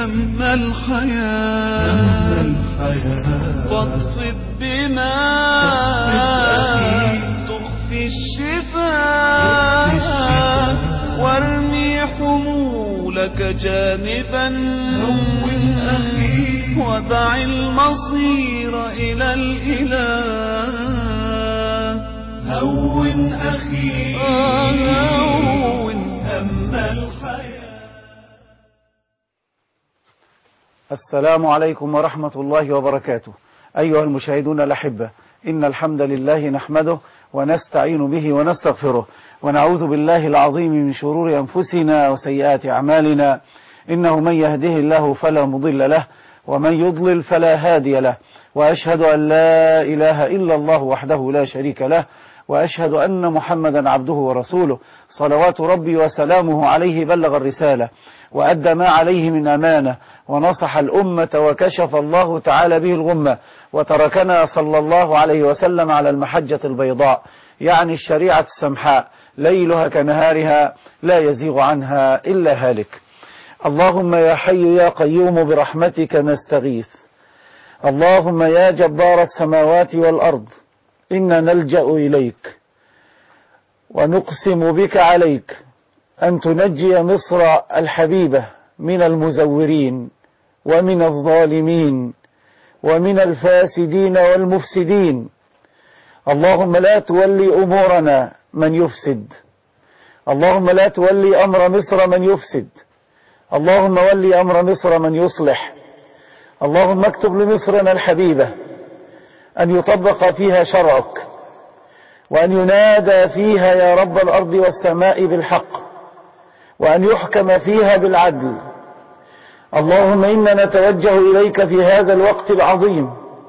هم الحياة فاطفئ بما تخفي الشفاء وارمي حمولك جانبا هون أخي ودع المصير إلى الإله هون أخي آه، هون هم الحياة السلام عليكم ورحمة الله وبركاته أيها المشاهدون الأحبة إن الحمد لله نحمده ونستعين به ونستغفره ونعوذ بالله العظيم من شرور أنفسنا وسيئات أعمالنا إنه من يهده الله فلا مضل له ومن يضلل فلا هادي له وأشهد أن لا إله إلا الله وحده لا شريك له وأشهد أن محمدا عبده ورسوله صلوات ربي وسلامه عليه بلغ الرسالة وأدى ما عليه من أمانة ونصح الأمة وكشف الله تعالى به الغمة وتركنا صلى الله عليه وسلم على المحجة البيضاء يعني الشريعة السمحاء ليلها كنهارها لا يزيغ عنها إلا هالك اللهم يا حي يا قيوم برحمتك نستغيث اللهم يا جبار السماوات والأرض إنا نلجأ إليك ونقسم بك عليك أن تنجي مصر الحبيبة من المزورين ومن الظالمين ومن الفاسدين والمفسدين اللهم لا تولي أمورنا من يفسد اللهم لا تولي أمر مصر من يفسد اللهم ولي أمر مصر من يصلح اللهم اكتب لمصرنا الحبيبة أن يطبق فيها شرعك وأن ينادى فيها يا رب الأرض والسماء بالحق وأن يحكم فيها بالعدل اللهم إنا نتوجه إليك في هذا الوقت العظيم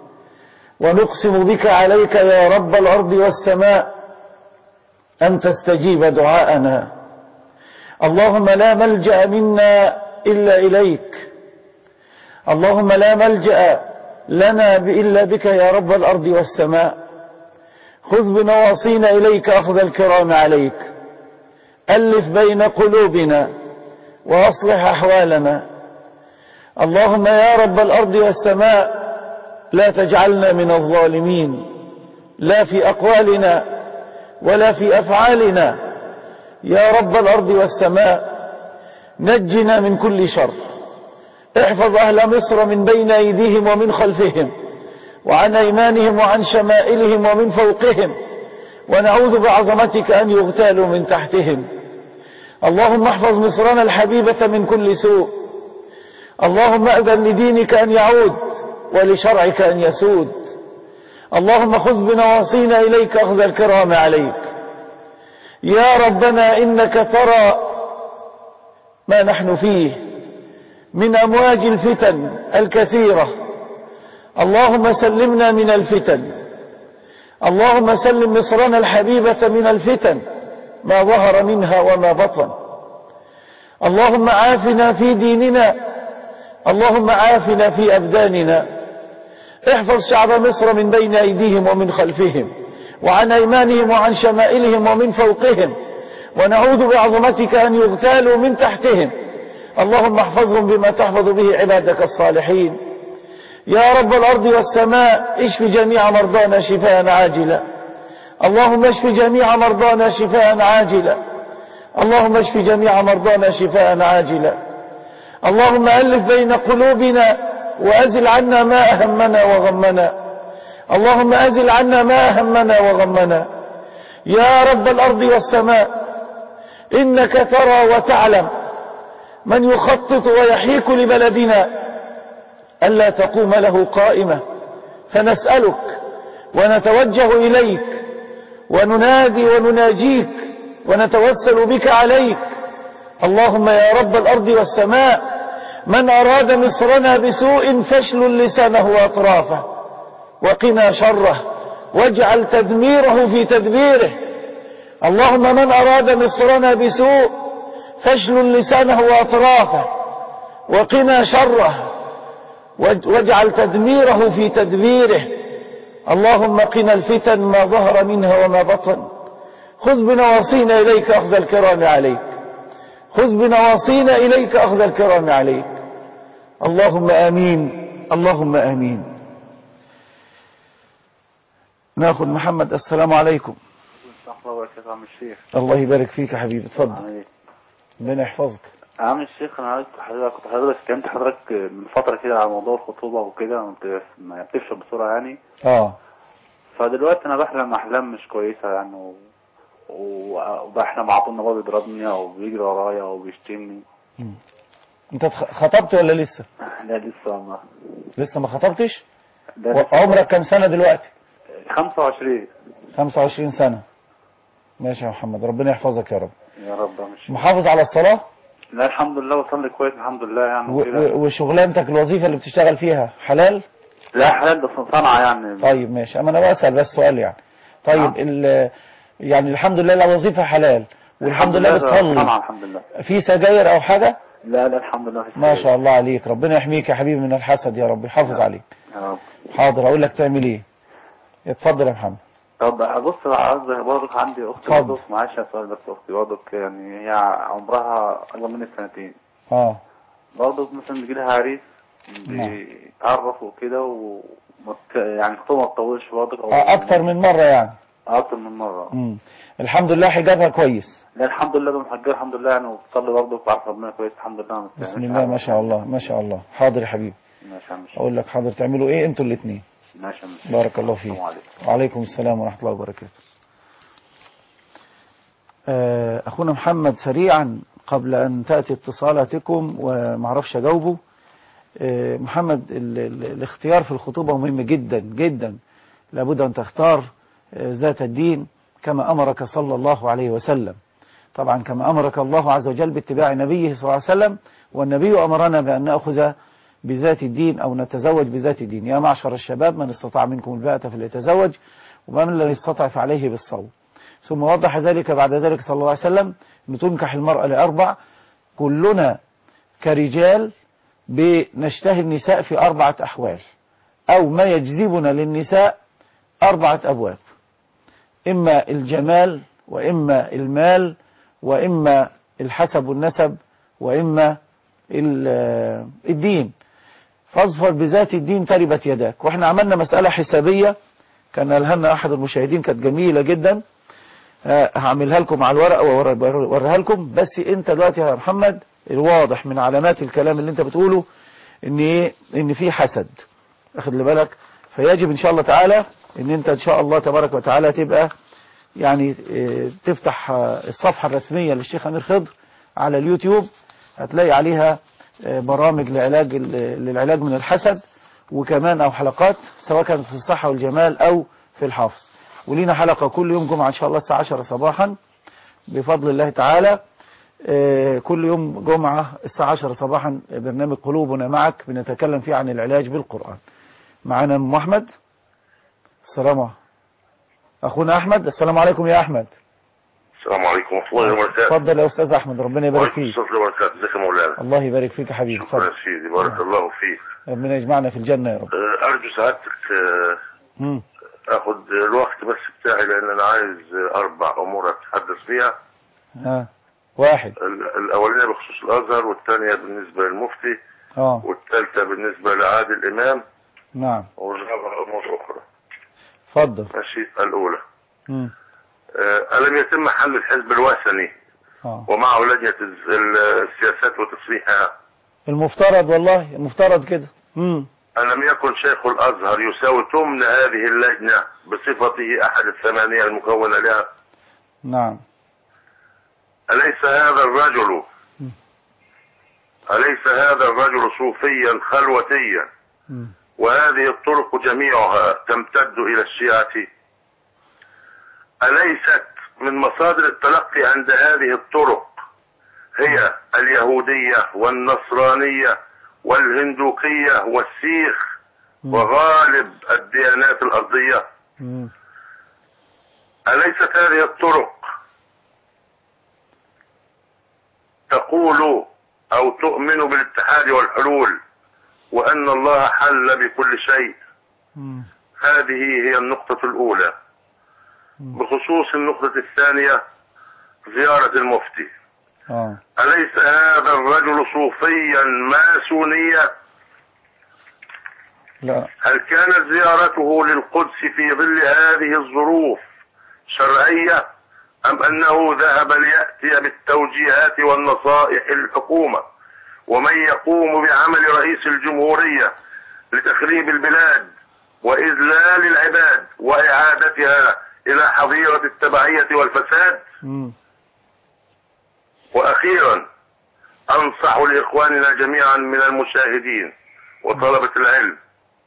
ونقسم بك عليك يا رب الأرض والسماء أن تستجيب دعاءنا اللهم لا ملجأ منا إلا إليك اللهم لا ملجأ لنا إلا بك يا رب الأرض والسماء خذ بنواصينا إليك أخذ الكرام عليك ألف بين قلوبنا وأصلح أحوالنا اللهم يا رب الأرض والسماء لا تجعلنا من الظالمين لا في أقوالنا ولا في أفعالنا يا رب الأرض والسماء نجنا من كل شر احفظ أهل مصر من بين أيديهم ومن خلفهم وعن أيمانهم وعن شمائلهم ومن فوقهم ونعوذ بعظمتك أن يغتالوا من تحتهم اللهم احفظ مصرنا الحبيبة من كل سوء اللهم أذن لدينك أن يعود ولشرعك أن يسود اللهم خذ بنواصينا إليك أخذ الكرام عليك يا ربنا إنك ترى ما نحن فيه من أمواج الفتن الكثيرة اللهم سلمنا من الفتن اللهم سلم مصرنا الحبيبة من الفتن ما ظهر منها وما بطن اللهم عافنا في ديننا اللهم عافنا في أبداننا احفظ شعب مصر من بين أيديهم ومن خلفهم وعن أيمانهم وعن شمائلهم ومن فوقهم ونعوذ بعظمتك أن يغتالوا من تحتهم اللهم احفظهم بما تحفظ به عبادك الصالحين يا رب الأرض والسماء اشف جميع مرضانا شفاء عاجلا اللهم اشف جميع مرضانا شفاء عاجلا اللهم اشف جميع مرضانا شفاء عاجلا اللهم ألف بين قلوبنا وأزل عنا ما أهمنا وغمنا اللهم أزل عنا ما أهمنا وغمنا يا رب الأرض والسماء إنك ترى وتعلم من يخطط ويحيك لبلدنا ألا تقوم له قائمة فنسألك ونتوجه إليك وننادي ونناجيك ونتوسل بك عليك اللهم يا رب الأرض والسماء من أراد مصرنا بسوء فاشل لسانه وأطرافه وقنا شره واجعل تدميره في تدبيره اللهم من أراد مصرنا بسوء فاشل لسانه وأطرافه وقنا شره واجعل تدميره في تدبيره اللهم قنا الفتن ما ظهر منها وما بطن خذ بنواصينا إليك أخذ الكرام عليك خذ بنواصينا إليك أخذ الكرام عليك اللهم آمين اللهم آمين ناخد محمد السلام عليكم ورحمة الله وبركاته عم الشيخ الله يبارك فيك يا حبيبي اتفضل عامل ايه؟ ربنا يحفظك عم الشيخ انا عايز حضرتك كنت حضرتك كلمت حضرتك من فترة كده على موضوع الخطوبة وكده ما بت- ما بتفشل بسرعة يعني اه فدلوقتي انا بحلم احلام مش كويسة يعني و... و- وبحلم على طول ان هو بيضربني او بيجري ورايا او بيشتمني انت اتخ- خطبت ولا لسه لا لسه ما لسه ما خطبتش ده لسه عمرك كام سنة دلوقتي 25 25 سنة ماشي يا محمد ربنا يحفظك يا رب يا رب يا مش محافظ على الصلاة لا الحمد لله وصلي كويس الحمد لله يعني و- وكده و- وشغلانتك الوظيفة اللي بتشتغل فيها حلال لا حلال ده صنعة يعني طيب ماشي اما انا بسأل بس سؤال يعني طيب نعم. ال يعني الحمد لله الوظيفة حلال والحمد لله ده صنعة بتصلي الحمد لله في سجاير او حاجة لا لا الحمد لله في ما خير. شاء الله عليك ربنا يحميك يا حبيبي من الحسد يا رب يحافظ عليك يا رب حاضر اقول لك تعمل ايه اتفضل يا محمد طب بص عايز برضك عندي اختي اتفضل. برضك معلش يا سؤال بس اختي برضك يعني هي عمرها اكبر مني بسنتين اه برضك مثلا بيجي لها عريس بيتعرف وكده و يعني الخطوبه ما تطولش برضك او آه، اكتر من مرة يعني اكتر من مره مم. الحمد لله حجابها كويس لا الحمد لله بمحجبه الحمد لله يعني وبتصلي برضك وعارف ربنا كويس الحمد لله ما بسم بتعملش الله حاجة. ما شاء الله ما شاء الله حاضر يا حبيبي ماشي يا عم الشيخ. اقول لك حاضر تعملوا ايه انتوا الاثنين ماشي يا عم الشيخ. بارك الله فيك السلام عليكم وعليكم السلام ورحمة الله وبركاته آه، أخونا محمد سريعا قبل أن تأتي اتصالاتكم ومعرفش أجاوبه آه، محمد ال ال الاختيار في الخطوبة مهم جدا جدا لابد أن تختار آه، ذات الدين كما أمرك صلى الله عليه وسلم طبعا كما أمرك الله عز وجل باتباع نبيه صلى الله عليه وسلم والنبي أمرنا بأن نأخذ بذات الدين أو نتزوج بذات الدين يا معشر الشباب من استطاع منكم الباءة فليتزوج ومن لم يستطع فعليه بالصوم ثم وضح ذلك بعد ذلك صلى الله عليه وسلم أن تنكح المرأة لأربع كلنا كرجال بنشتهي النساء في أربعة أحوال أو ما يجذبنا للنساء أربعة أبواب إما الجمال وإما المال وإما الحسب والنسب وإما ال- الدين فاظفر بذات الدين تربت يداك واحنا عملنا مسألة حسابية كان ألهمنا أحد المشاهدين كانت جميلة جدا آه، هعملها لكم على الورق وأوريها لكم بس أنت دلوقتي يا محمد الواضح من علامات الكلام اللي أنت بتقوله إن إيه إن في حسد أخد لي بالك فيجب إن شاء الله تعالى إن أنت إن شاء الله تبارك وتعالى تبقى يعني آه، تفتح آه، الصفحة الرسمية للشيخ أمير خضر على اليوتيوب هتلاقي عليها آه، برامج لعلاج ال- للعلاج من الحسد وكمان أو حلقات سواء كانت في الصحة والجمال أو في الحفظ ولينا حلقة كل يوم جمعة إن شاء الله الساعة 10 صباحا بفضل الله تعالى آه، كل يوم جمعة الساعة 10 صباحا برنامج قلوبنا معك بنتكلم فيه عن العلاج بالقرآن معنا أم أحمد السلام عليكم أخونا أحمد السلام عليكم يا أحمد السلام عليكم ورحمة الله وبركاته اتفضل يا أستاذ أحمد ربنا يبارك وعليكم فيك السلام وبركاته ازيك يا مولانا الله يبارك فيك يا حبيبي شكرا يا اتفضل سيدي بارك الله فيك ربنا يجمعنا في الجنة يا رب آه، أرجو سعادتك آه، مم. أخذ الوقت بس بتاعي لأن أنا عايز آه، أربع أمور أتحدث فيها ها واحد ال- الأولانية بخصوص الأزهر والثانية بالنسبة للمفتي اه والثالثة بالنسبة لعادل إمام نعم والرابعة أمور أخرى اتفضل ماشي الأولى مم. آه، ألم يتم حل الحزب الوثني اه ومعه لجنة الز- السياسات وتصريحها المفترض والله المفترض كده مم. ألم يكن شيخ الأزهر يساوي ثمن هذه اللجنة بصفته أحد الثمانية المكونة لها نعم أليس هذا الرجل م. أليس هذا الرجل صوفيا خلوتيا مم. وهذه الطرق جميعها تمتد إلى الشيعة أليست من مصادر التلقي عند هذه الطرق هي اليهودية والنصرانية والهندوقية والسيخ مم. وغالب الديانات الأرضية مم. أليست هذه الطرق تقول أو تؤمن بالاتحاد والحلول وأن الله حل بكل شيء مم. هذه هي النقطة الأولى مم. بخصوص النقطة الثانية زيارة المفتي اه أليس هذا الرجل صوفيا ماسونيا لا هل كانت زيارته للقدس في ظل هذه الظروف شرعية أم أنه ذهب ليأتي بالتوجيهات والنصائح للحكومة ومن يقوم بعمل رئيس الجمهورية لتخريب البلاد وإذلال العباد وإعادتها إلى حظيرة التبعية والفساد مم. وأخيرا أنصح لإخواننا جميعا من المشاهدين وطلبة العلم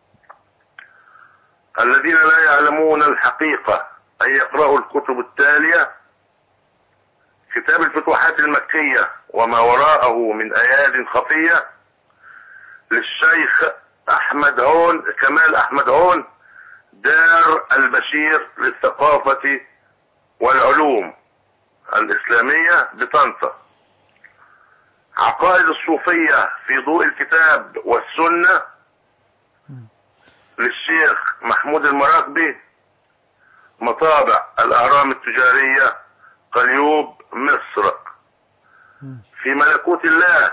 الذين لا يعلمون الحقيقة أن يقرأوا الكتب التالية كتاب الفتوحات المكية وما وراءه من أياد خفية للشيخ أحمد هون كمال أحمد هون دار البشير للثقافة والعلوم الإسلامية بطنطا عقائد الصوفية في ضوء الكتاب والسنة للشيخ محمود المراقبي مطابع الأهرام التجارية قليوب مصر في ملكوت الله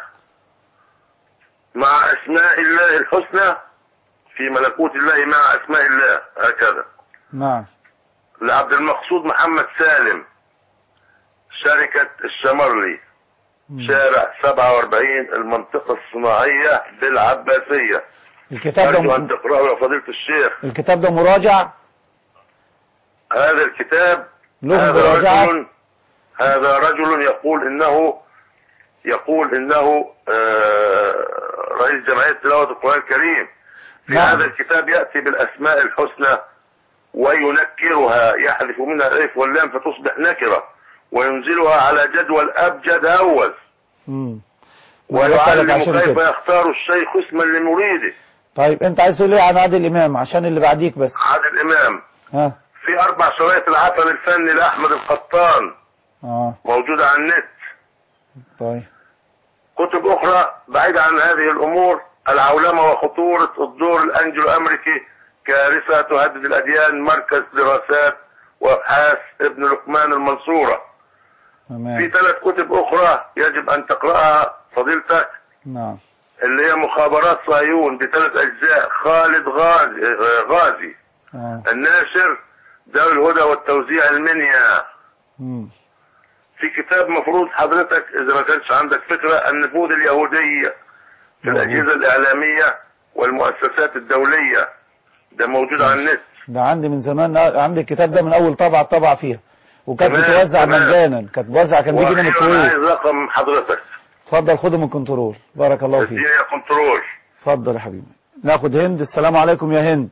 مع أسماء الله الحسنى في ملكوت الله مع أسماء الله هكذا نعم لعبد المقصود محمد سالم شركة الشمرلي مم. شارع 47 المنطقة الصناعية بالعباسية الكتاب ده أرجو أن م... تقرأه يا فضيلة الشيخ الكتاب ده مراجع هذا الكتاب له هذا مراجعة رجل هذا رجل يقول إنه يقول إنه آه، رئيس جمعية تلاوة القرآن الكريم في نعم. هذا الكتاب يأتي بالأسماء الحسنى وينكرها يحذف منها الألف واللام فتصبح نكرة وينزلها على جدول أبجد أول مم. ويسألك ويعلم عشان كيف كده يختار الشيخ اسما لمريده طيب انت عايز تقول ايه عن عادل امام عشان اللي بعديك بس عادل إمام ها في أربع شرايط العفن الفني لأحمد القطان اه موجودة على النت طيب كتب أخرى بعيدة عن هذه الأمور العولمة وخطورة الدور الأنجلو أمريكي كارثة تهدد الأديان مركز دراسات وأبحاث ابن لقمان المنصورة في تمام ثلاث كتب أخرى يجب أن تقرأها فضيلتك نعم اللي هي مخابرات صهيون بثلاث أجزاء خالد غازي, غازي اه الناشر دار الهدى والتوزيع المنيا مم. في كتاب مفروض حضرتك إذا ما كانش عندك فكرة النفوذ اليهودي في موجود. الأجهزة الإعلامية والمؤسسات الدولية ده موجود على النت ده عندي من زمان عندي الكتاب ده من اول طبعة طبع فيها وكانت تمام، بتوزع تمام. مجانا كانت بتوزع كان بيجي من وأخيراً عايز الكويت رقم حضرتك اتفضل خده من كنترول بارك الله فيك اديني يا كنترول اتفضل يا حبيبي ناخد هند السلام عليكم يا هند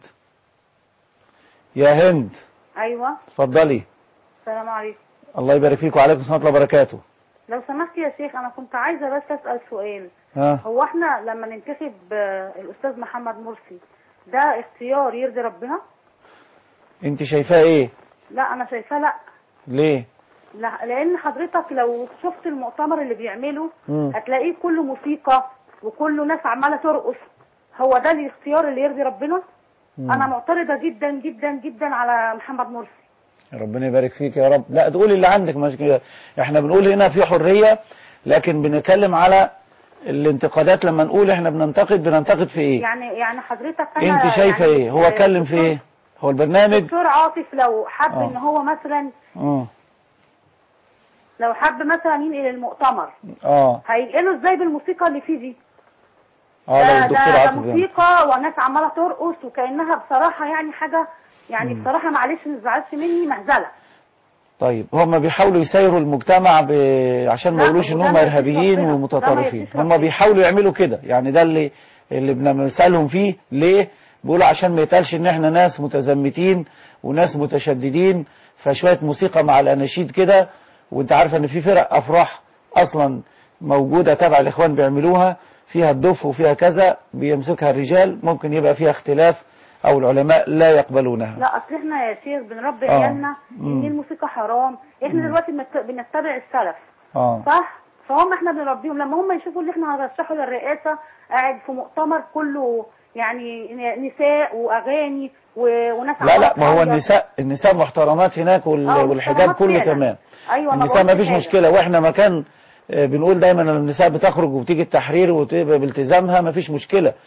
يا هند ايوه اتفضلي السلام عليكم الله يبارك فيك وعليكم السلام ورحمه الله وبركاته لو سمحت يا شيخ انا كنت عايزه بس اسال سؤال ها هو احنا لما ننتخب آه، الاستاذ محمد مرسي ده اختيار يرضي ربنا انت شايفاه ايه لا انا شايفاه لا ليه لا لان حضرتك لو شفت المؤتمر اللي بيعمله مم. هتلاقيه كله موسيقى وكله ناس عماله ترقص هو ده الاختيار اللي يرضي ربنا مم. انا معترضه جدا جدا جدا على محمد مرسي ربنا يبارك فيك يا رب لا تقولي اللي عندك مش كده احنا بنقول هنا في حرية لكن بنتكلم على الانتقادات لما نقول احنا بننتقد بننتقد في ايه يعني يعني حضرتك انا انت شايفة يعني ايه هو اتكلم في ايه هو البرنامج دكتور عاطف لو حب آه. ان هو مثلا اه لو حب مثلا ينقل المؤتمر اه هينقله ازاي بالموسيقى اللي فيه دي اه ده, لو الدكتور ده, ده عاطف يعني. موسيقى وناس عماله ترقص وكانها بصراحه يعني حاجه يعني بصراحه معلش ما تزعلش مني مهزله طيب هم بيحاولوا يسيروا المجتمع ب... عشان ما لا، يقولوش ان وده هم ما يرضيش ارهابيين ربنا. ومتطرفين ده ما يرضيش هم ربنا. بيحاولوا يعملوا كده يعني ده اللي اللي بنسالهم فيه ليه بيقولوا عشان ما يتقالش ان احنا ناس متزمتين وناس متشددين فشويه موسيقى مع الاناشيد كده وانت عارف ان في فرق افراح اصلا موجوده تبع الاخوان بيعملوها فيها الدف وفيها كذا بيمسكها الرجال ممكن يبقى فيها اختلاف او العلماء لا يقبلونها لا اصل احنا يا شيخ بنربي آه. عيالنا مم. ان الموسيقى حرام احنا دلوقتي بنت- بنتبع السلف اه صح فهم احنا بنربيهم لما هم يشوفوا اللي احنا هنرشحه للرئاسه قاعد في مؤتمر كله يعني نساء واغاني و- وناس لا لا عمالة ما هو تعيط. النساء النساء محترمات هناك وال- آه، والحجاب محترمات كله فعلا. تمام ايوه أنا النساء ما قلت فيش كده. مشكلة واحنا مكان آه، بنقول دايما ان النساء بتخرج وبتيجي التحرير وتبقى بالتزامها ما فيش مشكلة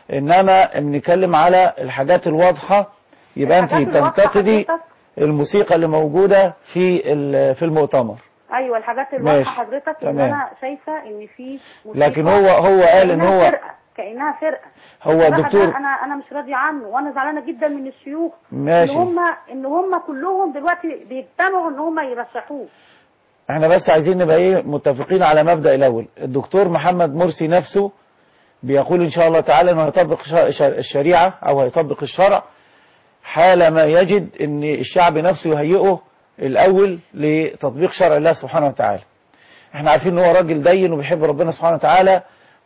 انما بنتكلم على الحاجات الواضحة يبقى انت الحاجات الواضحة تنتقدي حضرتك- الموسيقى اللي موجودة في ال- في المؤتمر ايوه الحاجات الواضحه ماشي. حضرتك ان تمام. انا شايفه ان في موسيقى لكن هو هو قال ان كأنها هو فرقه كانها فرقه هو بصراحة الدكتور ده انا انا مش راضيه عنه وانا زعلانه جدا من الشيوخ ماشي. ان هم ان هم كلهم دلوقتي بيجتمعوا ان هم يرشحوه احنا بس عايزين نبقى ايه متفقين على مبدأ الاول الدكتور محمد مرسي نفسه بيقول ان شاء الله تعالى انه هيطبق ش- ش- الشريعة او هيطبق الشرع حال ما يجد ان الشعب نفسه يهيئه الاول لتطبيق شرع الله سبحانه وتعالى احنا عارفين ان هو راجل دين وبيحب ربنا سبحانه وتعالى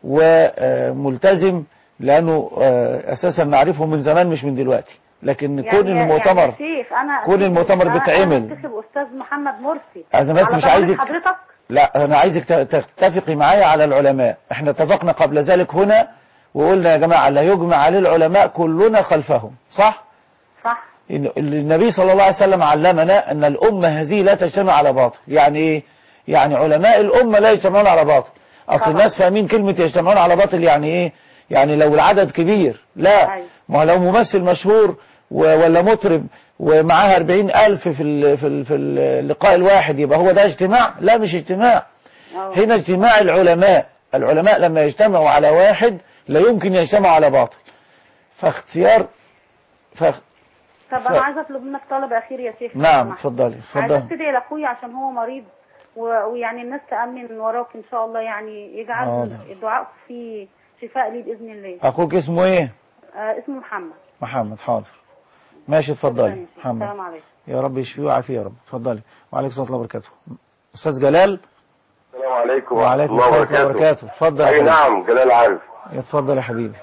وملتزم لانه آه، اساسا نعرفه من زمان مش من دلوقتي لكن كون المؤتمر يعني يا شيخ انا كون المؤتمر أنا- بيتعمل. انا انتخب استاذ محمد مرسي أنا بس على مش ضمانة عايزك- حضرتك لا انا عايزك ت- تتفقي معايا على العلماء احنا اتفقنا قبل ذلك هنا وقلنا يا جماعة لا يجمع عليه العلماء كلنا خلفهم صح صح إن- النبي صلى الله عليه وسلم علمنا ان الامة هذه لا تجتمع على باطل يعني ايه يعني علماء الامة لا يجتمعون على باطل اصل طبعا. الناس فاهمين كلمة يجتمعون على باطل يعني ايه يعني لو العدد كبير لا أيوة. ما هو لو ممثل مشهور و- ولا مطرب ومعاها 40 ألف في ال- في ال- في اللقاء الواحد يبقى هو ده اجتماع لا مش اجتماع أه. هنا اجتماع العلماء العلماء لما يجتمعوا على واحد لا يمكن يجتمعوا على باطل فاختيار فاخ... طب ف- انا عايزه اطلب منك طلب اخير يا شيخ نعم سمحت. اتفضلي عايزه اتفضلي ابتدي لاخويا عشان هو مريض و- ويعني الناس تامن وراك ان شاء الله يعني يجعل حاضر. الدعاء فيه شفاء لي باذن الله اخوك اسمه ايه آه اسمه محمد محمد حاضر ماشي شكراً اتفضلي يا شيخ. محمد السلام عليكم يا رب يشفيه ويعافيه يا رب اتفضلي وعليكم السلام ورحمه الله وبركاته استاذ جلال السلام عليكم وعليكم السلام ورحمه الله وبركاته اتفضل يا اي حبيبي. نعم جلال عارف اتفضل يا حبيبي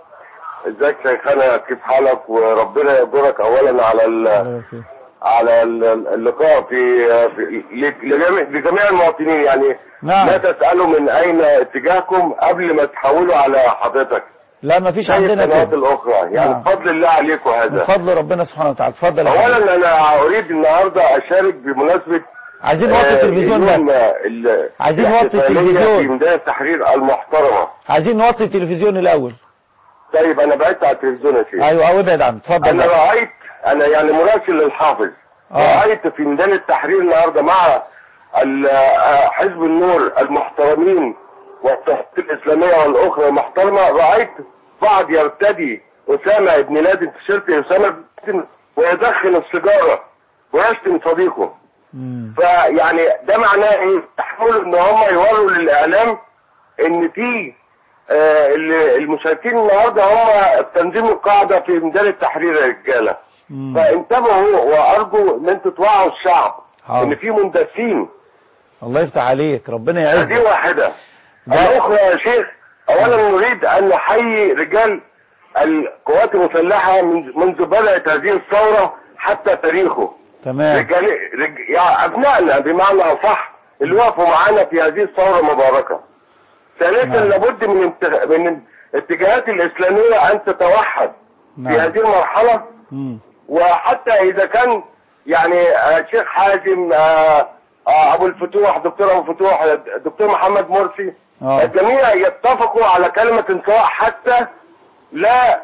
ازيك شيخنا كيف حالك وربنا يجبرك اولا على ال- الله يبارك فيك. على ال- اللقاء في, في لجميع, لجميع المواطنين يعني نعم. لا تسألوا من اين اتجاهكم قبل ما تحولوا على حضرتك لا ما فيش زي عندنا القنوات كده الاخرى يعني نعم. بفضل الله عليكم من هذا فضل ربنا سبحانه وتعالى اتفضل يا حبيبي اولا انا اريد النهارده اشارك بمناسبه عايزين نوطي آه، التلفزيون يوم، بس آه، ال- عايزين نوطي الاحتفالية التلفزيون. في ميدان التحرير المحترمه عايزين نوطي التلفزيون الاول طيب انا بعدت على التلفزيون يا شيخ ايوه او ابعد عنه اتفضل انا بقى. رايت انا يعني مراسل للحافظ آه. رايت في ميدان التحرير النهارده مع ال- آه، حزب النور المحترمين والتحرير الاسلاميه والاخرى المحترمه رايت بعض يرتدي اسامه ابن لادن تيشيرت اسامه بن لادن ويدخن السيجاره ويشتم صديقه مم. فيعني ده معناه ايه؟ يحاولوا ان هم يوروا للاعلام ان في آه، ال- المشاركين النهارده هم تنظيم القاعده في ميدان التحرير يا رجاله مم. فانتبهوا وارجو ان انتوا توعوا الشعب حاضر. ان في مندسين الله يفتح عليك ربنا هذه يعزك واحده ده- الاخرى يا شيخ اولا نريد ان نحيي رجال القوات المسلحه من- منذ بدات هذه الثوره حتى تاريخه تمام رجال رج... يعني ابنائنا بمعنى اصح اللي وقفوا معانا في هذه الثوره المباركه. ثالثا نعم. لابد من انت... من الاتجاهات الاسلاميه ان تتوحد في نعم هذه المرحله مم. وحتى اذا كان يعني آه، شيخ حازم آه، آه، ابو الفتوح دكتور ابو الفتوح آه، دكتور محمد مرسي اه الجميع يتفقوا على كلمه سواء حتى لا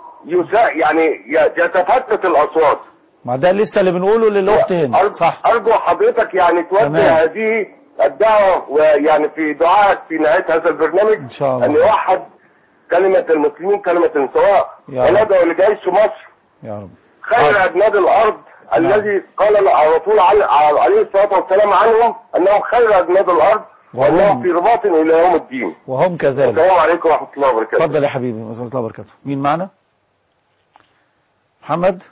يسا يعني ي- يتفتت الاصوات. ما ده لسه اللي بنقوله للاخت هنا أرجو, صح أرجو حضرتك يعني توجه تمام. هذه الدعوة ويعني في دعائك في نهاية هذا البرنامج إن شاء الله. أن يوحد كلمة المسلمين كلمة سواء يا رب. وندعو لجيش مصر يا رب خير حاضر. أجناد الأرض نعم. الذي قال الرسول علي- عليه الصلاة والسلام عنهم أنهم خير أجناد الأرض وهم- وأنهم في رباط إلى يوم الدين وهم كذلك السلام عليكم ورحمة الله وبركاته اتفضل يا حبيبي ورحمة الله وبركاته مين معنا محمد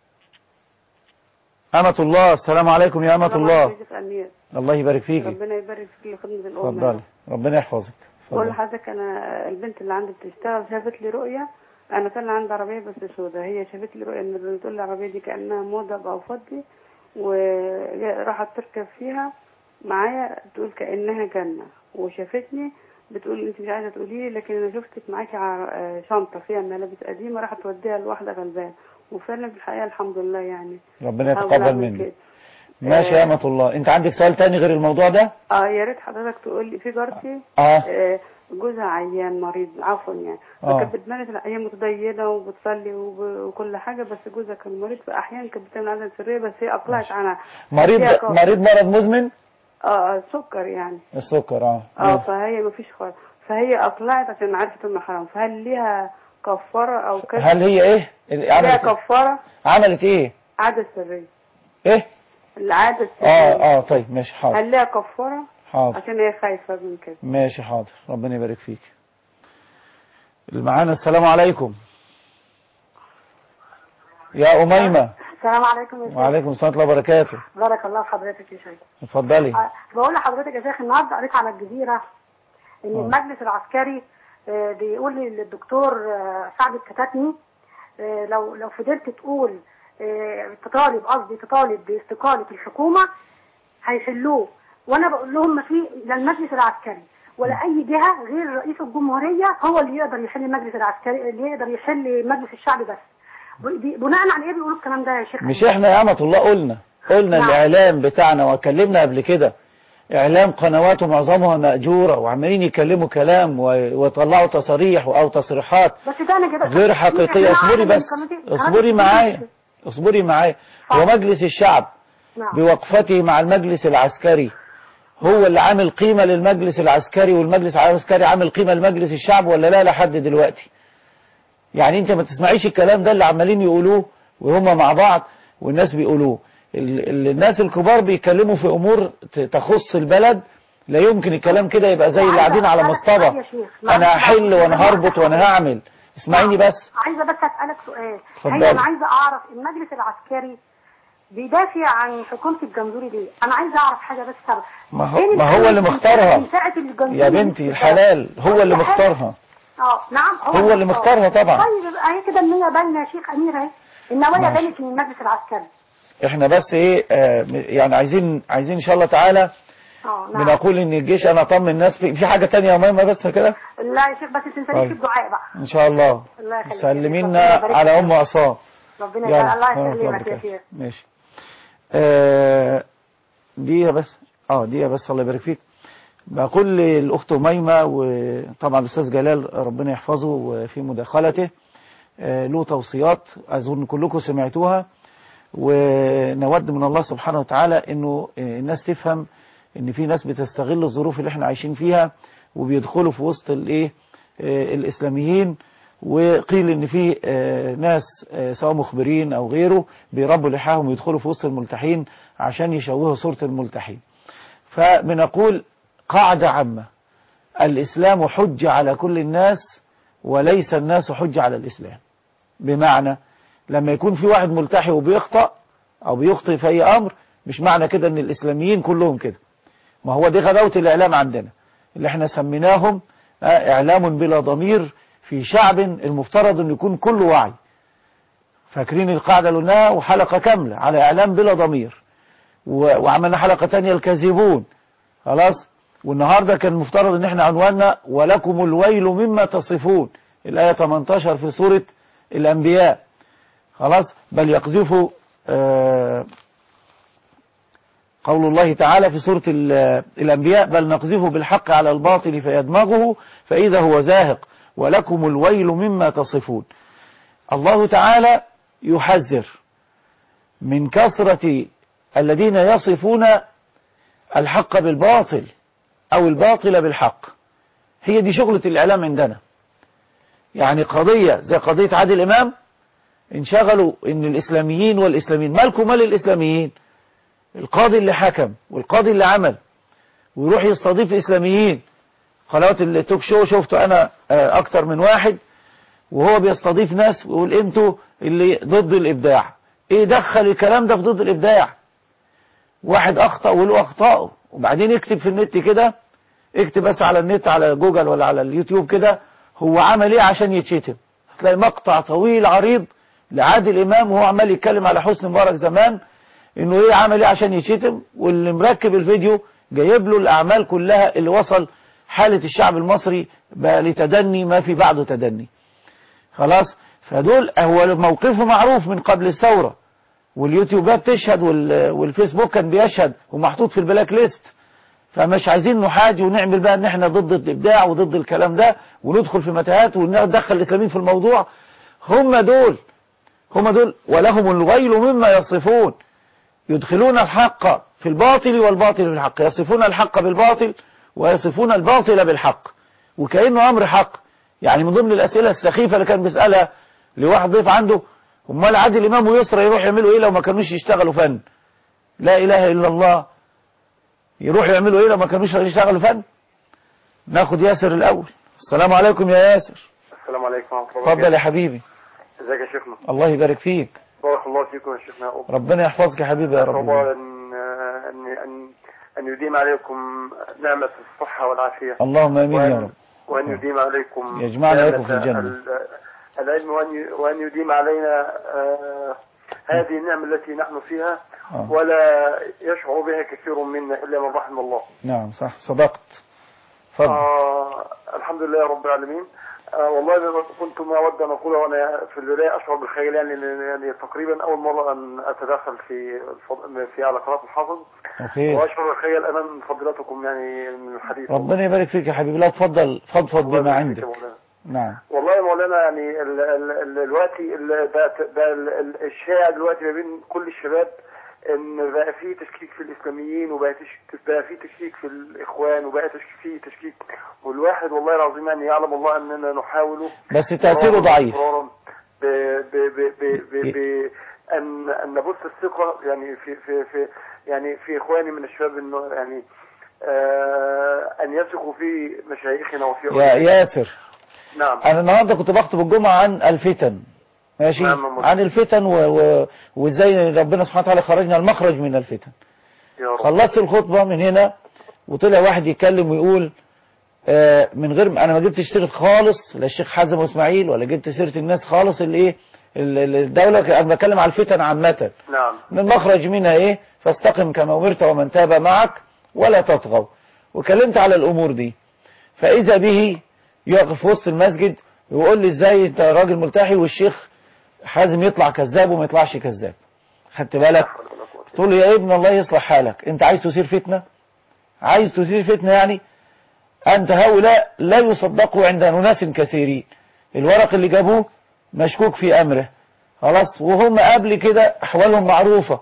أمة الله السلام عليكم يا أمة الله الله يبارك فيكي ربنا يبارك في كل خدمة الأمة اتفضلي ربنا يحفظك بقول اتفضلي. لحضرتك أنا البنت اللي عندي بتشتغل شافت لي رؤية أنا كان عندي عربية بس سودة هي شافت لي رؤية إن اللي بتقول لي العربية دي كأنها موضة أو فضي وراحت تركب فيها معايا تقول كأنها جنة وشافتني بتقول انت مش عايزه تقولي لي لكن انا شفتك معاكي ع- آه، شنطه فيها ملابس قديمه راحت توديها لواحده غلبان وفعلا في الحقيقه الحمد لله يعني ربنا حاول يتقبل أعمل منك كده. ماشي يا أمة الله أنت عندك سؤال تاني غير الموضوع ده اه يا ريت حضرتك تقول لي في جارتي اه آه، جوزها عيان مريض عفوا يعني آه. فكانت بتمارس هي متدينه وبتصلي وب- وكل حاجه بس جوزها كان مريض في احيان كانت بتعمل عاده سريه بس هي اقلعت عنها مريض هي ك- مريض مرض مزمن اه آه، سكر يعني السكر اه اه فهي ما فيش خالص فهي اقلعت عشان عرفت انه حرام فهل ليها كفاره او كذا هل هي ايه ليها عملت إيه؟ كفاره عملت ايه عاده سريه ايه العاده السريه اه اه طيب ماشي حاضر هل ليها كفاره حاضر عشان هي خايفه من كده ماشي حاضر ربنا يبارك فيك اللي معانا السلام عليكم يا أميمة السلام عليكم يا شيخ وعليكم السلام ورحمة الله وبركاته بارك الله في حضرتك يا شيخ اتفضلي آه، بقول لحضرتك يا شيخ النهارده قريت على الجزيره ان آه. المجلس العسكري آه، بيقول للدكتور آه، سعد الكتاتني آه، لو لو فضلت تقول آه، تطالب قصدي تطالب باستقاله الحكومه هيحلوه وانا بقول لهم ما في لا المجلس العسكري ولا اي جهه غير رئيس الجمهوريه هو اللي يقدر يحل المجلس العسكري اللي يقدر يحل مجلس الشعب بس ب- بناء على ايه بيقولوا الكلام ده يا شيخ مش احنا يا أمة الله قلنا قلنا نعم. الإعلام بتاعنا واتكلمنا قبل كده إعلام قنواته معظمها مأجورة وعمالين يتكلموا كلام و- ويطلعوا تصاريح أو تصريحات بس ده انا كده غير حقيقية اصبري بس اصبري معايا اصبري معايا هو مجلس الشعب نعم. بوقفته مع المجلس العسكري هو اللي عامل قيمة للمجلس العسكري والمجلس العسكري عامل قيمة لمجلس الشعب ولا لا لحد دلوقتي يعني انت ما تسمعيش الكلام ده اللي عمالين يقولوه وهم مع بعض والناس بيقولوه ال- ال- الناس الكبار بيتكلموا في امور ت- تخص البلد لا يمكن الكلام كده يبقى زي اللي قاعدين على مصطبة انا هحل وانا هربط وانا هعمل اسمعيني بس عايزه بس اسالك سؤال اتفضلي. هي انا عايزه اعرف المجلس العسكري بيدافع عن حكومه الجمهوري ليه؟ انا عايزه اعرف حاجه بس سبب. ما هو- إيه ما هو اللي من- مختارها. من ساعة الجمهوري يا بنتي الحلال هو اللي مختارها اه نعم هو اللي مختارها طبعا. طيب يبقى هي كده النيه باينه يا شيخ امير اهي النوايا ماشي. بانت من المجلس العسكري احنا بس ايه آه يعني عايزين عايزين ان شاء الله تعالى اه نعم بنقول ان الجيش انا اطمن الناس في, في حاجة تانية يا مهمة بس كده لا يا شيخ بس تنسانيش طيب. في الدعاء بقى ان شاء الله الله يخليك. سلمينا ربنا يبارك على فيك. ام عصام ربنا يلا يبارك الله ورحمة الله يسلمك يا وبركاته. شيخ ماشي آه دقيقة بس اه دقيقة بس الله يبارك فيك بقول للأخت أميمة وطبعا الأستاذ جلال ربنا يحفظه في مداخلته آه له توصيات أظن كلكم سمعتوها ونود من الله سبحانه وتعالى أنه آه، الناس تفهم أن في ناس بتستغل الظروف اللي احنا عايشين فيها وبيدخلوا في وسط الايه آه، الإسلاميين وقيل ان في آه، ناس آه، سواء مخبرين او غيره بيربوا لحاهم ويدخلوا في وسط الملتحين عشان يشوهوا صورة الملتحين فبنقول قاعدة عامة الإسلام حجة على كل الناس وليس الناس حجة على الإسلام بمعنى لما يكون في واحد ملتحي وبيخطأ أو بيخطئ في أي أمر مش معنى كده أن الإسلاميين كلهم كده ما هو دي غداوة الإعلام عندنا اللي احنا سميناهم آه، إعلام بلا ضمير في شعب المفترض أن يكون كله وعي فاكرين القاعدة اللي قلناها وحلقة كاملة على إعلام بلا ضمير و- وعملنا حلقة تانية الكاذبون خلاص والنهاردة كان المفترض ان احنا عنواننا ولكم الويل مما تصفون الآية 18 في سورة الأنبياء خلاص بل يقذف آه قول الله تعالى في سورة ال- الأنبياء بل نقذف بالحق على الباطل فيدمغه فإذا هو زاهق ولكم الويل مما تصفون الله تعالى يحذر من كثرة الذين يصفون الحق بالباطل أو الباطل بالحق هي دي شغلة الإعلام عندنا يعني قضية زي قضية عادل إمام انشغلوا إن الإسلاميين والإسلاميين مالكم مال الإسلاميين القاضي اللي حكم والقاضي اللي عمل ويروح يستضيف إسلاميين قنوات التوك شو شفته أنا آه، أكتر من واحد وهو بيستضيف ناس ويقول انتوا اللي ضد الإبداع إيه دخل الكلام ده في ضد الإبداع واحد أخطأ وله أخطاءه وبعدين يكتب في النت كده اكتب بس على النت على جوجل ولا على اليوتيوب كده هو عمل ايه عشان يتشتم هتلاقي مقطع طويل عريض لعادل إمام وهو عمال يتكلم على حسني مبارك زمان انه ايه عمل ايه عشان يتشتم واللي مركب الفيديو جايب له الاعمال كلها اللي وصل حالة الشعب المصري بقى لتدني ما في بعده تدني خلاص فدول هو موقفه معروف من قبل الثورة واليوتيوبات تشهد وال- والفيسبوك كان بيشهد ومحطوط في البلاك ليست فمش عايزين نحاج ونعمل بقى ان احنا ضد الابداع وضد الكلام ده وندخل في متاهات وندخل الاسلاميين في الموضوع هم دول هم دول ولهم الويل مما يصفون يدخلون الحق في الباطل والباطل في الحق يصفون الحق بالباطل ويصفون الباطل بالحق وكأنه أمر حق يعني من ضمن الأسئلة السخيفة اللي كان بيسألها لواحد ضيف عنده امال عادل إمام ويسرى يروح يعملوا إيه لو ما كانوش يشتغلوا فن لا إله إلا الله يروحوا يعملوا إيه لو ما كانوش يشتغلوا فن ناخد ياسر الأول السلام عليكم يا ياسر السلام عليكم ورحمة الله اتفضل يا حبيبي ازيك يا شيخنا الله يبارك فيك بارك الله فيكم يا شيخنا أب ربنا يحفظك يا حبيبي يا أسأل رب الله أن أن أن أن يديم عليكم نعمة الصحة والعافية اللهم امين يا وأن- رب وأن يديم عليكم يجمعنا نعمة لكم في الجنة. ال- العلم وأن ي- وأن يديم علينا آه، هذه النعمة التي نحن فيها آه. ولا يشعر بها كثير منا إلا من رحم الله نعم صح صدقت اتفضل آه الحمد لله رب العالمين آه والله كنت ما أود أن أقوله وأنا في البداية أشعر بالخيال يعني لأن- يعني تقريبا أول مرة أن أتدخل في الفض- في على قناة الحافظ وخير وأشعر بالخيال أمام فضيلتكم يعني من الحديث ربنا يبارك فيك يا حبيبي لا تفضل فضفض الله بما يبارك فيك عندك يا مولانا. نعم والله يا مولانا يعني ال- ال- ال- دلوقتي ال- بقى بقى ال- ال- الشائع دلوقتي ما بين كل الشباب ان بقى في تشكيك في الاسلاميين وبقى تش- بقى في تشكيك في الاخوان وبقى تشكيك في تشكيك والواحد والله العظيم يعني يعلم الله اننا نحاول بس تأثيره ضعيف إصرارا ب ب ب ب ب ب ان ان نبث الثقه يعني في في في يعني في اخواني من الشباب انه يعني آه ان يثقوا في مشايخنا وفي يا ياسر نعم انا النهارده كنت بخطب الجمعه عن الفتن ماشي نعم يا مولانا. عن الفتن و... و... وازاي ربنا سبحانه وتعالى خرجنا المخرج من الفتن يا رب خلصت الخطبه من هنا وطلع واحد يتكلم ويقول آه، من غير انا ما جبتش سيره خالص لا الشيخ حازم واسماعيل ولا جبت سيره الناس خالص اللي ايه ال- ال- الدوله انا بتكلم على الفتن عامه نعم من المخرج منها ايه فاستقم كما امرت ومن تاب معك ولا تطغوا وكلمت على الامور دي فاذا به يقف في وسط المسجد ويقول لي ازاي انت راجل ملتحي والشيخ حازم يطلع كذاب وما يطلعش كذاب خدت بالك تقول له يا ابن الله يصلح حالك انت عايز تثير فتنه عايز تثير فتنه يعني انت هؤلاء لا يصدقوا عند اناس كثيرين الورق اللي جابوه مشكوك في امره خلاص وهم قبل كده احوالهم معروفه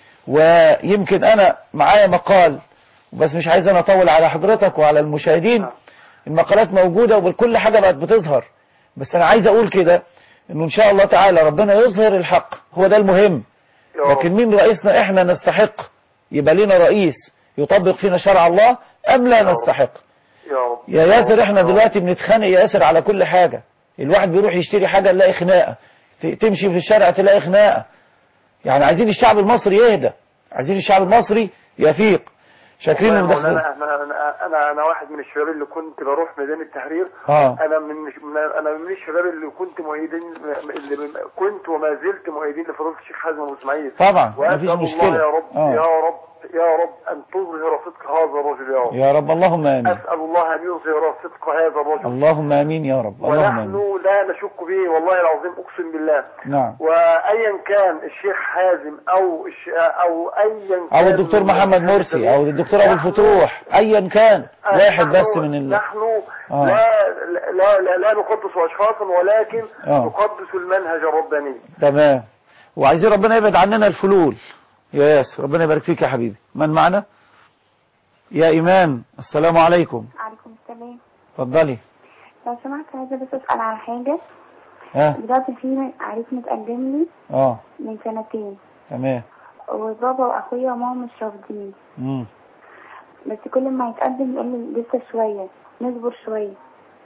ويمكن انا معايا مقال بس مش عايز انا اطول على حضرتك وعلى المشاهدين المقالات موجوده وكل حاجه بقت بتظهر بس انا عايز اقول كده انه ان شاء الله تعالى ربنا يظهر الحق هو ده المهم يا رب لكن مين رئيسنا احنا نستحق يبقى لنا رئيس يطبق فينا شرع الله ام لا رب. نستحق يا رب يا ياسر احنا يا رب. دلوقتي بنتخانق يا ياسر على كل حاجة الواحد بيروح يشتري حاجة نلاقي خناقة ت- تمشي في الشارع تلاقي خناقة يعني عايزين الشعب المصري يهدى عايزين الشعب المصري يفيق شاكرين والله يا المداخلين مولانا انا انا انا انا واحد من الشباب اللي كنت بروح ميدان التحرير اه انا من من- انا من الشباب اللي كنت مؤيدين اللي كنت وما زلت مؤيدين لفضيله الشيخ حازم ابو اسماعيل طبعا واسال مفيش الله مشكلة يا رب آه. يا رب يا رب ان تظهر صدق هذا الرجل يا رب يا رب اللهم امين اسال الله ان يظهر صدق هذا الرجل اللهم امين يا رب اللهم ونحن امين لا نشك به والله العظيم اقسم بالله نعم وايا كان الشيخ حازم او الش... او ايا كان او الدكتور من محمد المشايخ مرسي او الدكتور ابو نحن- الفتوح ايا كان واحد نحن- بس من ال... نحن آه. لا, لا لا لا نقدس اشخاصا ولكن آه. نقدس المنهج الرباني تمام وعايزين ربنا يبعد عننا الفلول يا ياسر ربنا يبارك فيك يا حبيبي من معنا يا إيمان السلام عليكم عليكم السلام اتفضلي لو سمحت عايزة بس أسأل على حاجة ها دلوقتي في عريس متقدم لي اه من سنتين تمام وبابا وأخويا وماما مش رافضين امم بس كل ما يتقدم يقول لي لسه شوية نصبر شوية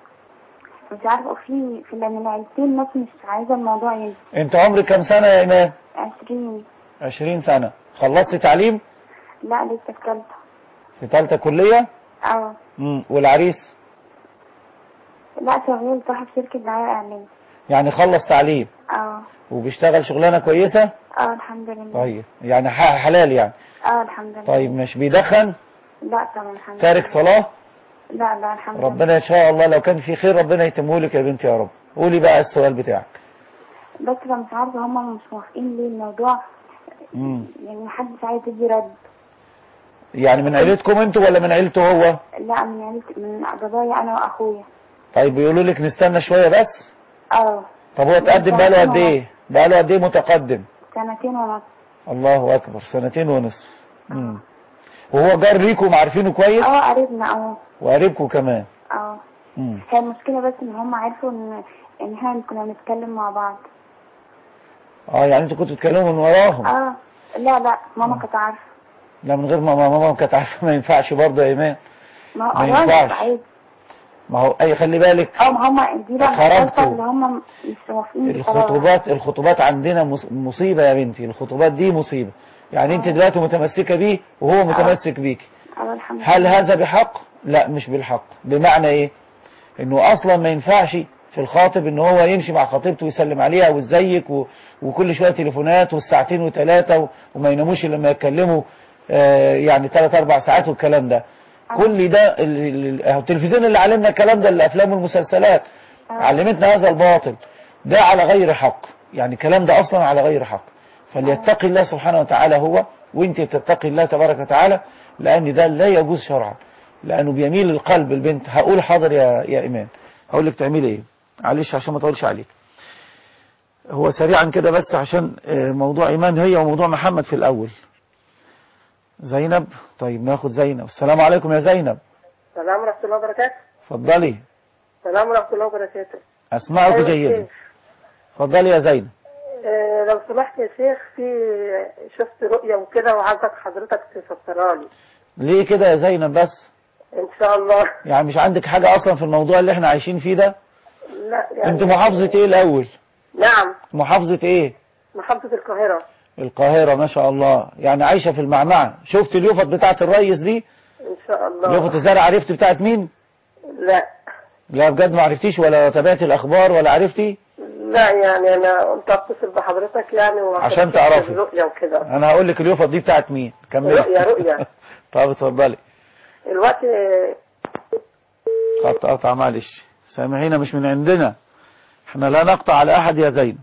مش عارفة في في من العيلتين ناس مش عايزة الموضوع ينتهي انت عمرك كام سنة يا إيمان عشرين 20 سنة خلصت تعليم لا لسه في تالتة في ثالثه كلية اه امم والعريس لا شغال صاحب شركة دعاية إعلان يعني خلص تعليم اه وبيشتغل شغلانة كويسة اه الحمد لله طيب يعني ح- حلال يعني اه الحمد لله طيب مش بيدخن لا طبعا الحمد تارك لله صلاة لا لا الحمد لله ربنا ان شاء الله لو كان في خير ربنا يتمه لك يا بنتي يا رب قولي بقى السؤال بتاعك بس انا مش عارفه هما مش موافقين ليه الموضوع امم يعني محدش عايز يدي رد يعني من عيلتكم انتوا ولا من عيلته هو لا من عيلتي من بابايا انا واخويا طيب بيقولوا لك نستنى شوية بس اه طب هو تقدم بقاله قد ايه بقاله قد ايه متقدم سنتين ونص الله اكبر سنتين ونصف مم. وهو جار ليكم عارفينه كويس اه قريبنا اه وقريبكم كمان اه مم. هي المشكلة بس ان هم عرفوا ان ان احنا كنا بنتكلم مع بعض اه يعني انتوا كنتوا بتتكلموا من وراهم اه لا لا ماما كانت عارفة لا من غير ما ماما كانت عارفه ما ينفعش برضه يا ايمان ما ما هو قرايب ينفعش. عادي ما هو اي خلي بالك اه ما هم دي بقى خرجتوا. الغلطة اللي هم مش موافقين بالقرار. الخطوبات الخطوبات عندنا مص- مصيبة يا بنتي الخطوبات دي مصيبة يعني انت دلوقتي متمسكة بيه وهو متمسك بيك اه الحمد هل لله. هذا بحق لا مش بالحق بمعنى ايه انه اصلا ما ينفعش في الخاطب ان هو يمشي مع خطيبته ويسلم عليها وازيك و... وكل شويه تليفونات والساعتين وثلاثه و... وما يناموش الا لما يتكلموا آه يعني ثلاث اربع ساعات والكلام ده كل ده ال- ال- ال- التلفزيون اللي علمنا الكلام ده الافلام والمسلسلات علمتنا هذا الباطل ده على غير حق يعني الكلام ده اصلا على غير حق فليتقي الله سبحانه وتعالى هو وانت تتقي الله تبارك وتعالى لان ده لا يجوز شرعا لانه بيميل القلب البنت هقول حاضر يا يا ايمان هقول لك تعملي ايه معلش عشان ما اطولش عليك هو سريعا كده بس عشان آه، موضوع ايمان هي وموضوع محمد في الاول زينب طيب ناخد زينب السلام عليكم يا زينب السلام ورحمة الله وبركاته اتفضلي السلام ورحمة الله وبركاته اسمعك أيوة جيدا شيخ. اتفضلي يا زينب آه لو سمحت يا شيخ في شفت رؤية وكده وعايزك حضرتك تفسرها لي ليه كده يا زينب بس إن شاء الله يعني مش عندك حاجة اصلا في الموضوع اللي احنا عايشين فيه ده لا يعني انت محافظة ايه الاول نعم محافظة ايه محافظة القاهرة القاهرة ما شاء الله يعني عايشة في المعمعة شفت اليوفط بتاعت الريس دي إن شاء الله اليوفط الزرع عرفت بتاعت مين لا لا بجد ما عرفتيش ولا تابعت الاخبار ولا عرفتي لا يعني أنا قلت أتصل بحضرتك يعني عشان تعرفي. الرؤية وكده انا هقول لك اليوفط دي بتاعت مين كملي رؤية رؤية طب اتفضلي الوقت خط قطع معلش سامحينا مش من عندنا احنا لا نقطع على احد يا زين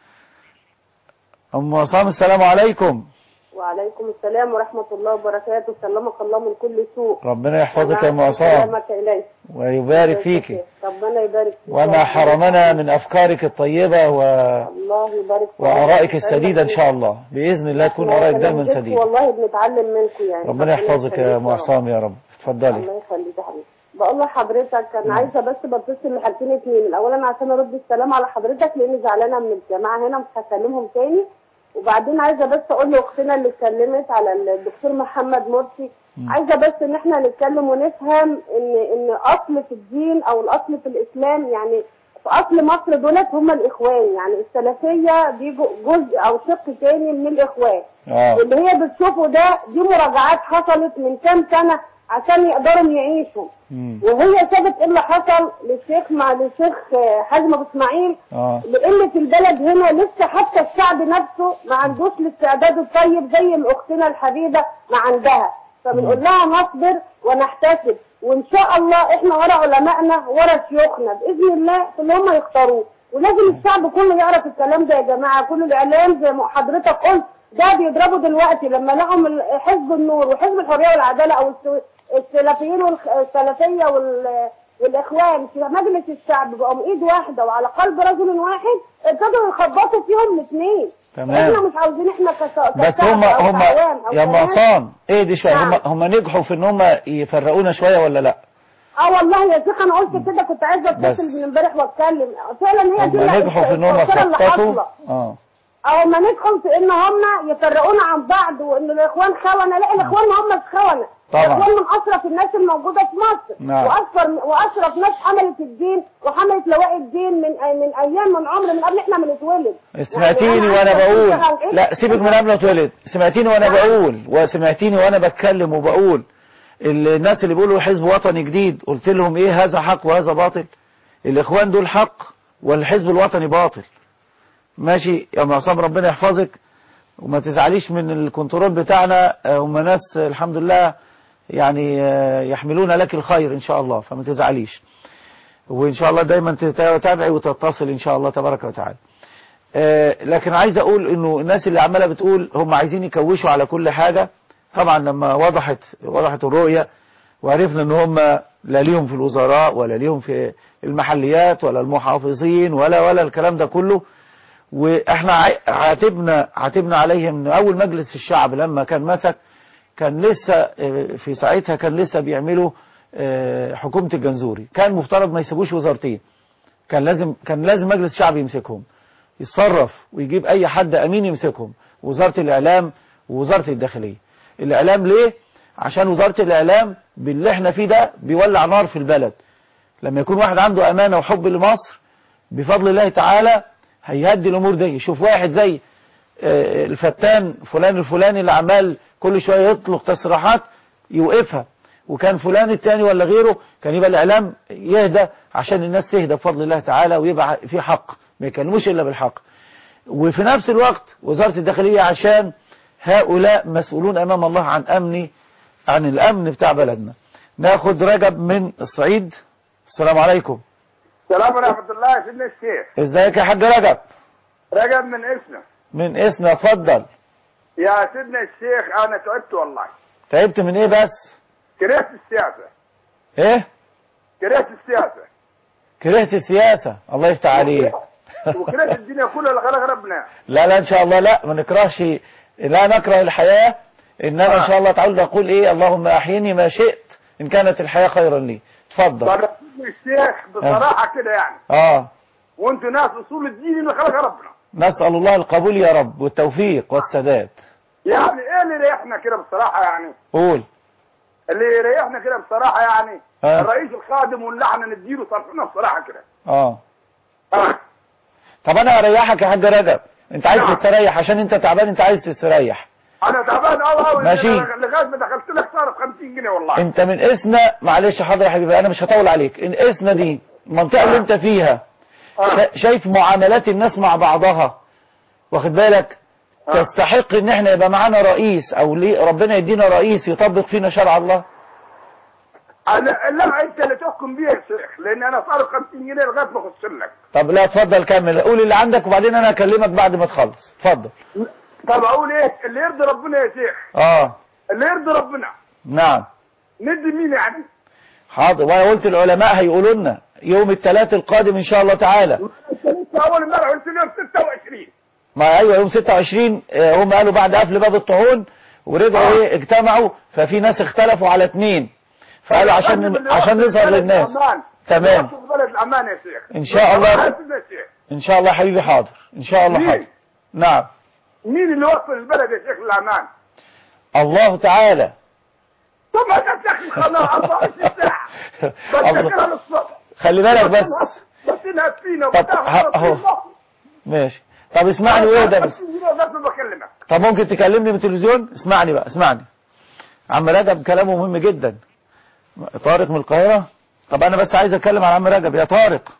ام عصام السلام عليكم وعليكم السلام ورحمة الله وبركاته سلمك الله من كل سوء ربنا يحفظك يا ام عصام سلامك إليه ويبارك فيك ربنا يبارك فيك وما حرمنا من افكارك الطيبة و... الله يبارك فيك وارائك السديدة ان شاء الله باذن الله تكون ارائك دايما سديدة والله بنتعلم منكم يعني ربنا يحفظك يا ام عصام يا رب اتفضلي الله يخليك يا حبيبي بقول لحضرتك انا عايزه بس بتصل لحاجتين اتنين اولا عشان ارد السلام على حضرتك لاني زعلانه من الجماعه هنا مش هكلمهم تاني وبعدين عايزه بس اقول لاختنا اللي اتكلمت على الدكتور محمد مرسي عايزه بس ان احنا نتكلم ونفهم ان ان اصل في الدين او الاصل في الاسلام يعني في اصل مصر دولت هم الاخوان يعني السلفيه دي جو- جزء او شق تاني من الاخوان اه واللي هي بتشوفه ده دي مراجعات حصلت من كام سنه عشان يقدروا يعيشوا مم. وهي شافت ايه اللي حصل للشيخ مع للشيخ آه، حازم ابو اسماعيل اه لان في البلد هنا لسه حتى الشعب نفسه ما عندوش الاستعداد الطيب زي ما اختنا الحبيبه ما عندها فبنقول لها نصبر ونحتسب وان شاء الله احنا ورا علمائنا ورا شيوخنا باذن الله في اللي هم يختاروه ولازم الشعب كله يعرف الكلام ده يا جماعه كل الاعلام زي ما حضرتك قلت ده بيضربوا دلوقتي لما لقوا من حزب النور وحزب الحريه والعداله او الس- السلفيين والسلفيه وال والاخوان في مجلس الشعب بقوا ايد واحده وعلى قلب رجل واحد ابتدوا يخبطوا فيهم الاثنين تمام. احنا مش عاوزين احنا كس- بس كشعب هم أو هم كعوام أو يا ام كناس. عصام ايه دي شويه هم نعم. هم نجحوا في ان هم يفرقونا شويه ولا لا اه والله يا شيخ انا قلت كده كنت عايزه بس. اتصل من امبارح واتكلم فعلا هي هم دي اللي- نجحوا في ان هم الخسارة اللي خططوا حاصلة. اه او ما ندخل في ان هم يفرقونا عن بعض وان الاخوان خونه لا الاخوان ما هم خونه طبعا. الاخوان من اشرف الناس الموجوده في مصر نعم. واشرف واشرف ناس حملت الدين وحملت لواء الدين من من ايام من عمر من قبل احنا ما نتولد سمعتيني يعني وانا أنا بقول عايزة أشتغل إيه؟ لا سيبك من قبل ما اتولد سمعتيني وانا بقول وسمعتيني وانا بتكلم وبقول الناس اللي بيقولوا حزب وطني جديد قلت لهم ايه هذا حق وهذا باطل الاخوان دول حق والحزب الوطني باطل ماشي يا ام عصام ربنا يحفظك وما تزعليش من الكنترول بتاعنا آه، هم ناس آه، الحمد لله يعني آه، يحملون لك الخير ان شاء الله فما تزعليش وان شاء الله دايما تتابعي وتتصل ان شاء الله تبارك وتعالى آه، لكن عايز اقول انه الناس اللي عماله بتقول هم عايزين يكوشوا على كل حاجة طبعا لما وضحت وضحت الرؤية وعرفنا ان هم لا ليهم في الوزراء ولا ليهم في المحليات ولا المحافظين ولا ولا الكلام ده كله واحنا ع- عاتبنا عاتبنا عليهم ان اول مجلس الشعب لما كان مسك كان لسه آه، في ساعتها كان لسه بيعملوا آه، حكومة الجنزوري كان مفترض ما يسيبوش وزارتين كان لازم كان لازم مجلس الشعب يمسكهم يتصرف ويجيب اي حد امين يمسكهم وزارة الاعلام ووزارة الداخلية الاعلام ليه عشان وزارة الاعلام باللي احنا فيه ده بيولع نار في البلد لما يكون واحد عنده امانة وحب لمصر بفضل الله تعالى هيهدي الامور دي يشوف واحد زي آه، الفتان فلان الفلاني اللي عمال كل شوية يطلق تصريحات يوقفها وكان فلان التاني ولا غيره كان يبقى الاعلام يهدى عشان الناس تهدى بفضل الله تعالى ويبقى في حق ما يكلموش الا بالحق وفي نفس الوقت وزارة الداخلية عشان هؤلاء مسؤولون امام الله عن امني عن الامن بتاع بلدنا ناخد رجب من الصعيد السلام عليكم السلام ورحمة الله يا سيدنا الشيخ ازيك يا حاج رجب رجب من اسمه من اسنا اتفضل يا سيدنا الشيخ انا تعبت والله تعبت من ايه بس كرهت السياسة ايه كرهت السياسة كرهت السياسة الله يفتح عليك وكرهت الدنيا كلها اللي خلق ربنا لا لا ان شاء الله لا ما نكرهش لا نكره الحياة انما ان شاء الله تعالى نقول ايه اللهم احيني ما شئت ان كانت الحياة خيرا لي اتفضل طب يا سيدنا الشيخ بصراحة كده يعني اه وانتوا ناس اصول الدين اللي خلق ربنا نسأل الله القبول يا رب والتوفيق والسداد يعني ايه اللي يريحنا كده بصراحة يعني قول اللي يريحنا كده بصراحة يعني آه. الرئيس الخادم واللي احنا نديله صرفنا بصراحة كده اه آه. طب انا اريحك يا حاج رجب انت عايز تستريح عشان انت تعبان انت عايز تستريح انا تعبان قوي قوي ماشي. لغايه ما دخلت لك صار ب 50 جنيه والله انت من اسنا معلش حاضر يا حبيبي انا مش هطول عليك ان اسنا دي المنطقة اللي انت فيها شا- شايف معاملات الناس مع بعضها واخد بالك تستحق ان احنا يبقى معانا رئيس او ليه ربنا يدينا رئيس يطبق فينا شرع الله انا لا انت اللي تحكم بيه يا شيخ لان انا صار ب 50 جنيه لغايه ما اخش لك طب لا اتفضل كمل قول اللي عندك وبعدين انا اكلمك بعد ما تخلص اتفضل طب اقول ايه اللي يرضي ربنا يا شيخ اه اللي يرضي ربنا نعم ندي مين يعني حاضر وانا قلت العلماء هيقولوا لنا يوم الثلاث القادم ان شاء الله تعالى لسه اول امبارح قلت لهم 26 ما ايوه يوم 26 آه، هم قالوا بعد قفل باب الطاعون ورجعوا آه. ايه اجتمعوا ففي ناس اختلفوا على اثنين فقالوا عشان عشان نظهر للناس تمام في بلد الامان يا شيخ إن شاء الله. يا سيدنا الشيخ ان شاء الله حبيبي حاضر ان شاء الله مين؟ حاضر نعم مين اللي وصل البلد يا شيخ للامان الله تعالى طب ما تفتح خلاص 24 ساعه الله. بتذكرها للصبح خلي بالك بس بس انها فينا طب ه- اهو ماشي طب اسمعني واهدى بس بس بكلمك طب ممكن تكلمني من التلفزيون اسمعني بقى اسمعني عم رجب كلامه مهم جدا طارق من القاهرة طب انا بس عايز اتكلم عن عم رجب يا طارق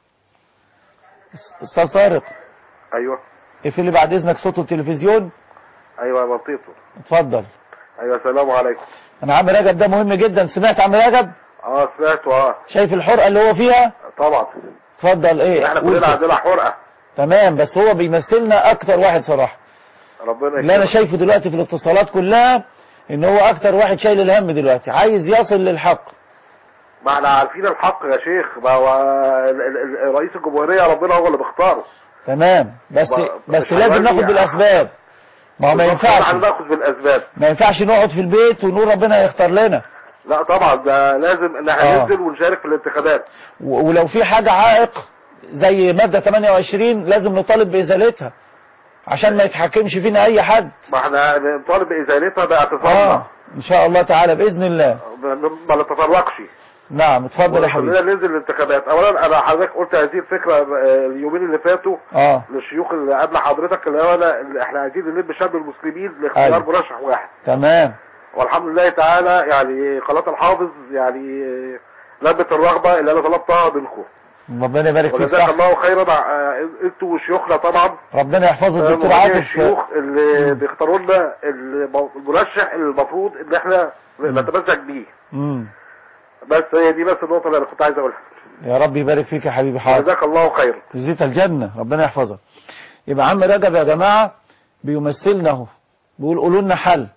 استاذ طارق ايوه اقفل لي بعد اذنك صوت التلفزيون ايوه يا بطيطه اتفضل ايوه السلام عليكم انا عم رجب ده مهم جدا سمعت عم رجب اه سمعت اه شايف الحرقة اللي هو فيها طبعا اتفضل ايه احنا قول كلنا كده. عندنا حرقه تمام بس هو بيمثلنا اكتر واحد صراحة ربنا اللي انا يكرمك. شايفه دلوقتي في الاتصالات كلها ان هو اكتر واحد شايل الهم دلوقتي عايز يصل للحق ما احنا عارفين الحق يا شيخ ما هو ال- ال- ال- رئيس الجمهوريه ربنا هو اللي بيختاره تمام بس ما- بس مش لازم هيولي ناخد يعني. بالاسباب ما هو ما ينفعش احنا ناخد بالاسباب ما ينفعش نقعد في البيت ونقول ربنا يختار لنا لا طبعا ده لازم ان احنا آه. ننزل ونشارك في الانتخابات و- ولو في حاجة عائق زي مادة 28 لازم نطالب بإزالتها عشان ما يتحكمش فينا أي حد ما احنا نطالب بازالتها آه باعتصامنا إن شاء الله تعالى بإذن الله ما ما نتطرقش نعم اتفضل يا حبيبي خلينا ننزل الانتخابات اولا انا حضرتك قلت هذه الفكره آه، اليومين اللي فاتوا اه للشيوخ اللي قبل حضرتك اللي هو أنا- اللي احنا عايزين نلم شاب المسلمين لاختيار أيوة. مرشح واحد تمام والحمد لله تعالى يعني قناه الحافظ يعني آه، لبت الرغبه اللي انا طلبتها منكم ربنا يبارك فيك وجزاك صح الله خيرا آه، انتوا وشيوخنا طبعا ربنا يحفظ آه، الدكتور مواجهة عاطف الشيوخ اللي بيختاروا لنا الم- المرشح اللي المفروض ان احنا نتمسك بيه مم. بس هي دي بس النقطه اللي انا كنت عايز اقولها يا رب يبارك فيك يا حبيبي حاضر جزاك الله خيرا جزيت الجنة ربنا يحفظك يبقى عم رجب يا جماعة بيمثلنا اهو بيقول قولوا لنا حل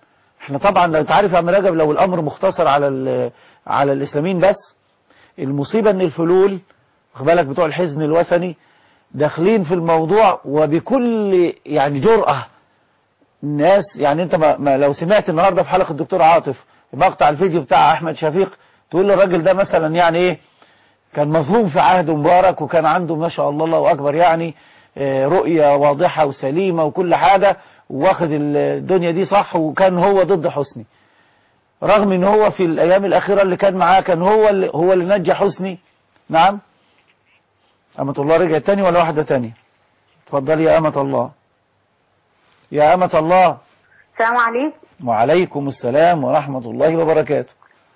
احنا طبعا لو تعرف يا عم رجب لو الامر مختصر على ال- على الاسلاميين بس المصيبه ان الفلول واخد بالك بتوع الحزن الوثني داخلين في الموضوع وبكل يعني جرأة الناس يعني انت ما, ما لو سمعت النهارده في حلقه الدكتور عاطف مقطع الفيديو بتاع احمد شفيق تقول الراجل ده مثلا يعني ايه كان مظلوم في عهد مبارك وكان عنده ما شاء الله الله اكبر يعني آه، رؤية واضحة وسليمة وكل حاجة واخد الدنيا دي صح وكان هو ضد حسني رغم ان هو في الايام الاخيرة اللي كان معاه كان هو اللي هو اللي نجى حسني نعم أمة الله رجعت تاني ولا واحدة تانية اتفضلي يا أمة الله يا أمة الله السلام عليكم وعليكم السلام ورحمة الله وبركاته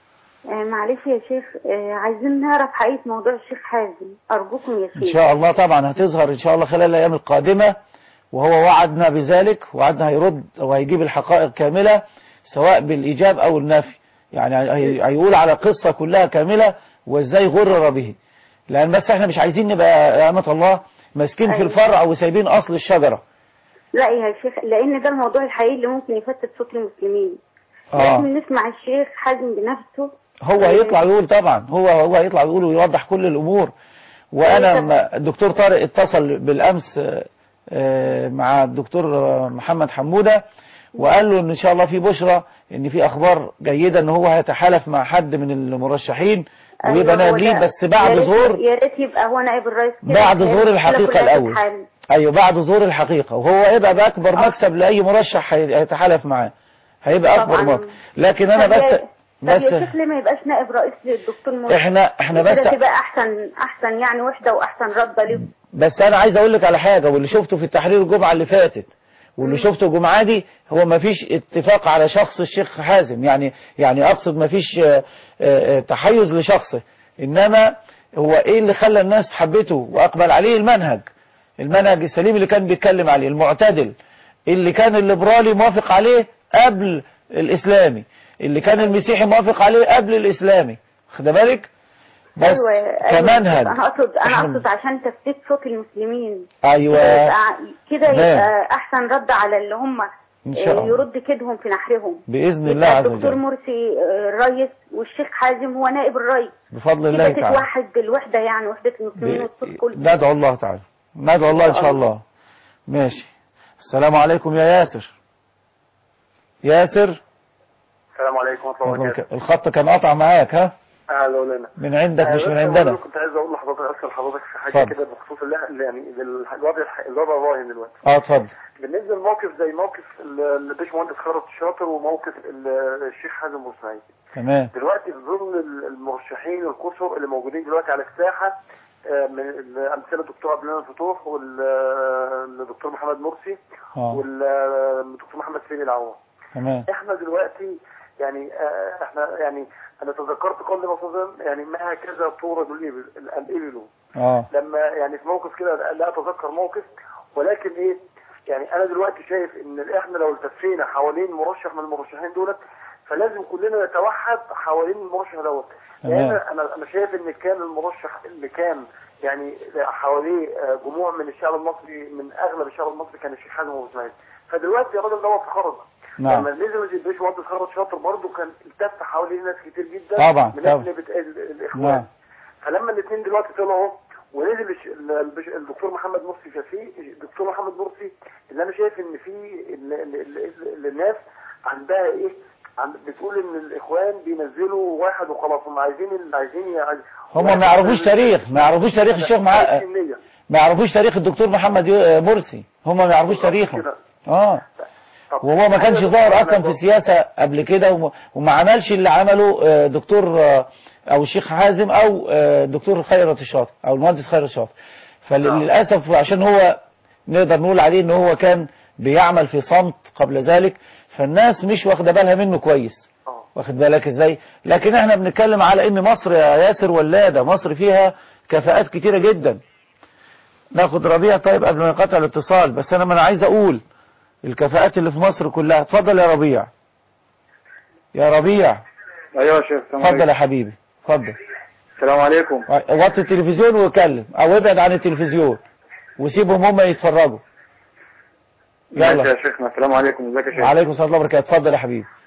آه معلش يا شيخ آه عايزين نعرف حقيقة موضوع الشيخ حازم أرجوكم يا إن شيخ شاء الله طبعا هتظهر إن شاء الله خلال الأيام القادمة وهو وعدنا بذلك وعدنا هيرد وهيجيب الحقائق كاملة سواء بالإيجاب أو النفي يعني هي- هيقول على القصة كلها كاملة وإزاي غرر به لأن بس إحنا مش عايزين نبقى يا أمة الله ماسكين في أيوة. الفرع وسايبين أصل الشجرة لا يا شيخ لأن ده الموضوع الحقيقي اللي ممكن يفتت صوت المسلمين آه. لازم نسمع الشيخ حازم بنفسه هو هيطلع يقول طبعا هو هو هيطلع يقول ويوضح كل الامور وانا أيوة. لما الدكتور طارق اتصل بالامس آه، آه، مع الدكتور آه، محمد حموده وقال له ان شاء الله في بشرى ان في اخبار جيده ان هو هيتحالف مع حد من المرشحين ويبقى أيوة، هو نائب ليه ده. بس بعد يا ريت- ظهور يا ريت يبقى هو نائب الرئيس كده بعد عشان ظهور المشكلة الحقيقه كلها الاول تتحل. ايوه بعد ظهور الحقيقه وهو يبقى باكبر مكسب لاي مرشح هي- هيتحالف معاه هيبقى اكبر طبعاً. مكسب لكن انا طب يا- بس طب يا بس شيخ ليه ما يبقاش نائب رئيس للدكتور مرسي احنا احنا بس كده تبقى احسن احسن يعني وحده واحسن رده ليه بس انا عايز اقول لك على حاجه واللي شفته في التحرير الجمعه اللي فاتت واللي شفته الجمعه دي هو ما فيش اتفاق على شخص الشيخ حازم يعني يعني اقصد ما فيش آه، آه، تحيز لشخصه انما هو ايه اللي خلى الناس حبته واقبل عليه المنهج المنهج السليم اللي كان بيتكلم عليه المعتدل اللي كان الليبرالي موافق عليه قبل الاسلامي اللي كان المسيحي موافق عليه قبل الاسلامي خد بالك بس أيوة كمنهج انا اقصد انا إحنا- اقصد عشان تفتيت صوت المسلمين ايوه كده يبقى كده تمام. يبقى احسن رد على اللي هم إن شاء الله. يرد كدهم في نحرهم باذن الله يبقى عز الدكتور وجل مرسي آه، الرئيس والشيخ حازم هو نائب الرئيس بفضل الله كده تعالى تتوحد الوحده يعني وحده المسلمين والصوت كله ندعو الله تعالى ندعو الله ان شاء الله ماشي السلام عليكم يا ياسر ياسر السلام عليكم ورحمه الله وبركاته الخط كان قطع معاك ها اهلا وسهلا من عندك آه، مش بس من أنا عندنا كنت عايز اقول لحضرتك اسال حضرتك في حاجه اتفضل. كده بخصوص اللي يعني بالح- الوضع الح- الوضع الراهن دلوقتي اه اتفضل بالنسبه لموقف زي موقف ال- الباشمهندس خالد الشاطر وموقف ال- الشيخ حازم بورسعيد تمام دلوقتي في ظل ال- المرشحين الكثر اللي موجودين دلوقتي على الساحه آه، من الامثله الدكتور عبد المنعم الفتوح والدكتور محمد مرسي اه والدكتور محمد سليم العوض تمام احنا دلوقتي يعني آه، احنا يعني انا تذكرت قول النبي صلى الله عليه وسلم يعني ما هكذا تورد الابل الابل اه لما يعني في موقف كده لا اتذكر موقف ولكن ايه يعني انا دلوقتي شايف ان احنا لو التفينا حوالين مرشح من المرشحين دولت فلازم كلنا نتوحد حوالين المرشح دوت لان تمام. انا انا شايف ان كان المرشح اللي كان يعني حواليه آه، جموع من الشعب المصري من اغلب الشعب المصري كان الشيخ حازم ابو اسماعيل فدلوقتي الراجل دوت خرج نعم. لما نزل الباشمهندس خالد شاطر برضه كان التف حواليه ناس كتير جدا طبعا، من طبعا. اهل بت- ال- الاخوان نعم فلما الاثنين دلوقتي طلعوا ونزل الش- ال- البش- الدكتور محمد مرسي شفيق الدكتور محمد مرسي اللي انا شايف ان في ال- ال- ال- ال- الناس عندها ايه عند بتقول ان الاخوان بينزلوا واحد وخلاص هم عايزين اللي عايزين يع- هم واحد ما يعرفوش من- تاريخ ما يعرفوش تاريخ الشيخ مع عايزين النية. ما يعرفوش تاريخ الدكتور محمد يو- مرسي هم ما يعرفوش تاريخه كده. اه طب وهو ما كانش أنا ظاهر دكتور اصلا في محمد السياسة قبل كده وما, وما عملش اللي عمله آه، دكتور آه، او الشيخ حازم او آه، دكتور خيرت الشاطر او المهندس خيرت الشاطر فللاسف عشان هو نقدر نقول عليه ان هو كان بيعمل في صمت قبل ذلك فالناس مش واخده بالها منه كويس آه. واخد بالك ازاي لكن احنا بنتكلم على ان مصر يا ياسر ولادة مصر فيها كفاءات كتيرة جدا ناخد ربيع طيب قبل ما ينقطع الاتصال بس انا ما انا عايز اقول الكفاءات اللي في مصر كلها اتفضل يا ربيع يا ربيع ايوه يا شيخ السلام اتفضل عليكم يا حبيبي اتفضل السلام عليكم وطي التلفزيون واتكلم او ابعد عن التلفزيون وسيبهم هم يتفرجوا ماشي يلا يا شيخنا السلام عليكم ازيك يا شيخ وعليكم السلام ورحمه الله وبركاته اتفضل يا حبيبي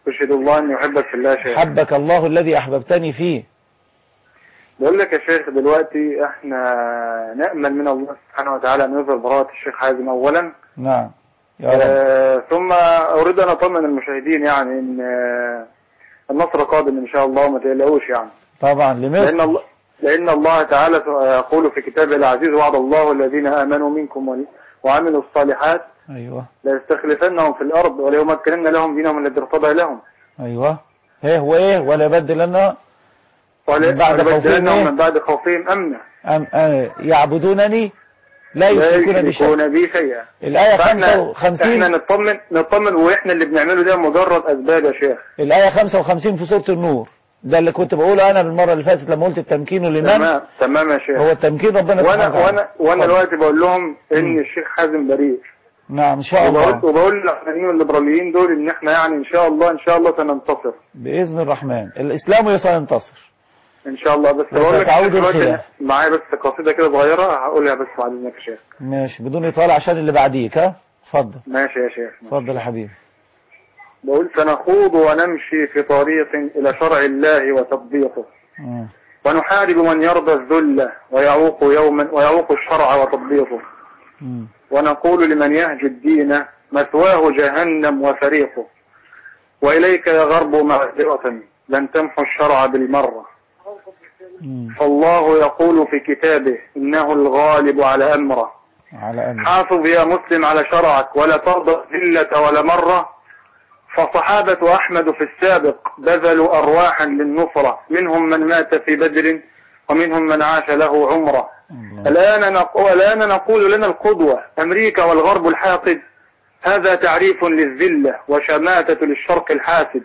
أشهد الله أني أحبك في الله يا شيخ حبك الله الذي أحببتني فيه بقول لك يا شيخ دلوقتي احنا نأمل من الله سبحانه وتعالى أن يظهر براءة الشيخ حازم أولا نعم يا رب آه ثم أريد أن أطمن المشاهدين يعني أن آه النصر قادم إن شاء الله وما تقلقوش يعني طبعا لأن لمصر الله لأن الله تعالى يقول في كتابه العزيز وعد الله الذين آمنوا منكم ول- وعملوا الصالحات أيوه ليستخلفنهم في الأرض وليمكنن لهم دينهم الذي ارتضى لهم أيوه ايه وإيه ولا يبدلن ول- من بعد خوفهم وليبدلنهم إيه؟ من بعد خوفهم أمنا أم آه يعبدونني لا لا يشركون بشيء يشركون بي شيئا الآية فاحنا 55 احنا نطمن نطمن واحنا اللي بنعمله ده مجرد اسباب يا شيخ الآية 55 في سورة النور ده اللي كنت بقوله أنا بالمرة اللي فاتت لما قلت التمكين لمن تمام تمام يا شيخ هو التمكين ربنا سبحانه وانا وتعالى وانا وانا اتفضل. دلوقتي بقول لهم ان الشيخ حازم بريء نعم إن شاء وبقول الله وبقول للعلمانيين والليبراليين دول ان احنا يعني ان شاء الله ان شاء الله سننتصر بإذن الرحمن الإسلام سينتصر ان شاء الله بس بقول لك وستعود دلوقتي الخلاف. معايا بس قصيده كده صغيره هقولها بس بعد اذنك يا شيخ ماشي بدون إطالة عشان اللي بعديك ها اتفضل ماشي يا شيخ اتفضل يا حبيبي بقول سنخوض ونمشي في طريق الى شرع الله وتطبيقه مم. ونحارب من يرضى الذل ويعوق يوما ويعوق الشرع وتطبيقه مم. ونقول لمن يهجو الدين مثواه جهنم وفريقه وإليك يا غرب معذرة لن تمحو الشرع بالمرة مم. فالله يقول في كتابه إنه الغالب على أمره على أمر حافظ يا مسلم على شرعك ولا ترضى الذلة ولا مرة فصحابة أحمد في السابق بذلوا أرواحا للنصرة منهم من مات في بدر ومنهم من عاش له عمره الله. الآن نقول, الآن نقول لنا القدوة أمريكا والغرب الحاقد هذا تعريف للذلة وشماتة للشرق الحاسد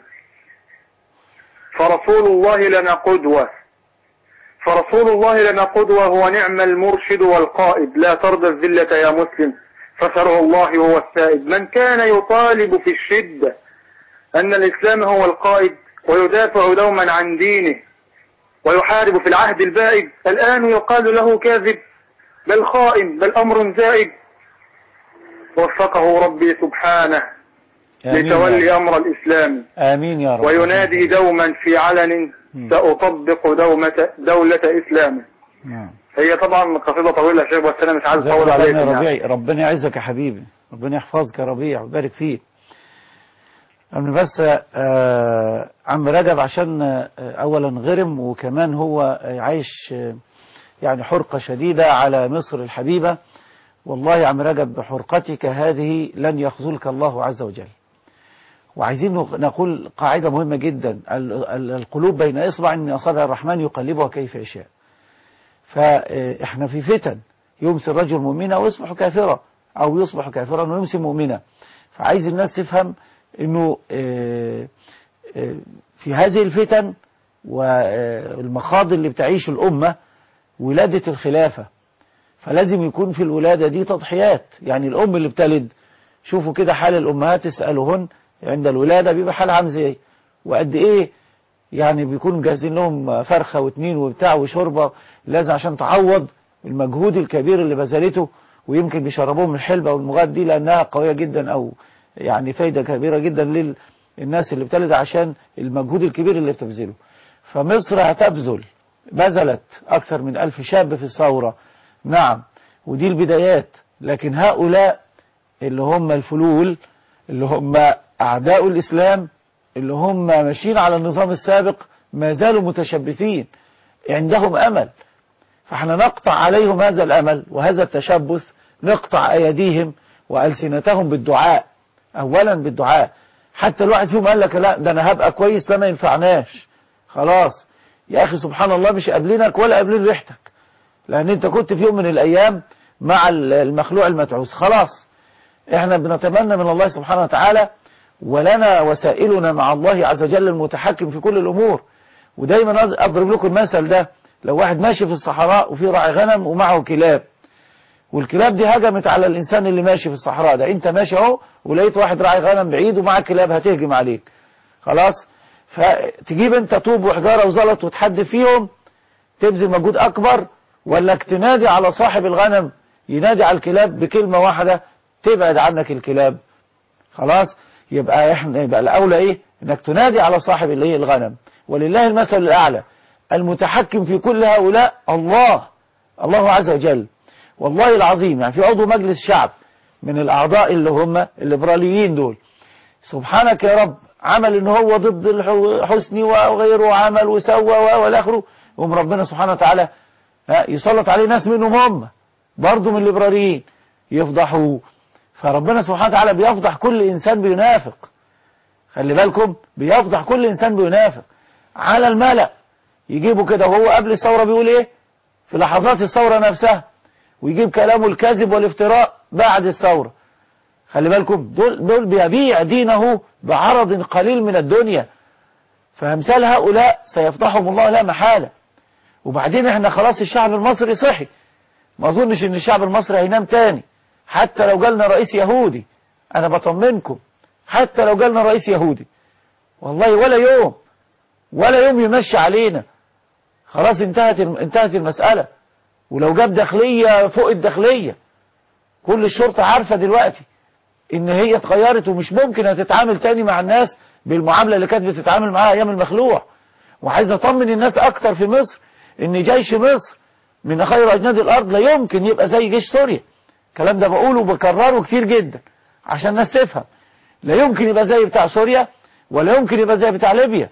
فرسول الله لنا قدوة فرسول الله لنا قدوة هو نعم المرشد والقائد لا ترضى الذلة يا مسلم فشرع الله هو السائد من كان يطالب في الشدة أن الإسلام هو القائد ويدافع دوما عن دينه ويحارب في العهد البائد الآن يقال له كاذب بل خائن بل أمر زائد وفقه ربي سبحانه آمين يا لتولي رب. أمر الإسلام آمين يا رب وينادي دوما في علن مم. سأطبق دومة دولة إسلام نعم هي طبعا قصيدة طويلة يا شيخ بس أنا مش عايز جزاك أطول الله عليك خير يا يعني. ربيع ربنا يعزك يا حبيبي ربنا يحفظك يا ربيع ويبارك فيك أنا بس آه عم رجب عشان آه أولا غرم وكمان هو آه عايش آه يعني حرقة شديدة على مصر الحبيبة والله يا عم رجب بحرقتك هذه لن يخذلك الله عز وجل وعايزين نق- نقول قاعدة مهمة جدا ال- ال- القلوب بين إصبع من أصابع الرحمن يقلبها كيف يشاء فإحنا في فتن يمسي الرجل مؤمنا ويصبح كافرا أو يصبح كافرا ويمسي مؤمنا فعايز الناس تفهم أنه آه، آه، في هذه الفتن والمخاض اللي بتعيش الأمة ولادة الخلافة فلازم يكون في الولادة دي تضحيات يعني الأم اللي بتلد شوفوا كده حال الأمهات اسألوهن عند الولادة بيبقى حال عامل ازاي وقد إيه يعني بيكونوا مجهزين لهم فرخة واتنين وبتاع وشوربة لازم عشان تعوض المجهود الكبير اللي بذلته ويمكن بيشربوهم الحلبة والمغاد دي لأنها قوية جدا أو يعني فايدة كبيرة جدا للناس اللي بتلد عشان المجهود الكبير اللي بتبذله فمصر هتبذل بذلت أكثر من ألف شاب في الثورة نعم ودي البدايات لكن هؤلاء اللي هم الفلول اللي هم أعداء الإسلام اللي هم ماشيين على النظام السابق ما زالوا متشبثين عندهم أمل فاحنا نقطع عليهم هذا الأمل وهذا التشبث نقطع أيديهم وألسنتهم بالدعاء أولا بالدعاء حتى الواحد فيهم قال لك لا ده أنا هبقى كويس ده ما ينفعناش خلاص يا أخي سبحان الله مش قابلينك ولا قابلين ريحتك لأن أنت كنت في يوم من الأيام مع المخلوع المتعوس خلاص احنا بنتمنى من الله سبحانه وتعالى ولنا وسائلنا مع الله عز وجل المتحكم في كل الأمور ودايما أضرب لكم المثل ده لو واحد ماشي في الصحراء وفي راعي غنم ومعه كلاب والكلاب دي هجمت على الإنسان اللي ماشي في الصحراء ده انت ماشي اهو ولقيت واحد راعي غنم بعيد ومعاه كلاب هتهجم عليك خلاص فتجيب انت طوب وحجارة وزلط وتحدف فيهم تبذل مجهود أكبر ولا تنادي على صاحب الغنم ينادي على الكلاب بكلمة واحدة تبعد عنك الكلاب خلاص يبقى احنا يبقى الاولى ايه انك تنادي على صاحب الايه الغنم ولله المثل الاعلى المتحكم في كل هؤلاء الله الله عز وجل والله العظيم يعني في عضو مجلس شعب من الاعضاء اللي هم الليبراليين دول سبحانك يا رب عمل ان هو ضد الحسني وغيره عمل وسوى والى اخره يقوم ربنا سبحانه وتعالى ها، يسلط عليه ناس منهم هم برضه من الليبراليين يفضحوه فربنا سبحانه وتعالى بيفضح كل انسان بينافق خلي بالكم بيفضح كل انسان بينافق على الملأ يجيبوا كده وهو قبل الثورة بيقول ايه في لحظات الثورة نفسها ويجيب كلامه الكذب والافتراء بعد الثورة خلي بالكم دول, دول بيبيع دينه بعرض قليل من الدنيا فامثال هؤلاء سيفضحهم الله لا محالة وبعدين احنا خلاص الشعب المصري صحي ما اظنش ان الشعب المصري هينام تاني حتى لو جالنا رئيس يهودي انا بطمنكم حتى لو جالنا رئيس يهودي والله ولا يوم ولا يوم يمشي علينا خلاص انتهت انتهت المسألة ولو جاب داخلية فوق الداخلية كل الشرطة عارفة دلوقتي ان هي اتغيرت ومش ممكن هتتعامل تاني مع الناس بالمعاملة اللي كانت بتتعامل معاها ايام المخلوع وعايز اطمن الناس اكتر في مصر ان جيش مصر من خير اجناد الارض لا يمكن يبقى زي جيش سوريا الكلام ده بقوله وبكرره كتير جدا عشان الناس تفهم لا يمكن يبقى زي بتاع سوريا ولا يمكن يبقى زي بتاع ليبيا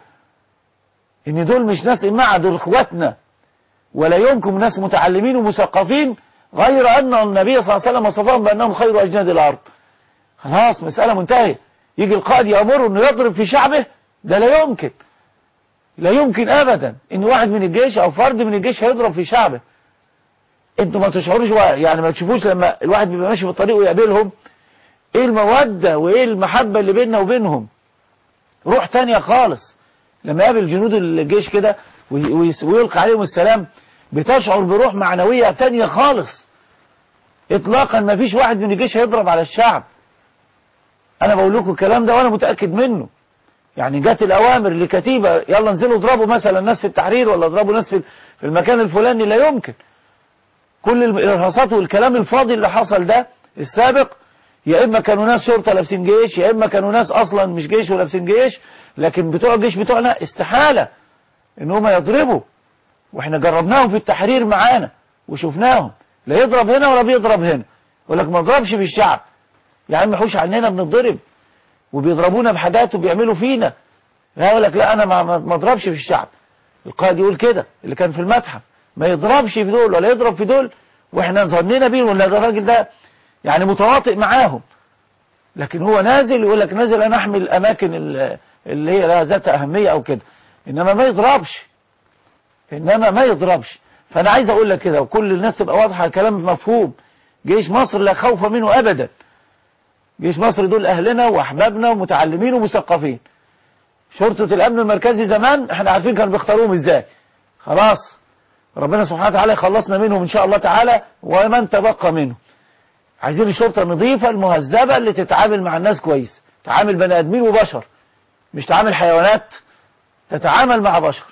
ان دول مش ناس إماعة دول اخواتنا ولا يمكن ناس متعلمين ومثقفين غير ان النبي صلى الله عليه وسلم وصفهم بانهم خير اجناد الارض خلاص مسألة منتهية يجي القائد يأمره انه يضرب في شعبه ده لا يمكن لا يمكن ابدا ان واحد من الجيش او فرد من الجيش هيضرب في شعبه انتوا ما تشعروش يعني ما تشوفوش لما الواحد بيبقى ماشي في الطريق ويقابلهم ايه المودة وايه المحبة اللي بيننا وبينهم روح تانية خالص لما يقابل جنود الجيش كده ويلقى عليهم السلام بتشعر بروح معنوية تانية خالص اطلاقا ما فيش واحد من الجيش هيضرب على الشعب انا بقول لكم الكلام ده وانا متأكد منه يعني جت الاوامر لكتيبة يلا انزلوا اضربوا مثلا ناس في التحرير ولا اضربوا ناس في في المكان الفلاني لا يمكن كل الارهاصات والكلام الفاضي اللي حصل ده السابق يا اما كانوا ناس شرطة لابسين جيش يا اما كانوا ناس اصلا مش جيش ولابسين جيش لكن بتوع الجيش بتوعنا استحالة ان هم يضربوا واحنا جربناهم في التحرير معانا وشفناهم لا يضرب هنا ولا بيضرب هنا يقول لك ما اضربش في الشعب يا عم حوش عننا بنضرب وبيضربونا بحاجات وبيعملوا فينا لا يقول لك لا انا ما اضربش في الشعب القائد يقول كده اللي كان في المتحف ما يضربش في دول ولا يضرب في دول واحنا ظنينا بيه ولا ده الراجل ده يعني متواطئ معاهم لكن هو نازل يقول لك نازل انا احمي الاماكن اللي هي لها ذات اهمية او كده انما ما يضربش انما ما يضربش فانا عايز اقول لك كده وكل الناس تبقى واضحة الكلام مفهوم جيش مصر لا خوف منه ابدا جيش مصر دول اهلنا واحبابنا ومتعلمين ومثقفين شرطة الامن المركزي زمان احنا عارفين كانوا بيختاروهم ازاي خلاص ربنا سبحانه وتعالى يخلصنا منهم ان شاء الله تعالى ومن تبقى منه عايزين الشرطة النظيفة المهذبة اللي تتعامل مع الناس كويس تعامل بني ادمين وبشر مش تعامل حيوانات تتعامل مع بشر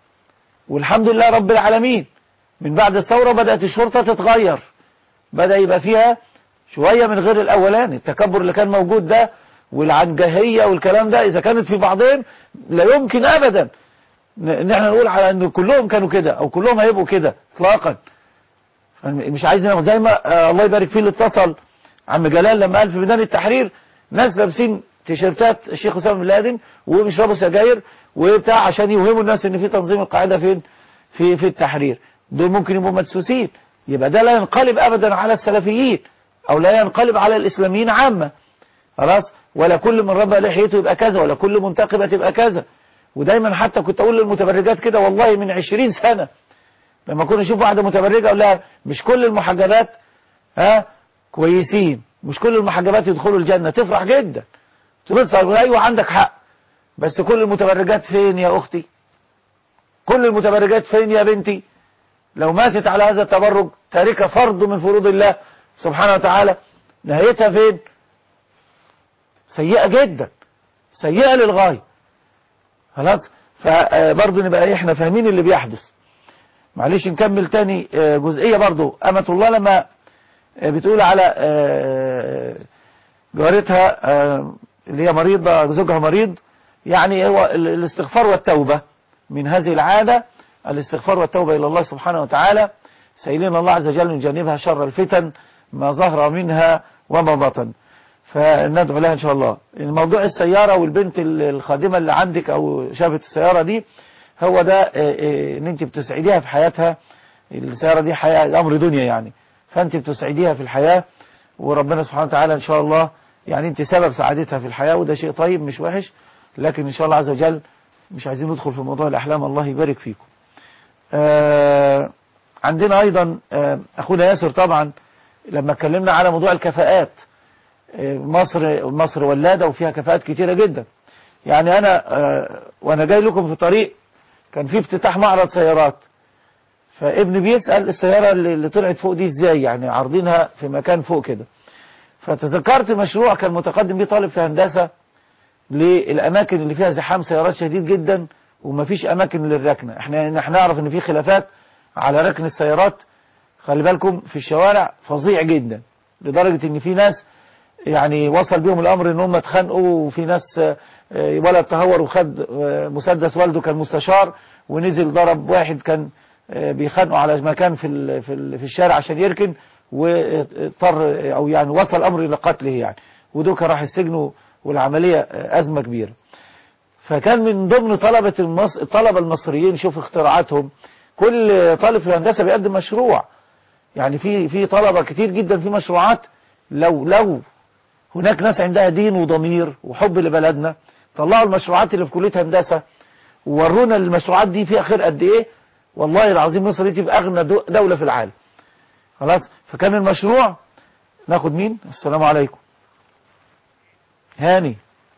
والحمد لله رب العالمين من بعد الثورة بدأت الشرطة تتغير بدأ يبقى فيها شوية من غير الأولاني التكبر اللي كان موجود ده والعنجهية والكلام ده إذا كانت في بعضهم لا يمكن أبدا ان احنا نقول على ان كلهم كانوا كده او كلهم هيبقوا كده اطلاقا مش عايز زي ما آه الله يبارك فيه اللي اتصل عم جلال لما قال في ميدان التحرير ناس لابسين تيشيرتات الشيخ اسامه بن لادن وبيشربوا سجاير وبتاع عشان يوهموا الناس ان في تنظيم القاعده فين في في التحرير دول ممكن يبقوا مدسوسين يبقى ده لا ينقلب ابدا على السلفيين او لا ينقلب على الاسلاميين عامه خلاص ولا كل من ربى لحيته يبقى كذا ولا كل منتقبه تبقى كذا ودايما حتى كنت اقول للمتبرجات كده والله من عشرين سنة لما كنا نشوف واحدة متبرجة اقول لها مش كل المحجبات ها كويسين مش كل المحجبات يدخلوا الجنة تفرح جدا تبص ايوه عندك حق بس كل المتبرجات فين يا اختي كل المتبرجات فين يا بنتي لو ماتت على هذا التبرج تاركة فرض من فروض الله سبحانه وتعالى نهايتها فين سيئة جدا سيئة للغاية خلاص فبرضه نبقى احنا فاهمين اللي بيحدث معلش نكمل تاني جزئية برضه أمة الله لما بتقول على جارتها اللي هي مريضة زوجها مريض يعني هو ال- الاستغفار والتوبة من هذه العادة الاستغفار والتوبة إلى الله سبحانه وتعالى سائلين الله عز وجل من جانبها شر الفتن ما ظهر منها وما بطن فندعو لها إن شاء الله الموضوع السيارة والبنت ال- الخادمة اللي عندك أو شافت السيارة دي هو ده آه، آه، ان انت بتسعديها في حياتها السيارة دي حياة امر دنيا يعني فانت بتسعديها في الحياة وربنا سبحانه وتعالى ان شاء الله يعني انت سبب سعادتها في الحياة وده شيء طيب مش وحش لكن ان شاء الله عز وجل مش عايزين ندخل في موضوع الاحلام الله يبارك فيكم آه عندنا ايضا آه اخونا ياسر طبعا لما اتكلمنا على موضوع الكفاءات آه مصر مصر ولادة وفيها كفاءات كتيرة جدا يعني انا آه وانا جاي لكم في طريق كان في افتتاح معرض سيارات فابني بيسأل السيارة اللي اللي طلعت فوق دي ازاي يعني عارضينها في مكان فوق كده فتذكرت مشروع كان متقدم بيه طالب في هندسة للأماكن اللي فيها زحام سيارات شديد جدا ومفيش أماكن للركنة احنا احنا نعرف ان في خلافات على ركن السيارات خلي بالكم في الشوارع فظيع جدا لدرجة ان في ناس يعني وصل بيهم الامر ان هم اتخانقوا وفي ناس آه، آه، ولد تهور وخد آه، مسدس والده كان مستشار ونزل ضرب واحد كان آه، بيخانقوا على مكان في ال- في ال- في الشارع عشان يركن واضطر او يعني وصل الامر الى قتله يعني ودوكا راح السجن و- والعمليه آه، ازمه كبيره فكان من ضمن طلبة المص... الطلبة المصريين شوف اختراعاتهم كل طالب في الهندسة بيقدم مشروع يعني في في طلبة كتير جدا في مشروعات لو لو هناك ناس عندها دين وضمير وحب لبلدنا طلعوا المشروعات اللي في كلية هندسة وورونا المشروعات دي فيها خير قد ايه والله العظيم مصر دي تبقى اغنى دو- دولة في العالم خلاص فكان المشروع ناخد مين السلام عليكم هاني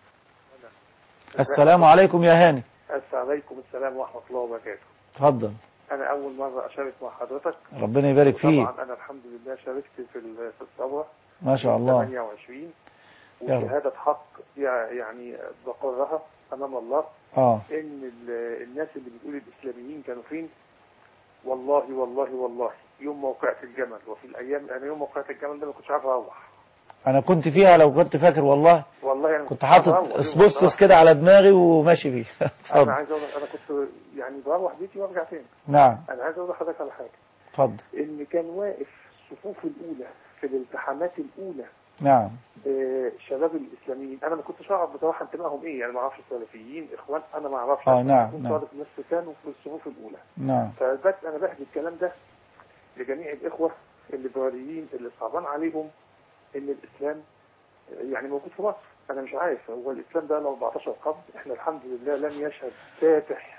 السلام عليكم يا هاني عليكم السلام ورحمة الله وبركاته اتفضل أنا أول مرة أشارك مع حضرتك ربنا يبارك فيك طبعا أنا الحمد لله شاركت في ال- في الثورة ما شاء الله 28 يا رب. وشهادة حق يع- يعني بقرها أمام الله اه إن ال- الناس اللي بتقول الإسلاميين كانوا فين والله والله والله يوم موقعة الجمل وفي الأيام أنا يوم موقعة الجمل ده ما كنتش عارف أروح انا كنت فيها لو كنت فاكر والله والله أنا كنت مش عارف حاطط أروح. يوم اسبوستس والله. كده على دماغي وماشي بيه أنا اتفضل عايز أقول لك أنا كنت يعني بروح بيتي وأرجع تاني نعم أنا عايز أقول لحضرتك على حاجة اتفضل ان كان واقف الصفوف الاولى في الالتحامات الاولى نعم آه، شباب الاسلاميين انا ما كنتش اعرف بصراحه انتمائهم ايه يعني ما اعرفش سلفيين اخوان انا ما اعرفش آه، نعم، كنت نعم. صادق نفس كانوا في الصفوف الاولى نعم فبس انا بحكي الكلام ده لجميع الاخوه الليبراليين اللي صعبان عليهم ان الاسلام آه، يعني موجود في مصر انا مش عارف هو الاسلام ده له 14 قرن احنا الحمد لله لم يشهد فاتح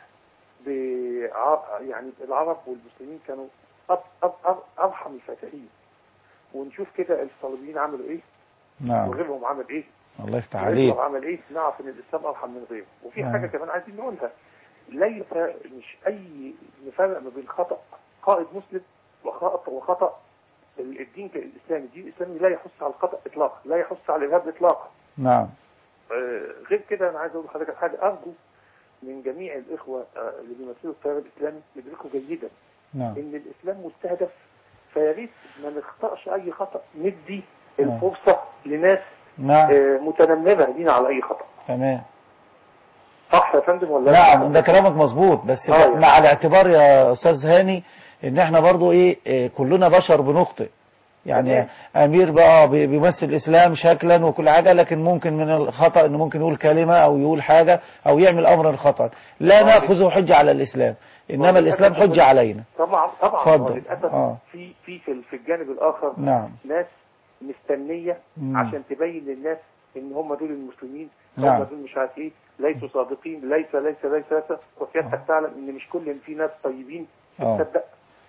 بع... يعني العرب والمسلمين كانوا أب... أب... أب... ارحم الفاتحين ونشوف كده الصليبيين عملوا ايه نعم وغيرهم عمل ايه الله يفتح وهتلر عليك عمل ايه نعرف ان الاسلام ارحم من غيره وفي نعم. حاجه كمان عايزين نقولها ليس مش اي نفرق ما بين خطا قائد مسلم وخطا وخطا ال- الدين الاسلامي الدين الاسلامي لا يحث على الخطا اطلاقا لا يحث على الارهاب اطلاقا نعم آه، غير كده انا عايز اقول لحضرتك حاجه ارجو من جميع الاخوه آه، اللي بيمثلوا التيار الاسلامي يدركوا جيدا نعم ان الاسلام مستهدف فيا ريت ما نخطاش اي خطا ندي نعم. الفرصه لناس نعم آه، متنمره لينا على اي خطا تمام صح يا فندم ولا نعم ده كلامك مظبوط بس آه، يعني. مع الاعتبار يا استاذ هاني ان احنا برضو ايه إيه، كلنا بشر بنخطئ يعني تمام. امير بقى بي- بيمثل الاسلام شكلا وكل حاجه لكن ممكن من الخطا انه ممكن يقول كلمه او يقول حاجه او يعمل امرا خطا لا آه، ناخذه حجه على الاسلام انما آه، الاسلام للأسف حجه علينا طبعا طبعا اتفضل. هو للاسف آه. في في في في الجانب الاخر نعم ناس مستنيه مم. عشان تبين للناس ان هم دول المسلمين نعم. هم دول مش عارف ايه ليسوا صادقين ليس ليس ليس ليس وسيادتك تعلم ان مش كل في ناس طيبين آه. تصدق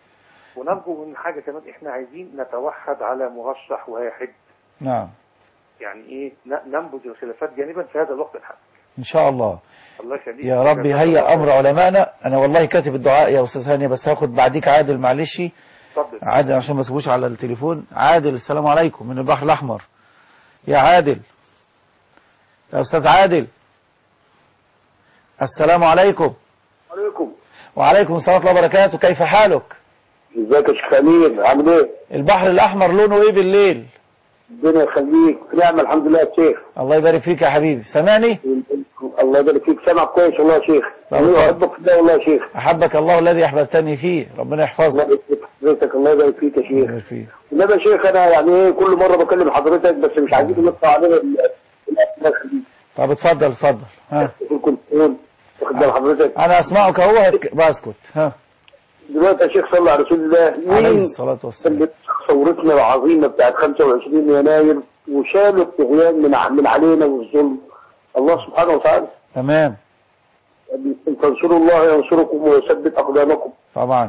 ونرجو من حاجه كمان احنا عايزين نتوحد على مرشح واحد نعم يعني ايه ن- ننبذ الخلافات جانبا في هذا الوقت الحالي ان شاء الله الله يخليك يا رب هيا امر علمائنا انا والله كاتب الدعاء يا استاذ هاني بس هاخد بعديك عادل معلش اتفضل عادل عشان ما اسيبوش على التليفون عادل السلام عليكم من البحر الاحمر يا عادل يا استاذ عادل السلام عليكم عليكم وعليكم السلام ورحمه الله وبركاته كيف حالك ازيك يا شيخ امين عامل ايه؟ البحر الاحمر لونه ايه بالليل ربنا يخليك نعم الحمد لله يا شيخ الله يبارك فيك يا حبيبي سامعني الله يبارك فيك سامع كويس والله يا شيخ انا احبك في الله والله يا شيخ أحبك الله الذي أحببتني فيه ربنا يحفظك الله يبارك فيك حضرتك الله يبارك فيك يا شيخ الله يبارك فيك انما يا شيخ انا يعني ايه كل مره بكلم حضرتك بس مش عايزين نقطع علينا ال- الاسماء دي طب اتفضل اتفضل ها كنت تقول واخد بال حضرتك أنا أسمعك أهو هتك- بسكت ها دلوقتي يا شيخ صلى على رسول الله عليه مين الصلاة والسلام اللي ثورتنا العظيمه بتاعت 25 يناير وشالوا الطغيان من ع- من علينا والظلم الله سبحانه وتعالى تمام ان تنصروا الله ينصركم ويثبت اقدامكم طبعا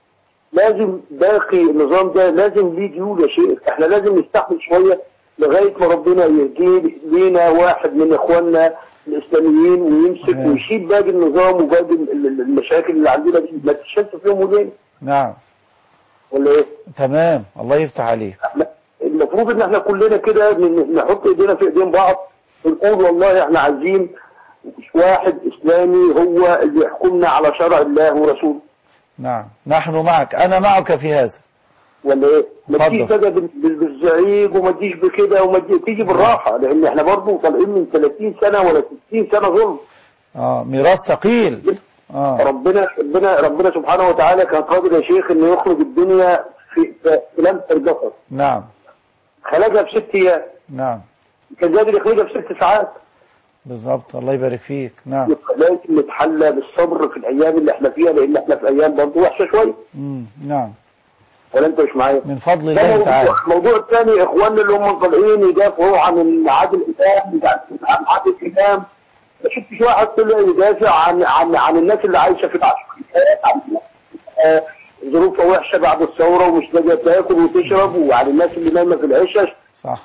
لازم باقي النظام ده لازم ليه ديول يا شيخ احنا لازم نستحمل شويه لغايه ما ربنا يهدي لينا واحد من اخواننا الاسلاميين ويمسك تمام. ويشيل باقي النظام وباقي ال- ال- المشاكل اللي عندنا دي ما تتشتت في يوم وليله نعم ولا ايه؟ تمام الله يفتح عليك احنا المفروض ان احنا كلنا كده ن- نحط ايدينا في ايدين بعض ونقول والله احنا عايزين واحد اسلامي هو اللي يحكمنا على شرع الله ورسوله نعم نحن معك أنا معك في هذا ولا ايه؟ ما اتفضل. تجيش كده بال- بال- بالزعيق وما تجيش بكده وما تجي- تيجي بالراحه لان احنا برضه طالعين من 30 سنه ولا 60 سنه ظلم اه ميراث ثقيل اه ربنا ربنا ربنا سبحانه وتعالى كان قادر يا شيخ انه يخرج الدنيا في في في لمسه البصر نعم خلقها في ست ايام نعم كان قادر يخرجها في ست ساعات بالظبط الله يبارك فيك نعم يبقى لازم نتحلى بالصبر في الايام اللي احنا فيها لان احنا في ايام برضه وحشه شويه مم. نعم ولا انت مش معايا؟ من فضل ده الله موضوع- تعالى الموضوع الثاني اخواننا اللي هم طالعين يدافعوا عن عادل الامام عن عادل الامام ما شفتش واحد طلع يدافع عن عن عن الناس اللي عايشه في العشوائيات عن آه، ظروفها وحشه بعد الثوره ومش لاقيه تاكل وتشرب وعن الناس اللي نايمه في العشش صح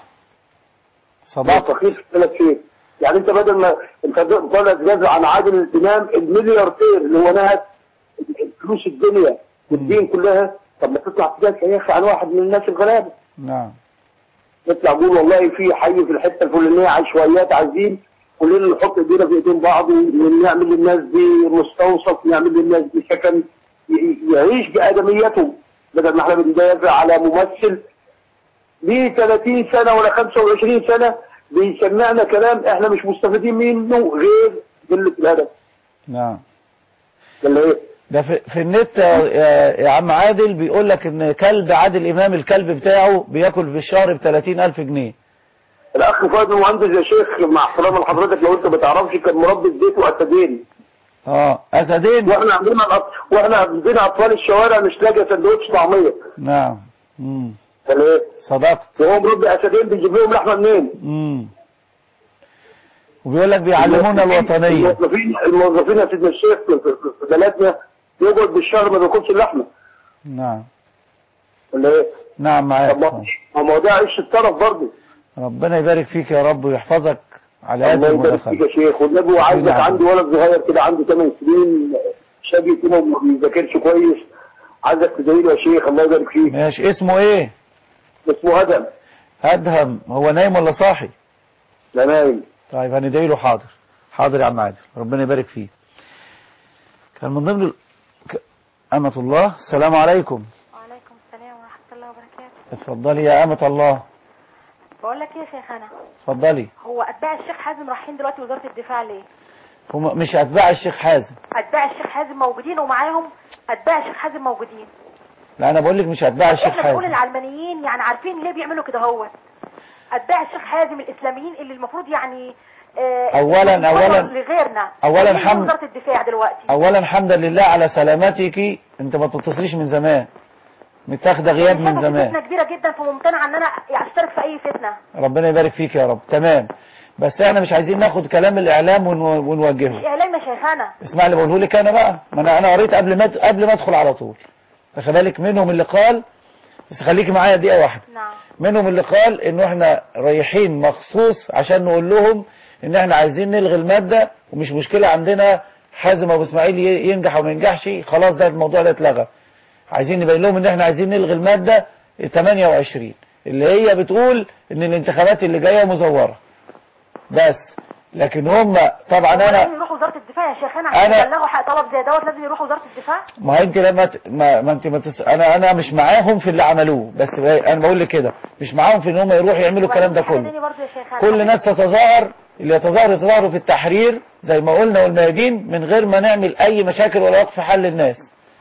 ده صدقت فقير في ثلاث شيء يعني انت بدل ما انت طالع تدافع عن عادل الامام الملياردير اللي هو نهب فلوس الدنيا والدين كلها طب ما تطلع تدافع يا اخي عن واحد من الناس الغلابه نعم نطلع نقول والله في حي في الحته الفلانيه عشوائيات عايزين كلنا نحط ايدينا في ايدين بعض ونعمل للناس دي مستوصف نعمل للناس دي سكن ي- يعيش بادميته بدل ما احنا بندافع على ممثل ليه 30 سنه ولا 25 سنه بيسمعنا كلام احنا مش مستفيدين منه غير قله الادب نعم ولا ايه؟ ده في, في النت يا, يا- يا عم عادل بيقول لك ان كلب عادل امام الكلب بتاعه بياكل في الشهر ب 30000 جنيه الاخ فؤاد المهندس يا شيخ مع احترام لحضرتك لو انت ما تعرفش كان مربي في بيته اسدين اه اسدين واحنا عندنا الأط- واحنا عندنا اطفال الشوارع مش لاقي سندوتش طعميه نعم امم ولا ايه؟ صدقت وهو مربي اسدين بيجيب لهم لحمه منين؟ امم وبيقول لك بيعلمونا الوطنيه الموظفين الموظفين يا سيدنا الشيخ في- في في بلدنا يقعد بالشهر ما بياكلش اللحمه نعم ولا ايه؟ نعم معاك طب ما- ما هو ده عيش الطرف برضه ربنا يبارك فيك يا رب ويحفظك على هذه الله يبارك فيك المداخله يا شيخ والنبي وعايزك نعم. عندي ولد صغير كده عنده 8 سنين شقي كده وما بيذاكرش كويس عايزك تدعي له يا شيخ الله يبارك فيك ماشي اسمه ايه اسمه ادم ادهم هو نايم ولا صاحي لا نايم طيب هندعي له حاضر حاضر يا عم عادل ربنا يبارك فيه كان من ضمن ال... ك- أمة الله السلام عليكم وعليكم السلام ورحمة الله وبركاته اتفضلي يا أمة الله بقول لك ايه يا شيخ انا اتفضلي هو اتباع الشيخ حازم رايحين دلوقتي وزارة الدفاع ليه هم مش أتباع الشيخ حازم اتباع الشيخ حازم موجودين ومعاهم اتباع الشيخ حازم موجودين لا أنا بقول لك مش أتباع الشيخ احنا بنقول حازم العلمانيين يعني عارفين ليه بيعملوا كده هوت اتباع الشيخ حازم الاسلاميين اللي المفروض يعني آه، أولاً- يفضل أولاً- لغيرنا أولاً رايحين حمد- وزارة الدفاع دلوقتي أولا حمدا لله على سلامتك أنت ما بتتصليش من زمان متاخدة غياب من شايفة في زمان فتنة كبيرة جدا فممتنع ان انا اشترك في اي فتنة ربنا يبارك فيك يا رب تمام بس احنا مش عايزين ناخد كلام الإعلام ون- ونوجهه مش اعلام يا شيخنا اسمع اللي بقوله لك انا بقى ما انا انا قريت قبل ما قبل ما ادخل على طول فخلي بالك منهم اللي قال بس خليكي معايا دقيقه واحده نعم منهم اللي قال انه احنا رايحين مخصوص عشان نقول لهم ان احنا عايزين نلغي الماده ومش مشكله عندنا حازم ابو اسماعيل ي- ينجح او ما ينجحش خلاص ده الموضوع ده اتلغى عايزين نبين لهم ان احنا عايزين نلغي الماده 28 اللي هي بتقول ان الانتخابات اللي جايه مزوره بس لكن هم طبعا لازم انا يروحوا وزاره الدفاع يا شيخ انا عشان أنا- يبلغوا حق طلب زي دوت لازم يروحوا وزاره الدفاع ما انت لما ت... ما, ما انت ما تس... انا انا مش معاهم في اللي عملوه بس ب... انا بقول لك كده مش معاهم في ان هم يروحوا يعملوا الكلام ده وبعدين كله تاني برضه يا شيخ كل الناس تتظاهر اللي يتظاهر يتظاهروا في التحرير زي ما قلنا والميادين من غير ما نعمل اي مشاكل ولا وقف حل الناس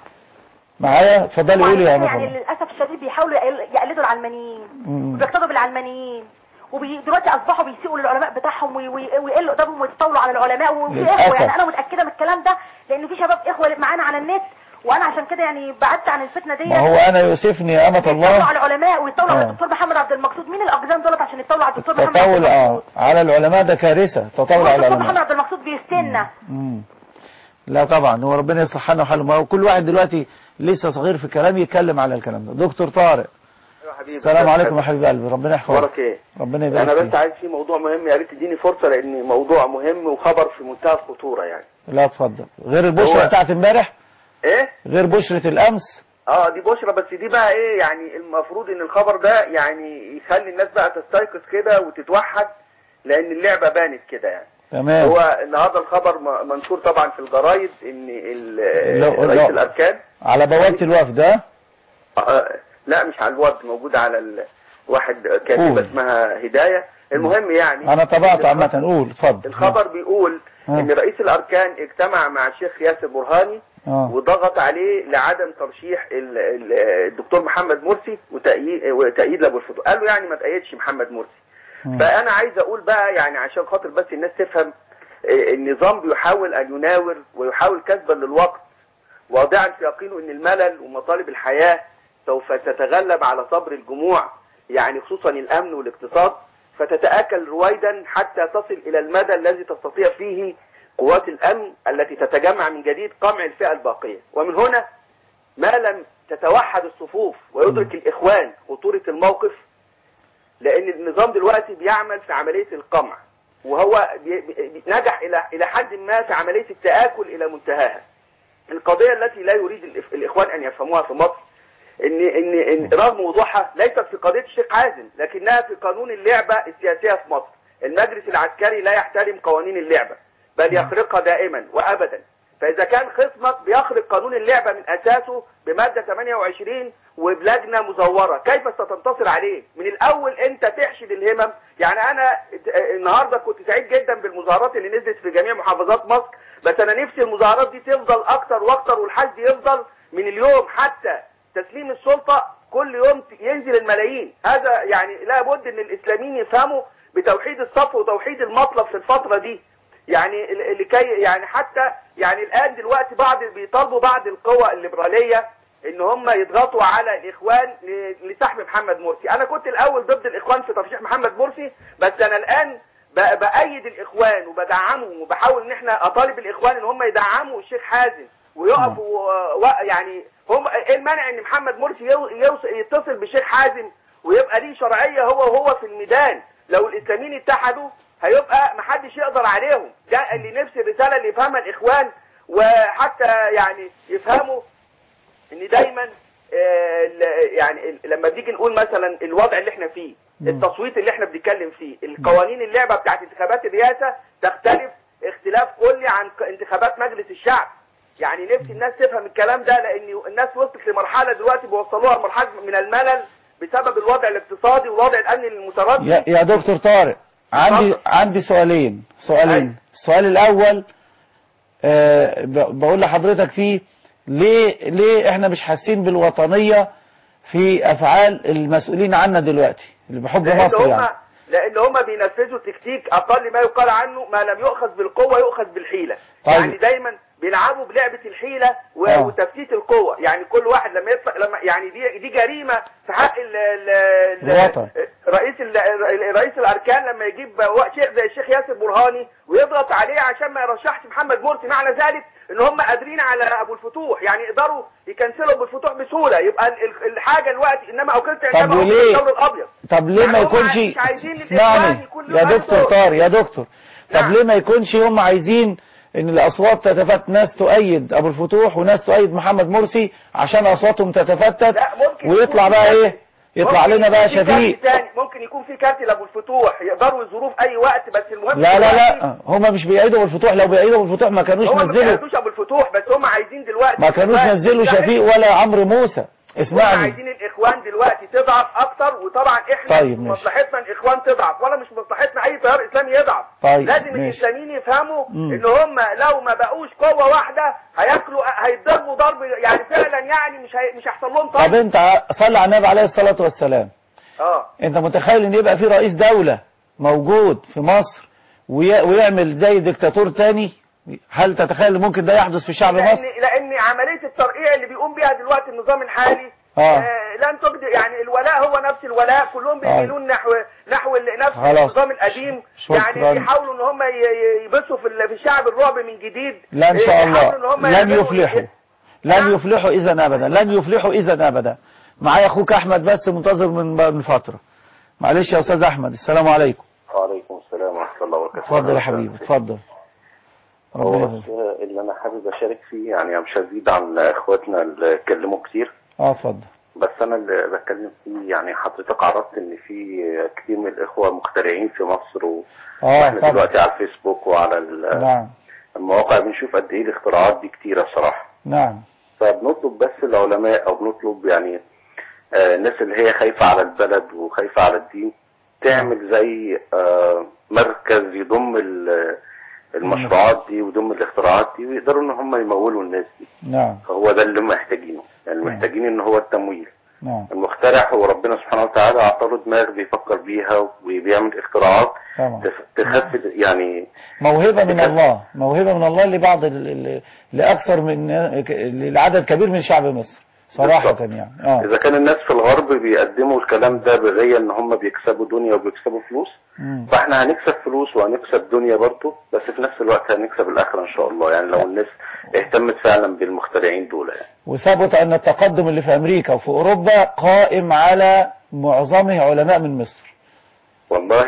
معايا اتفضلي قولي يا يعني مثلا للاسف الشديد بيحاولوا يقل- يقلدوا العلمانيين مم. وبيقتدوا بالعلمانيين ودلوقتي اصبحوا بيسيئوا للعلماء بتاعهم وي- وي- ويقلوا قدامهم ويتطاولوا على العلماء وفي للأسف. اخوه يعني انا متاكده من الكلام ده لان في شباب اخوه معانا على النت وانا عشان كده يعني بعدت عن الفتنه دي ما هو انا يوسفني يا امة يتطاولوا الله على العلماء ويتطاولوا على آه. الدكتور محمد عبد المقصود مين الاقزام دولت عشان يتطاولوا على الدكتور محمد عبد تطاول المقصود اه على العلماء ده كارثة تطاول على الدكتور محمد العلماء عبد المقصود بيستنى مم. لا طبعا هو ربنا يصلح حالنا وحاله ما هو كل واحد دلوقتي لسه صغير في الكلام يتكلم على الكلام ده دكتور طارق السلام عليكم يا حبيب قلبي ربنا يحفظك اخبارك ايه ربنا يبارك انا بس فيك عايز في موضوع مهم يا ريت تديني فرصه لان موضوع مهم وخبر في منتهى الخطوره يعني لا اتفضل غير البشرة هو- بتاعت امبارح ايه غير بشرة الامس اه دي بشرى بس دي بقى ايه يعني المفروض ان الخبر ده يعني يخلي الناس بقى تستيقظ كده وتتوحد لان اللعبه بانت كده يعني تمام هو النهارده الخبر م- منشور طبعا في الجرايد ان ال- لا- رئيس لا. الاركان على بوابة الوفد ها آه، لا مش على الوفد موجود على ال... واحد كاتبه قول. اسمها هدايه المهم يعني انا طبعت عامة قول اتفضل الخبر بيقول ها. ان رئيس الاركان اجتمع مع الشيخ ياسر برهاني اه وضغط عليه لعدم ترشيح ال- ال- الدكتور محمد مرسي وتأييد وتأييد لابو الفتوح قال له يعني ما تأيدش محمد مرسي مم. فانا عايز اقول بقى يعني عشان خاطر بس الناس تفهم آه، النظام بيحاول ان يناور ويحاول كسبا للوقت واضعا في يقينه ان الملل ومطالب الحياة سوف تتغلب على صبر الجموع يعني خصوصا الامن والاقتصاد فتتآكل رويدا حتى تصل الى المدى الذي تستطيع فيه قوات الامن التي تتجمع من جديد قمع الفئة الباقية ومن هنا ما لم تتوحد الصفوف ويدرك الاخوان خطورة الموقف لان النظام دلوقتي بيعمل في عملية القمع وهو بي- بي- نجح الى الى حد ما في عملية التآكل الى منتهاها القضية التي لا يريد الإخ- الإخوان أن يفهموها في مصر إن إن إن رغم وضوحها ليست في قضية الشيخ حازم لكنها في قانون اللعبة السياسية في مصر المجلس العسكري لا يحترم قوانين اللعبة بل يخرقها دائما وأبدا فإذا كان خصمك بيخرق قانون اللعبة من أساسه بمادة 28 وبلجنة مزورة كيف ستنتصر عليه من الأول أنت تحشد الهمم يعني أنا النهاردة كنت سعيد جدا بالمظاهرات اللي نزلت في جميع محافظات مصر بس أنا نفسي المظاهرات دي تفضل أكتر وأكتر والحشد يفضل من اليوم حتى تسليم السلطة كل يوم ينزل الملايين هذا يعني لابد ان الاسلاميين يفهموا بتوحيد الصف وتوحيد المطلب في الفترة دي يعني ال- لكي يعني حتى يعني الان دلوقتي بعض بيطالبوا بعض القوى الليبرالية ان هم يضغطوا على الاخوان ل- لسحب محمد مرسي انا كنت الاول ضد الاخوان في ترشيح محمد مرسي بس انا الان ب- بأيد الاخوان وبدعمهم وبحاول ان احنا اطالب الاخوان ان هم يدعموا الشيخ حازم ويقفوا و... يعني هم ايه المانع ان محمد مرسي يو... يوص... يتصل بالشيخ حازم ويبقى ليه شرعية هو وهو في الميدان لو الاسلاميين اتحدوا هيبقى محدش يقدر عليهم ده اللي نفس الرسالة اللي يفهمها الاخوان وحتى يعني يفهموا ان دايما آه، ال- يعني ال- لما بنيجي نقول مثلا الوضع اللي احنا فيه التصويت اللي احنا بنتكلم فيه القوانين اللعبة بتاعت انتخابات الرئاسة تختلف اختلاف كلي عن ق- انتخابات مجلس الشعب يعني نفسي الناس تفهم الكلام ده لان الناس وصلت لمرحلة دلوقتي بيوصلوها لمرحلة من الملل بسبب الوضع الاقتصادي والوضع الامني المتردد يا, يا دكتور طارق عندي عندي سؤالين سؤالين السؤال الاول آه ب- بقول لحضرتك فيه ليه ليه احنا مش حاسين بالوطنية في افعال المسؤولين عنا دلوقتي اللي بحب لان مصر هم يعني لان هم بينفذوا تكتيك اقل ما يقال عنه ما لم يؤخذ بالقوه يؤخذ بالحيله طيب. يعني دايما بيلعبوا بلعبه الحيله و- آه. وتفتيت القوه يعني كل واحد لما يطلع لما يعني دي دي جريمه في حق ال ال ال الوطن. رئيس ال ال- رئيس الاركان لما يجيب وا- شيخ زي الشيخ ياسر برهاني ويضغط عليه عشان ما يرشحش محمد مرسي معنى ذلك ان هم قادرين على ابو الفتوح يعني يقدروا يكنسلوا ابو الفتوح بسهوله يبقى ال- ال- الحاجه دلوقتي انما اكلت طب عندما أكلت وليه؟ الثور الابيض طب ليه ما يعني هم يكونش مش عايزين الإخوان اسمعني يكون يا له دكتور دور. طارق يا دكتور طب ليه ما يكونش هم عايزين ان الاصوات تتفتت ناس تؤيد ابو الفتوح وناس تؤيد محمد مرسي عشان اصواتهم تتفتت ويطلع بقى ايه يطلع ممكن لنا بقى يكون في شفيق كارت تاني ممكن يكون في كارت لابو الفتوح يقدروا يزوروه في اي وقت بس المهم لا لا دلوقتي لا هما مش بيعيدوا بالفتوح لو بيعيدوا بالفتوح ما كانوش هم ما نزلوا بيعرفوش ابو الفتوح بس هم عايزين دلوقتي ما كانوش دلوقتي نزلوا تضعف- شفيق ولا عمرو موسى هم اسمعني عايزين الاخوان دلوقتي تضعف اكتر وطبعا احنا طيب، مش ماشي. مصلحتنا الاخوان تضعف ولا مش مصلحتنا اي تيار اسلامي يضعف طيب، لازم ماشي. الاسلاميين يفهموا مم. ان هم لو ما بقوش قوه واحده هياكلوا هيتضربوا ضرب يعني فعلا يعني مش هي... مش هيحصل لهم طب طرد انت صلي على النبي عليه الصلاة والسلام اه انت متخيل ان يبقى في رئيس دولة موجود في مصر وي... ويعمل زي ديكتاتور تاني هل تتخيل ممكن ده يحدث في شعب لان مصر لان عمليه الترقيع اللي بيقوم بيها دلوقتي النظام الحالي آه. لن تجد يعني الولاء هو نفس الولاء كلهم بيميلون نحو نحو ال- نفس خلاص. النظام القديم شكراً. يعني بيحاولوا ان هم ي- ي- يبثوا في ال- في الشعب الرعب من جديد لا ان شاء إيه، الله يحاولوا إن هم لن يعملوا- يفلحوا لن يفلحوا اذا ابدا لن يفلحوا اذا ابدا معايا اخوك احمد بس منتظر من من فترة معلش يا استاذ احمد السلام عليكم وعليكم السلام ورحمة الله وبركاته اتفضل يا حبيبي اتفضل هو ربنا بس اللي أنا حابب أشارك فيه يعني مش هزيد عن إخواتنا اللي اتكلموا كتير اه اتفضل بس أنا اللي بتكلم فيه يعني حضرتك عرضت إن في كتير من الإخوة مخترعين في مصر و... اه وإحنا طبعا دلوقتي على الفيسبوك وعلى ال- نعم المواقع بنشوف قد إيه الاختراعات دي كتيرة صراحة نعم فبنطلب بس العلماء أو بنطلب يعني آه، الناس اللي هي خايفة على البلد وخايفة على الدين تعمل زي آه، مركز يضم ال- المشروعات دي ويضم الاختراعات دي ويقدروا ان هم يمولوا الناس دي نعم فهو ده اللي محتاجينه يعني محتاجين ان هو التمويل نعم المخترع هو ربنا سبحانه وتعالى اعطى له دماغ بيفكر بيها وبيعمل اختراعات طبعا تف- تخفف يعني موهبة من الله موهبة من الله لبعض ال- ال- لأكثر من لعدد كبير من شعب مصر صراحة يعني اه اذا كان الناس في الغرب بيقدموا الكلام ده بغية ان هم بيكسبوا دنيا وبيكسبوا فلوس مم. فاحنا هنكسب فلوس وهنكسب دنيا برضه بس في نفس الوقت هنكسب الاخره ان شاء الله يعني لو الناس اهتمت فعلا بالمخترعين دول يعني وثبت أن التقدم اللي في أمريكا وفي أوروبا قائم على معظمه علماء من مصر والله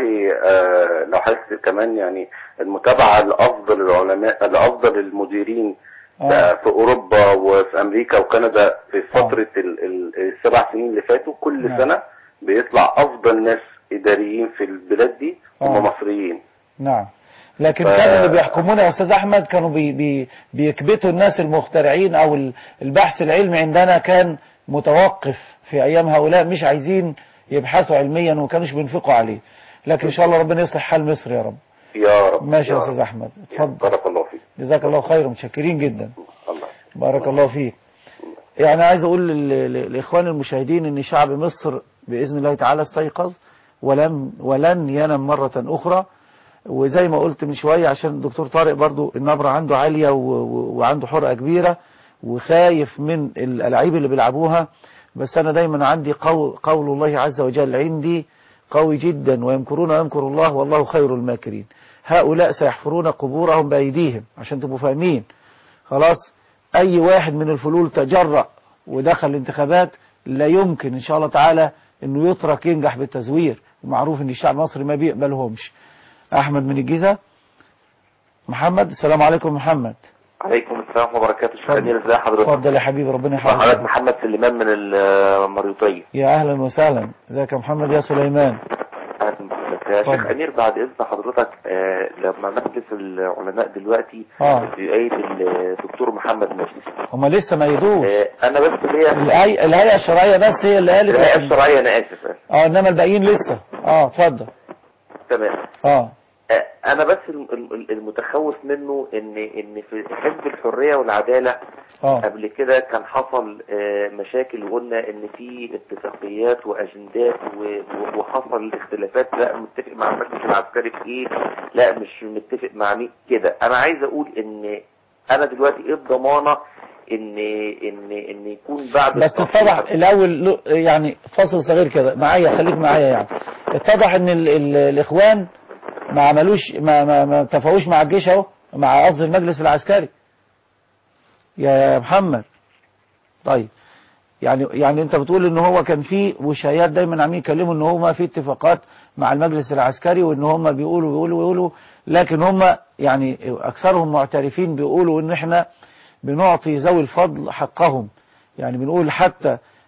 آه لو حضرتك كمان يعني المتابعه لافضل العلماء لافضل المديرين آه. في اوروبا وفي امريكا وكندا في فتره ال- ال- السبع سنين اللي فاتوا كل نعم. سنه بيطلع افضل ناس اداريين في البلاد دي آه. هم مصريين نعم لكن ف- كان اللي بيحكمونا يا أستاذ أحمد كانوا بي بي بيكبتوا الناس المخترعين أو ال- البحث العلمي عندنا كان متوقف في أيام هؤلاء مش عايزين يبحثوا علميا وما كانوش بينفقوا عليه لكن إن شاء الله ربنا يصلح حال مصر يا رب يا رب ماشي يا رب. أستاذ أحمد اتفضل بارك الله فيك جزاك الله خير متشكرين جدا الله بارك الله فيك يعني عايز اقول لل- لل- للاخوان المشاهدين ان شعب مصر باذن الله تعالى استيقظ ولم ولن ينم مرة اخرى وزي ما قلت من شوية عشان الدكتور طارق برضو النبرة عنده عالية و- و- وعنده حرقة كبيرة وخايف من الألعاب اللي بيلعبوها بس أنا دايما عندي قول, قول الله عز وجل عندي قوي جدا ويمكرون ويمكر الله والله خير الماكرين هؤلاء سيحفرون قبورهم بأيديهم عشان تبقوا فاهمين خلاص أي واحد من الفلول تجرأ ودخل الانتخابات لا يمكن إن شاء الله تعالى أنه يترك ينجح بالتزوير ومعروف أن الشعب المصري ما بيقبلهمش أحمد من الجيزة محمد السلام عليكم محمد عليكم السلام ورحمة الله وبركاته شيخ أمير ازي حضرتك اتفضل يا حبيبي ربنا حضرتك يحفظك محمد سليمان من المريوطية يا أهلا وسهلا ازيك يا محمد يا سليمان أهلا بحضرتك يا اتفضل. شيخ أمير بعد إذن حضرتك آه، لما مجلس العلماء دلوقتي اه بيؤيد الدكتور محمد مجلس هما لسه ما يدوش آه، أنا بس ليا الهيئة الهيئة الشرعية بس هي اللي قالت الهيئة لكن- الشرعية أنا آسف اه انما الباقيين لسه اه اتفضل تمام اه آه، انا بس الم- الم- المتخوف منه ان ان في حزب الحريه والعداله اه قبل كده كان حصل آه، مشاكل وقلنا ان في اتفاقيات واجندات و- و- وحصل اختلافات لا متفق مع المجلس العسكري في ايه لا مش متفق مع مين كده انا عايز اقول ان انا دلوقتي ايه الضمانه ان ان ان يكون بعد بس اتضح الاول له- يعني فاصل صغير كده معايا خليك معايا يعني اتضح ان ال ال الاخوان ما عملوش ما ما ما اتفقوش مع الجيش اهو مع قصد المجلس العسكري يا محمد طيب يعني يعني انت بتقول ان هو كان في وشايات دايما عاملين يتكلموا ان هو ما في اتفاقات مع المجلس العسكري وان هم بيقولوا بيقولوا بيقولوا لكن هم يعني اكثرهم معترفين بيقولوا ان احنا بنعطي ذوي الفضل حقهم يعني بنقول حتى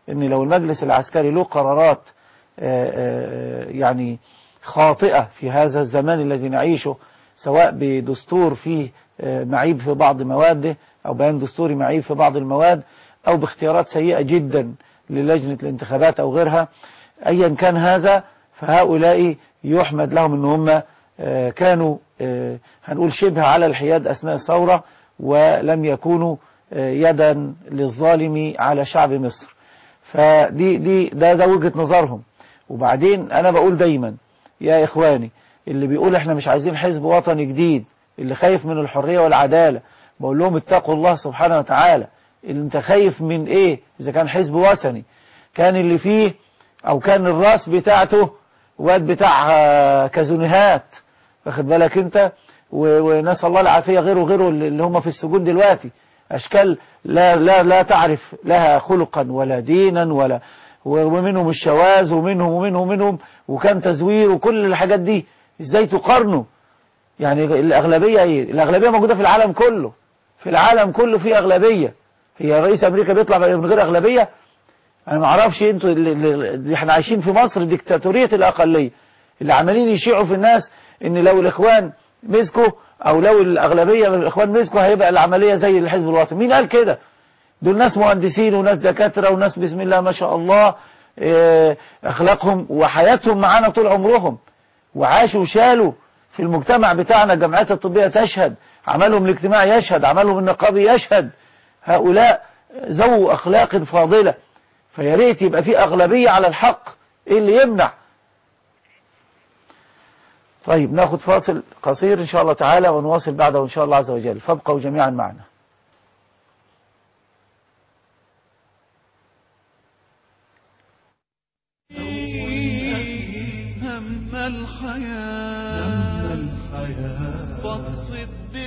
ان لو المجلس العسكري له قرارات آه، آه، يعني خاطئة في هذا الزمان الذي نعيشه سواء بدستور فيه آه، معيب في بعض مواده أو بيان دستوري معيب في بعض المواد أو باختيارات سيئة جدا للجنة الانتخابات أو غيرها أيا كان هذا فهؤلاء يحمد لهم أن هم آه، كانوا آه، هنقول شبه على الحياد أثناء الثورة ولم يكونوا آه، يدا للظالم على شعب مصر فدي دي ده ده وجهة نظرهم وبعدين أنا بقول دايما يا إخواني اللي بيقول احنا مش عايزين حزب وطني جديد اللي خايف من الحرية والعدالة بقول لهم اتقوا الله سبحانه وتعالى اللي انت خايف من ايه اذا كان حزب وثني كان اللي فيه او كان الراس بتاعته واد بتاع آه، كازونيهات واخد بالك انت و- ونسال الله العافيه غيره وغيره اللي هم في السجون دلوقتي اشكال لا لا لا تعرف لها خلقا ولا دينا ولا ومنهم الشواذ ومنهم ومنهم ومنهم وكان تزوير وكل الحاجات دي ازاي تقارنوا يعني الاغلبيه ايه الاغلبيه موجوده في العالم كله في العالم كله في اغلبيه هي رئيس امريكا بيطلع من غير اغلبيه انا ما اعرفش انتوا اللي, اللي احنا عايشين في مصر ديكتاتوريه الاقليه اللي عمالين يشيعوا في الناس ان لو الاخوان مسكوا او لو الاغلبيه من الاخوان مسكوا هيبقى العمليه زي الحزب الوطني مين قال كده دول ناس مهندسين وناس دكاتره وناس بسم الله ما شاء الله اه، اخلاقهم وحياتهم معانا طول عمرهم وعاشوا وشالوا في المجتمع بتاعنا الجمعيات الطبيه تشهد عملهم الاجتماعي يشهد عملهم النقابي يشهد هؤلاء ذو اخلاق فاضله فيا ريت يبقى في اغلبيه على الحق ايه اللي يمنع طيب ناخد فاصل قصير ان شاء الله تعالى ونواصل بعده ان شاء الله عز وجل فابقوا جميعا معنا هم الحياة فاقصد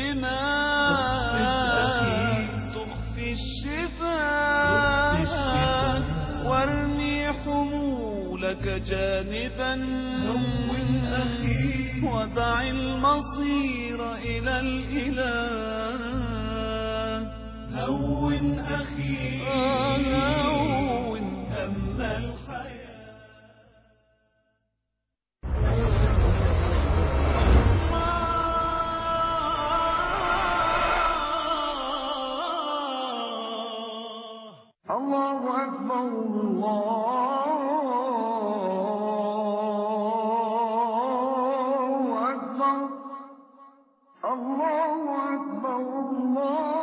دماء تخفي الشفاء وارمي حمولك جانبا هون أخي ودع المصير إلى الإله هون أخي هون هم الحياة الله أكبر الله أكبر الله أكبر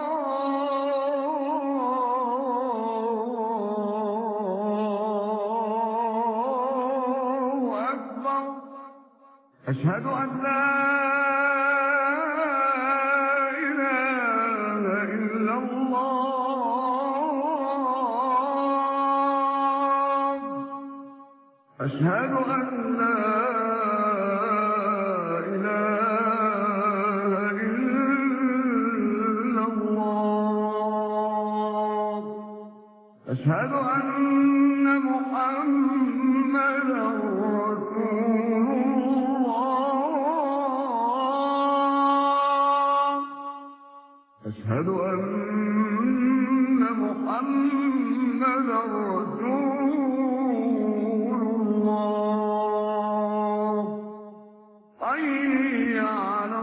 الله أكبر أشهد أن لا إله إلا الله أشهد أن لا إله إلا الله أشهد أن محمدا رسول الله أشهد أن محمدا رسول الله حي على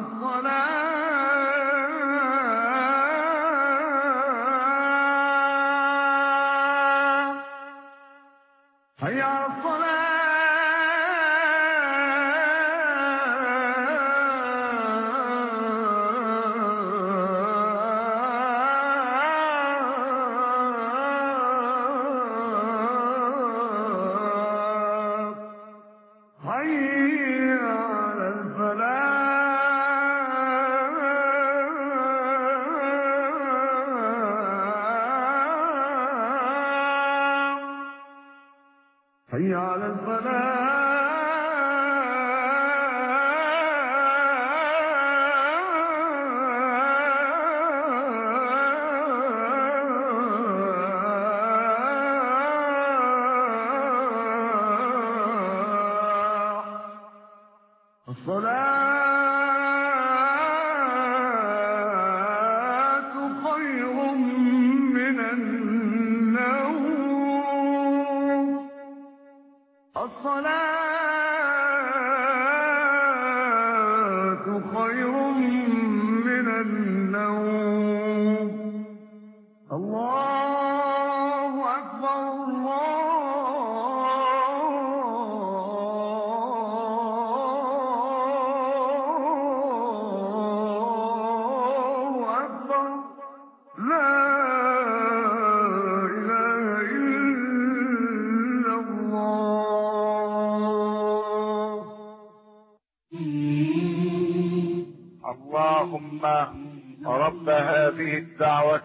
الصلاة حي على الصلاة حي على الفلاح حي على الفلاح الصلاة خير من النوم اللهم رب هذه الدعوة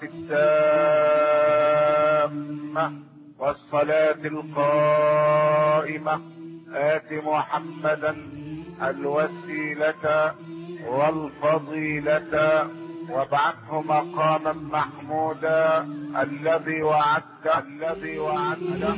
التامة والصلاة القائمة آت محمدا الوسيلة والفضيلة وابعثه مقاما محمودا الذي وعدته الذي وعدته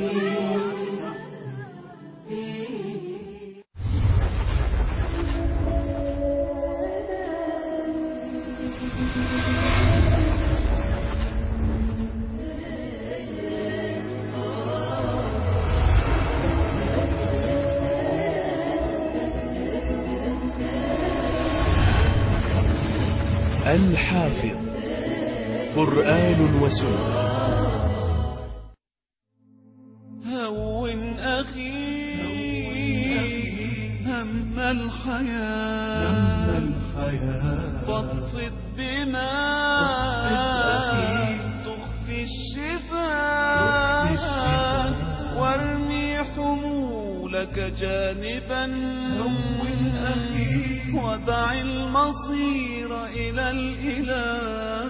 الحافظ قرآن وسنة هون أخي هم الحياة فاطفئ بما تخفي الشفاء وارمي حمولك جانبا هون أخي ودع المصير إلى الإله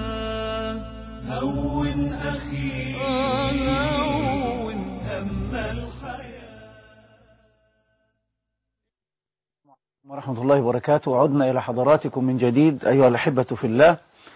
هون أخي هون هم الحياة ورحمة الله وبركاته عدنا إلى حضراتكم من جديد أيها الأحبة في الله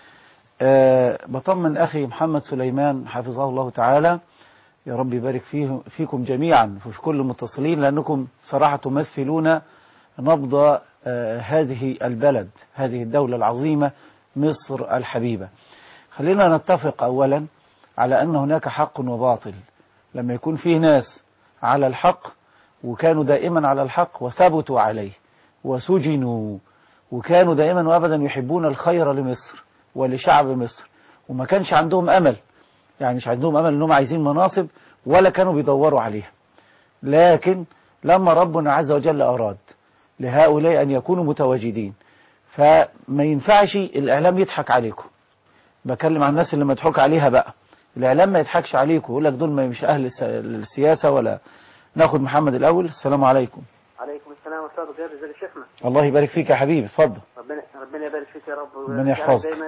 أه بطمن أخي محمد سليمان حفظه الله تعالى يا رب يبارك فيه فيكم جميعا وفي كل المتصلين لأنكم صراحة تمثلون نبض أه هذه البلد هذه الدولة العظيمة مصر الحبيبة خلينا نتفق أولا على أن هناك حق وباطل لما يكون فيه ناس على الحق وكانوا دائما على الحق وثبتوا عليه وسجنوا وكانوا دائما وابدا يحبون الخير لمصر ولشعب مصر وما كانش عندهم امل يعني مش عندهم امل انهم عايزين مناصب ولا كانوا بيدوروا عليها لكن لما ربنا عز وجل اراد لهؤلاء ان يكونوا متواجدين فما ينفعش الاعلام يضحك عليكم بكلم عن الناس اللي مضحوك عليها بقى الاعلام ما يضحكش عليكم يقول لك دول ما مش اهل السياسه ولا ناخد محمد الاول السلام عليكم عليكم السلام ورحمة الله وبركاته ازيك يا شيخنا الله يبارك فيك يا حبيبي اتفضل ربنا ربنا يبارك فيك يا رب ربنا يحفظك. دايما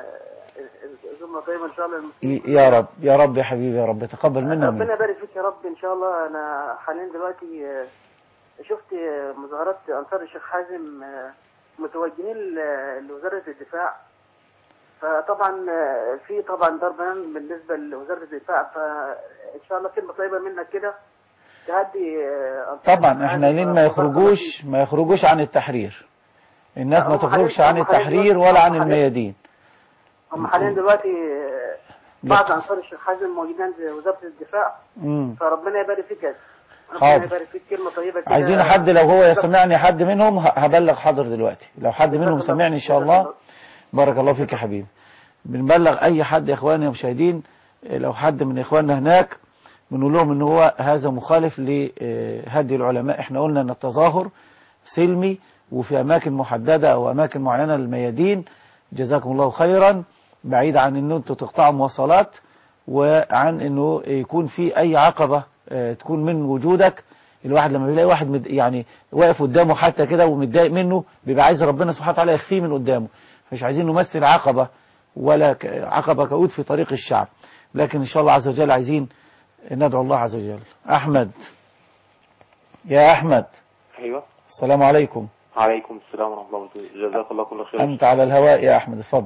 زمنا دايما ان شاء الله المسلمين يا رب يا رب يا حبيبي يا رب تقبل منا ومنك ربنا يبارك فيك يا رب ان شاء الله انا حاليا دلوقتي آه، شفت آه، مظاهرات انصار الشيخ حازم آه، متوجهين ل- لوزارة الدفاع فطبعا آه، في طبعا ضربا بالنسبة لوزارة الدفاع فان شاء الله كلمة طيبة منك كده تهدي آه، أنصار طبعا الشيخ احنا حازم لين ما وبارك الله يخرجوش فيك. ما يخرجوش عن التحرير الناس ما هم تخرجش حاليا- عن هم حاليا التحرير دلوقتي- ولا عن هم حاليا- الميادين هم حاليا دلوقتي آه، بعض انصار الشيخ حازم موجودين في وزارة الدفاع مم. فربنا يبارك فيك يا ربنا حاضر. يبارك فيك كلمة طيبة كده عايزين حد لو هو يسمعني حد منهم ه- هبلغ حاضر دلوقتي لو حد منهم سمعني ان شاء الله بارك الله فيك يا حبيبي بنبلغ اي حد يا اخواني المشاهدين إيه، لو حد من اخواننا هناك بنقول لهم ان هو هذا مخالف لهدي العلماء احنا قلنا ان التظاهر سلمي وفي اماكن محدده او اماكن معينه للميادين جزاكم الله خيرا بعيد عن ان انتوا تقطعوا مواصلات وعن انه يكون في اي عقبه آه، تكون من وجودك الواحد لما بيلاقي واحد مد يعني واقف قدامه حتى كده ومتضايق منه بيبقى عايز ربنا سبحانه وتعالى يخفيه من قدامه مش عايزين نمثل عقبه ولا ك- عقبه كؤود في طريق الشعب لكن ان شاء الله عز وجل عايزين ندعو الله عز وجل احمد يا احمد ايوه السلام عليكم عليكم السلام ورحمه الله وبركاته جزاك الله كل خير انت على الهواء يا احمد اتفضل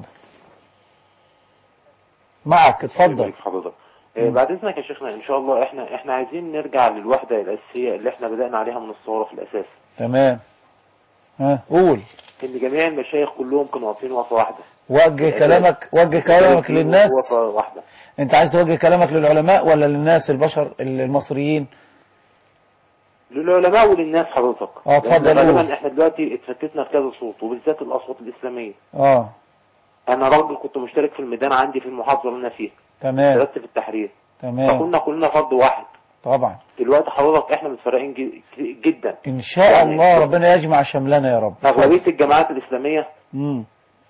معك اتفضل يبارك في حضرتك آه، بعد اذنك يا شيخنا ان شاء الله احنا احنا عايزين نرجع للوحده الاساسيه اللي احنا بدانا عليها من الثوره في الاساس تمام ها قول ان جميع المشايخ كلهم كانوا واقفين وقفه واحده وجه كلامك وجه كلامك للناس وقفه واحده انت عايز توجه كلامك للعلماء ولا للناس البشر المصريين للعلماء وللناس حضرتك اه، اتفضل لأن قول. غالبا احنا دلوقتي اتفتتنا في كذا صوت وبالذات الاصوات الاسلاميه اه انا راجل كنت مشترك في الميدان عندي في المحافظه اللي انا فيها تمام اشتركت في التحرير تمام فكنا كلنا فرد واحد طبعا دلوقتي حضرتك احنا متفرقين ج- جدا ان شاء الله ربنا يجمع شملنا يا رب اغلبيه الجماعات الاسلاميه امم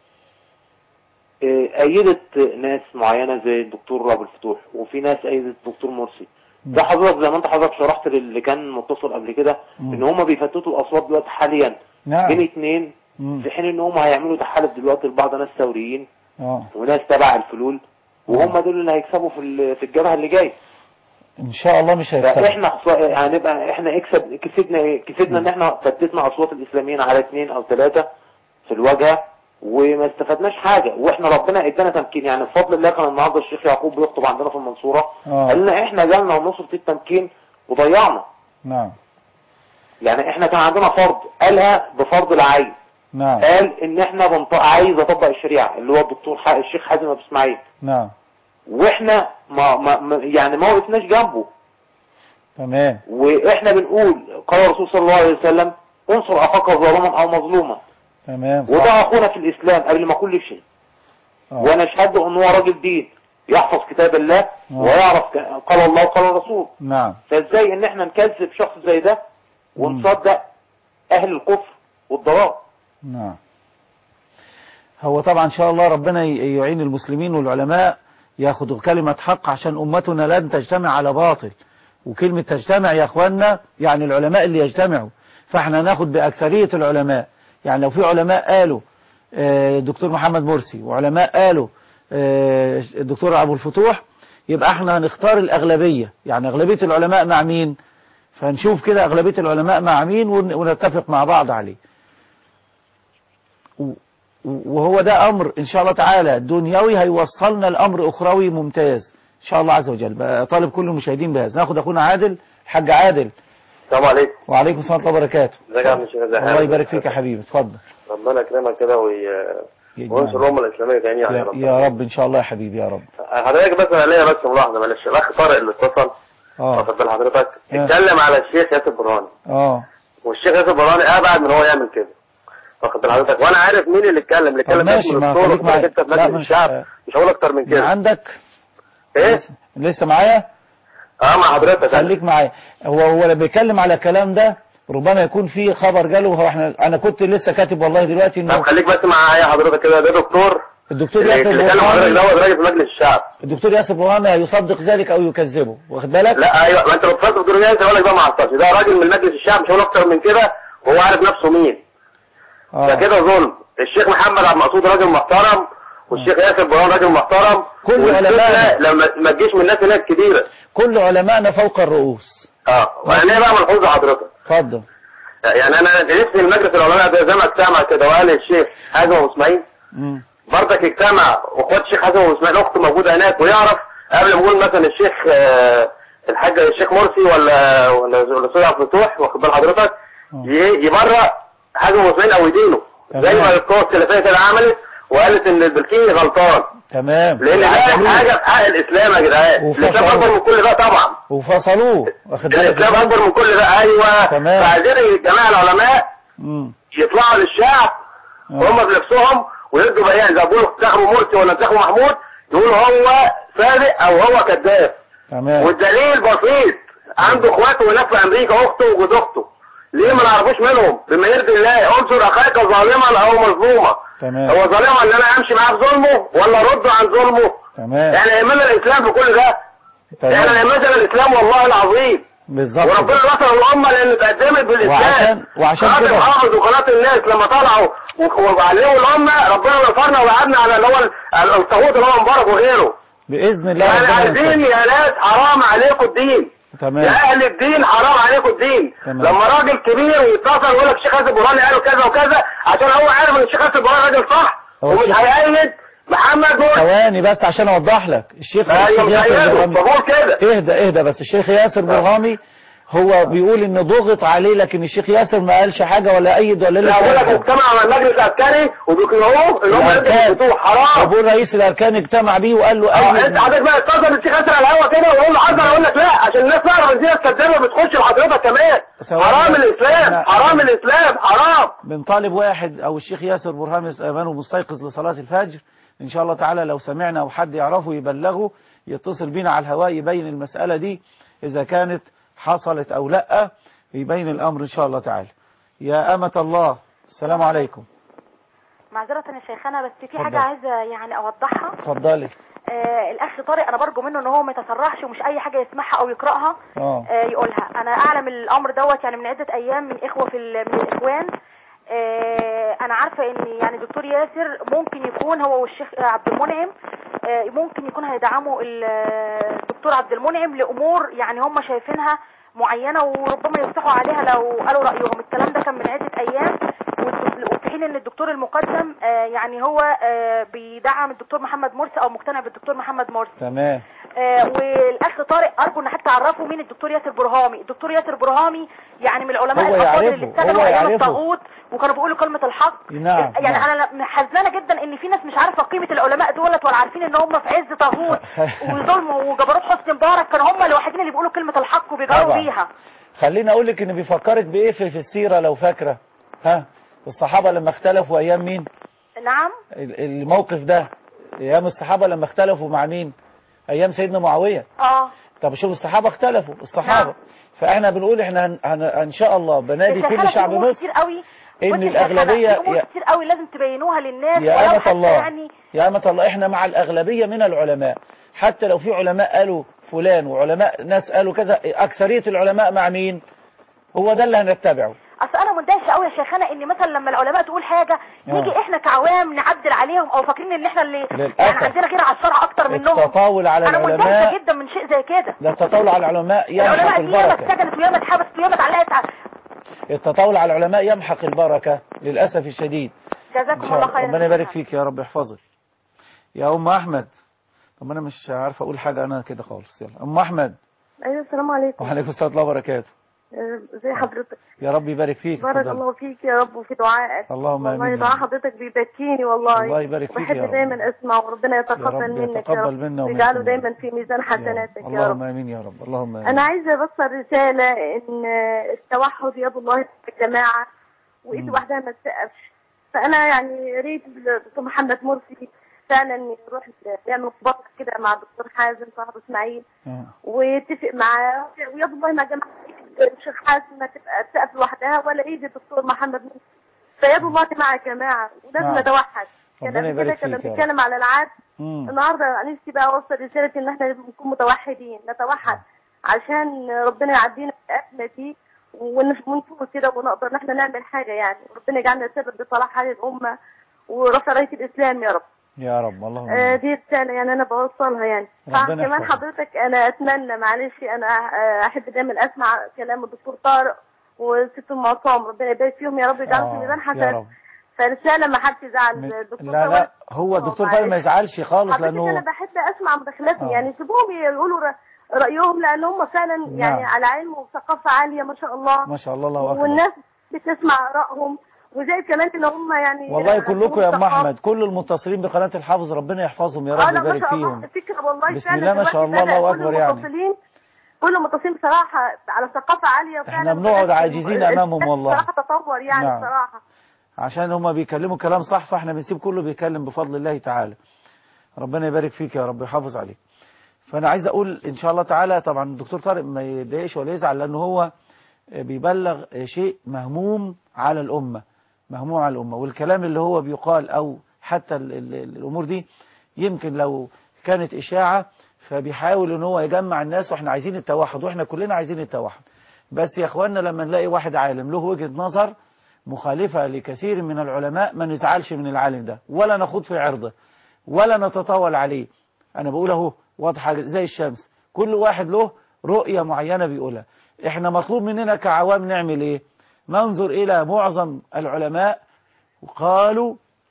اه، ايدت ناس معينه زي الدكتور ابو الفتوح وفي ناس ايدت الدكتور مرسي ده حضرتك زي ما انت حضرتك شرحت للي كان متصل قبل كده مم. ان هم بيفتتوا الاصوات دلوقتي حاليا نعم بين اتنين مم. في حين ان هم هيعملوا تحالف دلوقتي لبعض ناس ثوريين اه وناس تبع الفلول وهم دول اللي هيكسبوا في ال- في الجبهه اللي جايه ان شاء الله مش هيكسب فاحنا خسا- هنبقى احنا اكسب كسبنا ايه كسبنا ان احنا فتتنا اصوات الاسلاميين على اثنين او ثلاثه في الواجهه وما استفدناش حاجه واحنا ربنا ادانا تمكين يعني بفضل الله كان النهارده الشيخ يعقوب بيخطب عندنا في المنصوره اه قال لنا احنا جالنا ونصره التمكين وضيعنا نعم يعني احنا كان عندنا فرض قالها بفرض العين نعم قال ان احنا بنط... عايز اطبق الشريعه اللي هو الدكتور ح... الشيخ حازم ابو اسماعيل نعم واحنا ما... ما... ما يعني ما وقفناش جنبه تمام واحنا بنقول قال الرسول صلى الله عليه وسلم انصر اخاك ظالما او مظلوما تمام وده صح اخونا في الاسلام قبل ما كل شيء آه. وانا اشهد ان هو راجل دين يحفظ كتاب الله آه. ويعرف ك- قال الله وقال الرسول نعم فازاي ان احنا نكذب شخص زي ده ونصدق اهل الكفر والضلال نعم هو طبعا ان شاء الله ربنا ي- يعين المسلمين والعلماء ياخدوا كلمة حق عشان امتنا لن تجتمع على باطل وكلمة تجتمع يا اخوانا يعني العلماء اللي يجتمعوا فاحنا ناخد باكثرية العلماء يعني لو في علماء قالوا آه، الدكتور محمد مرسي وعلماء قالوا آه، الدكتور ابو الفتوح يبقى احنا هنختار الاغلبية يعني اغلبية العلماء مع مين فنشوف كده اغلبية العلماء مع مين ون- ونتفق مع بعض عليه و- وهو ده امر ان شاء الله تعالى دنيوي هيوصلنا لامر اخروي ممتاز ان شاء الله عز وجل بقى طالب كل المشاهدين بهذا ناخد اخونا عادل الحاج عادل السلام عليكم وعليكم السلام ورحمه الله وبركاته ازيك يا عم الشيخ ازي الله حالك؟ يبارك فيك يا حبيبي اتفضل ربنا يكرمك كده وي... وينصر الامه الاسلاميه جميعا يا يا, رب يا رب ان شاء الله يا حبيبي يا رب حضرتك بس انا ليا بس ملاحظه معلش الاخ طارق اللي اتصل اه واخد بال حضرتك آه. اتكلم على الشيخ ياسر برهاني اه والشيخ ياسر برهاني ابعد من هو يعمل كده واخد بال حضرتك وانا عارف مين اللي اتكلم اللي طب اتكلم ماشي اسمه ما الدكتور خليك معايا وكتب لا مجلس مش الشعب مش هقول اكتر من من كده عندك ايه لسه معايا اه مع حضرتك خليك معايا هو هو اللي بيتكلم على الكلام ده ربما يكون في خبر جاله هو احنا انا كنت لسه كاتب والله دلوقتي طب انه خليك بس معايا حضرتك كده ده دكتور الدكتور اللي ياسر اللي كلم حضرتك برهامي دوت راجل في مجلس الشعب الدكتور ياسر برهامي هيصدق ذلك او يكذبه واخد بالك لا ايوه ما انت لو اتصلت بدكتور ياسر اقول لك بقى ما عصبش ده راجل من مجلس الشعب مش هقول اكتر من كده وهو عارف نفسه مين آه. ده كده ظلم الشيخ محمد عبد المقصود راجل محترم والشيخ ياسر برهان راجل محترم كل والفتنة علماء- لما ما تجيش من الناس اللي هي الكبيره كل علمائنا فوق الرؤوس اه وانا ليه بقى ملحوظه حضرتك اتفضل يعني انا نفسي المجلس العلماء ده زي ما اجتمع كده وقال الشيخ حازم ابو اسماعيل مم. برضك اجتمع واخوات الشيخ حازم ابو اسماعيل اخته موجوده هناك ويعرف قبل ما اقول مثلا الشيخ آه، الحاج الشيخ مرسي ولا ولا ولا الاستاذ عبد الفتوح واخد بال حضرتك ي- يبرأ حازم ابو اسماعيل او يدينه زي ما القوى السلفيه كده عملت وقالت ان البلكيني غلطان تمام لان ده وفصلوه. حاجه في حق الاسلام يا جدعان وفصلوه. الاسلام اكبر من كل ده طبعا وفصلوه واخد بالك الاسلام اكبر من كل ده ايوه تمام. فعايزين الجماعه العلماء مم. يطلعوا للشعب هم بنفسهم ويدوا بيان اذا بيقولوا انتخبوا مرسي ولا انتخبوا محمود يقولوا هو صادق او هو كذاب تمام والدليل بسيط عنده اخواته هناك في امريكا اخته وجوز اخته ليه ما نعرفوش منهم بما يرضي الله انصر اخاك ظالما او مظلوما تمام هو ظالما ان انا امشي معاه في ظلمه ولا ارد عن ظلمه تمام احنا يهمنا الاسلام في كل ده احنا تمام يهمنا الاسلام والله العظيم بالظبط وربنا نصر الامه لان اتقدمت بالاسلام وعشان وعشان قناه كده الحافظ وقناه الناس لما طلعوا وعلموا الامه ربنا نصرنا وقعدنا على اللي هو ال- الطاغوت اللي هو مبارك وغيره باذن الله يعني ربنا عايزين ينصرك. يا ناس حرام عليكم الدين يا تمام اهل الدين حرام عليكم الدين تمام. لما راجل كبير يتصل ويقول لك الشيخ حسن برهاني قالوا كذا وكذا عشان هو عارف ان الشيخ حسن برهاني راجل صح هو ومش الشيخ- هيأيد محمد مرسي ثواني بس عشان اوضح لك الشيخ ايوه الشيخ مش ياسر هيأيده برهامي بقول كده اهدى اهدى بس الشيخ ياسر برهامي هو بيقول ان ضغط عليه لكن الشيخ ياسر ما قالش حاجه ولا ايد ولا لا لسه بقول لك قال حاجة. اجتمع مع المجلس العسكري وبيقنعوه ان هم يدوا الأركان. الفتوح حرام وبقول رئيس الاركان اجتمع بيه وقال له اه ايد انت حضرتك بقى اتصل الشيخ حسن على الهوا كده ويقول له حسن اقول لك لا عشان الناس تعرف ان دي ناس كدابه بتخش لحضرتك كمان ثواني حرام بس. الاسلام أنا- حرام الاسلام حرام من طالب واحد او الشيخ ياسر برهامي امانه مستيقظ لصلاه الفجر ان شاء الله تعالى لو سمعنا او حد يعرفه يبلغه يتصل بينا على الهواء يبين المساله دي اذا كانت حصلت او لا يبين الامر ان شاء الله تعالى يا امه الله السلام عليكم معذرة يا شيخنا بس في اتفضل. حاجة عايزة يعني أوضحها اتفضلي آه الأخ طارق أنا برجو منه إن هو ما يتسرعش ومش أي حاجة يسمعها أو يقرأها اه آه يقولها أنا أعلم الأمر دوت يعني من عدة أيام من إخوة في ال- من الإخوان آه، انا عارفه ان يعني دكتور ياسر ممكن يكون هو والشيخ عبد المنعم آه، ممكن يكون هيدعموا ال- الدكتور عبد المنعم لامور يعني هم شايفينها معينه وربما يفتحوا عليها لو قالوا رايهم الكلام ده كان من عده ايام والدك- وفي حين ان الدكتور المقدم آه، يعني هو آه، بيدعم الدكتور محمد مرسي او مقتنع بالدكتور محمد مرسي تمام آه، والاخ طارق ارجو ان حتى تعرفوا مين الدكتور ياسر برهامي الدكتور ياسر برهامي يعني من العلماء هو الافاضل يعرفه، اللي اتسجنوا هو ايام يعرفه. الطاغوت وكانوا بيقولوا كلمه الحق نعم يعني نعم. انا لا- حزنانه جدا ان في ناس مش عارفه قيمه العلماء دولت ولا عارفين ان هم في عز طاغوت وظلم وجبروت حسني مبارك كانوا هم الوحيدين اللي بيقولوا كلمه الحق وبيجاروا طبعا. بيها خليني اقول لك ان بيفكرك بايه في, في السيره لو فاكره ها الصحابه لما اختلفوا ايام مين نعم ال- الموقف ده ايام الصحابه لما اختلفوا مع مين ايام سيدنا معاويه اه طب شوف الصحابه اختلفوا الصحابه نعم. فاحنا بنقول احنا هن... هن... ان شاء الله بنادي الشيخ كل خالد شعب في أمور مصر كتير قوي ان بص يا شيخ خالد، الاغلبيه في امور يا, كتير قوي لازم تبينوها للناس يا ولو امه حتى الله يعني يا امه الله احنا مع الاغلبيه من العلماء حتى لو في علماء قالوا فلان وعلماء ناس قالوا كذا اكثريه العلماء مع مين هو ده اللي هنتبعه اصل انا مندهشه قوي يا شيخانه ان مثلا لما العلماء تقول حاجه نيجي احنا كعوام نعدل عليهم او فاكرين ان احنا اللي للأسف. يعني عندنا غير على الشرع اكتر منهم التطاول على انا العلماء مندهشه جدا من شيء زي كده ده التطاول على العلماء يمحق العلماء دي ياما البركه اتسجنت وياما اتحبست وياما اتعلقت على- التطاول على العلماء يمحق البركه للاسف الشديد إن جزاكم شاء الله الله. خيرا ربنا يبارك فيك يا رب يحفظك يا ام احمد طب انا مش عارف اقول حاجه انا كده خالص يلا ام احمد ايوه السلام عليكم وعليكم السلام ورحمه الله وبركاته آه، ازي حضرتك يا رب يبارك فيك بارك اتفضل. الله فيك يا رب وفي دعائك اللهم والله امين يا دعاء رب. حضرتك بيبكيني والله الله يبارك فيك بحب يا رب. دايما اسمع وربنا يا يتقبل رب منك يا يتقبل رب منا ومنكم ويجعله يا دايما في ميزان حسناتك يا اللهم رب امين يا رب اللهم امين انا عايزه اوصل رساله ان التوحد يد الله في الجماعه وايد مم. واحده ما تسقفش فانا يعني يا ريت الدكتور محمد مرسي فعلا يروح يعمل مبادره كده مع الدكتور حازم صاحب اسماعيل آه. ويتفق معاه ويد الله ما جمع الشيخ حازم ما تبقى تقف لوحدها ولا ايد الدكتور محمد مرسي فيد الله مع الجماعه ولازم نعم. نتوحد كان ربنا قبل كده يبارك كنا فيك يا رب. بنتكلم على العدل مم. النهارده نفسي بقى اوصل رساله ان احنا لازم نكون متوحدين نتوحد عشان ربنا يعدينا الازمه دي ونف- ونفوق كده ونقدر ان احنا نعمل حاجه يعني ربنا يجعلنا سبب لصلاح هذه الامه ورفع رايه الاسلام يا رب يا رب اللهم آه امين دي رساله يعني انا بوصلها يعني ربنا كمان يحفظك. حضرتك انا اتمنى معلش انا آه، احب دايما اسمع كلام الدكتور طارق وست ام عصام ربنا يبارك فيهم يا رب يجعلهم في آه، ميزان يا حسن رب فرساله ما حدش يزعل الدكتور لا لا هو آه، الدكتور طارق ما معلش. يزعلش خالص حضرتك انا لانه بحب اسمع مداخلاتهم آه. يعني سيبوهم يقولوا ر- رايهم لان هم فعلا يعني نعم. على علم وثقافه عاليه ما شاء الله ما شاء الله الله اكبر والناس بتسمع ارائهم وزي كمان ان هم يعني والله كلكم يا ام ثقافة. احمد كل المتصلين بقناه الحافظ ربنا يحفظهم يا اه رب لا ما يبارك شاء الله فيهم فكره والله بسم فعلا الله ما شاء دلوقتي الله، الله بدأ أكبر كل يعني. المتصلين كل المتصلين بصراحه على ثقافه عاليه احنا فعلا بنقعد بدأت عاجزين امامهم والله بصراحه تطور يعني نعم. بصراحه عشان هما بيكلموا كلام صح فاحنا بنسيب كله بيتكلم بفضل الله تعالى ربنا يبارك فيك يا رب يحافظ عليك فانا عايز اقول ان شاء الله تعالى طبعا الدكتور طارق ما يتضايقش ولا يزعل لانه هو بيبلغ شيء مهموم على الامه مهموم على الامه والكلام اللي هو بيقال او حتى ال ال الامور دي يمكن لو كانت اشاعه فبيحاول ان هو يجمع الناس واحنا عايزين التوحد واحنا كلنا عايزين التوحد بس يا اخواننا لما نلاقي واحد عالم له وجهه نظر مخالفة لكثير من العلماء ما نزعلش من العالم ده ولا نخوض في عرضه ولا نتطاول عليه أنا بقول أهو واضحة زي الشمس كل واحد له رؤية معينة بيقولها احنا مطلوب مننا كعوام نعمل ايه ننظر إلى معظم العلماء قالوا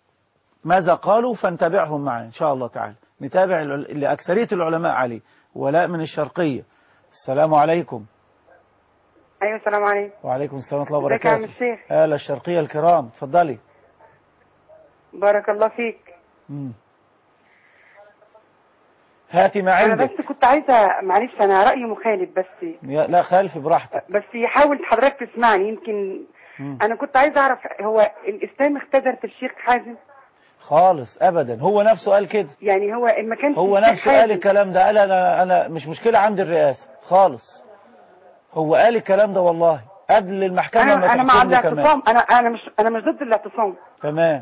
ماذا قالوا فنتابعهم معا إن شاء الله تعالى نتابع اللي أكثرية العلماء عليه ولاء من الشرقية السلام عليكم ايوه السلام عليكم وعليكم السلام ورحمة الله ازيك يا عم وبركاته الشيخ آل الشرقية الكرام اتفضلي بارك الله فيك مم. هاتي ما انا عندك بس كنت عايزه معلش انا رايي مخالف بس يا- لا خالفي براحتك بس حاول حضرتك تسمعني يمكن مم. انا كنت عايزه اعرف هو الاسلام اختزل في الشيخ حازم خالص ابدا هو نفسه قال كده يعني هو ان ما كانش هو الشيخ نفسه قال حازم الكلام ده قال انا انا مش مشكله عندي الرئاسه خالص هو قال الكلام ده والله قبل المحكمه ما انا انا مع تحكم له كمان الاعتصام انا انا مش انا مش ضد الاعتصام تمام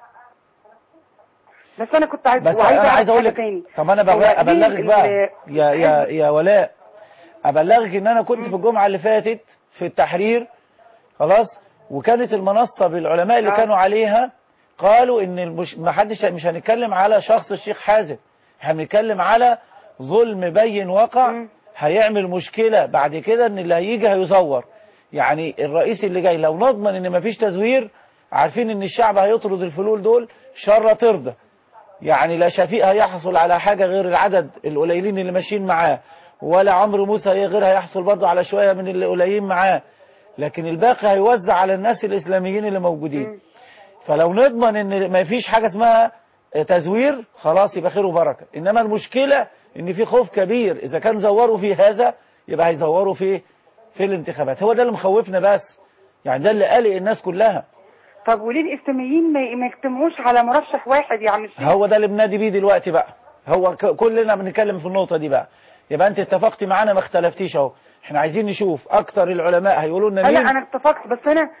بس انا كنت عايز بس وعايزة انا أعرف عايز اقول حاجة لك تاني. طب انا هو بغ- ليه ابلغك ال- بقى يا يا يا ولاء ابلغك ان انا كنت في الجمعه اللي فاتت في التحرير خلاص وكانت المنصة بالعلماء اللي آه. كانوا عليها قالوا ان المش... ما حدش مش هنتكلم على شخص الشيخ حازم احنا بنتكلم على ظلم بين وقع هيعمل مشكلة بعد كده ان اللي هيجي هيزور يعني الرئيس اللي جاي لو نضمن ان مفيش تزوير عارفين ان الشعب هيطرد الفلول دول شر ترضى يعني لا شفيق هيحصل على حاجة غير العدد القليلين اللي ماشيين معاه ولا عمرو موسى غير هيحصل برضه على شوية من اللي قليلين معاه لكن الباقي هيوزع على الناس الإسلاميين اللي موجودين فلو نضمن ان ما فيش حاجة اسمها تزوير خلاص يبقى خير وبركة انما المشكلة ان في خوف كبير اذا كان زوروا في هذا يبقى هيزوروا في في الانتخابات هو ده اللي مخوفنا بس يعني ده اللي قلق الناس كلها طب وليه الاسلاميين ما ما يجتمعوش على مرشح واحد يا عم الشيخ هو ده اللي بنادي بيه دلوقتي بقى هو ك- كلنا بنتكلم في النقطة دي بقى يبقى انت اتفقتي معانا ما اختلفتيش اهو احنا عايزين نشوف اكتر العلماء هيقولوا لنا لا مين انا اتفقت بس انا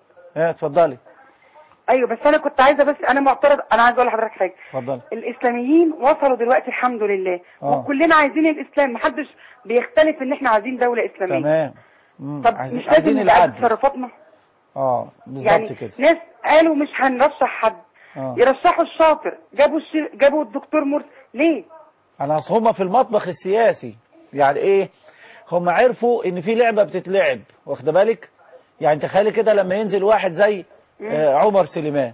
اه اتفضلي ايوه بس انا كنت عايزه بس انا معترض انا عايزه اقول لحضرتك حاجه اتفضلي الاسلاميين وصلوا دلوقتي الحمد لله آه. وكلنا عايزين الاسلام محدش بيختلف ان احنا عايزين دوله اسلاميه تمام مم. طب عايزين, مش لازم عايزين نبقى العدل تصرفاتنا اه بالظبط يعني كده ناس قالوا مش هنرشح حد اه يرشحوا الشاطر جابوا الشي... جابوا الدكتور مرسي ليه انا اصل هم في المطبخ السياسي يعني ايه هم عرفوا ان في لعبه بتتلعب واخده بالك يعني تخيلي كده لما ينزل واحد زي آه عمر سليمان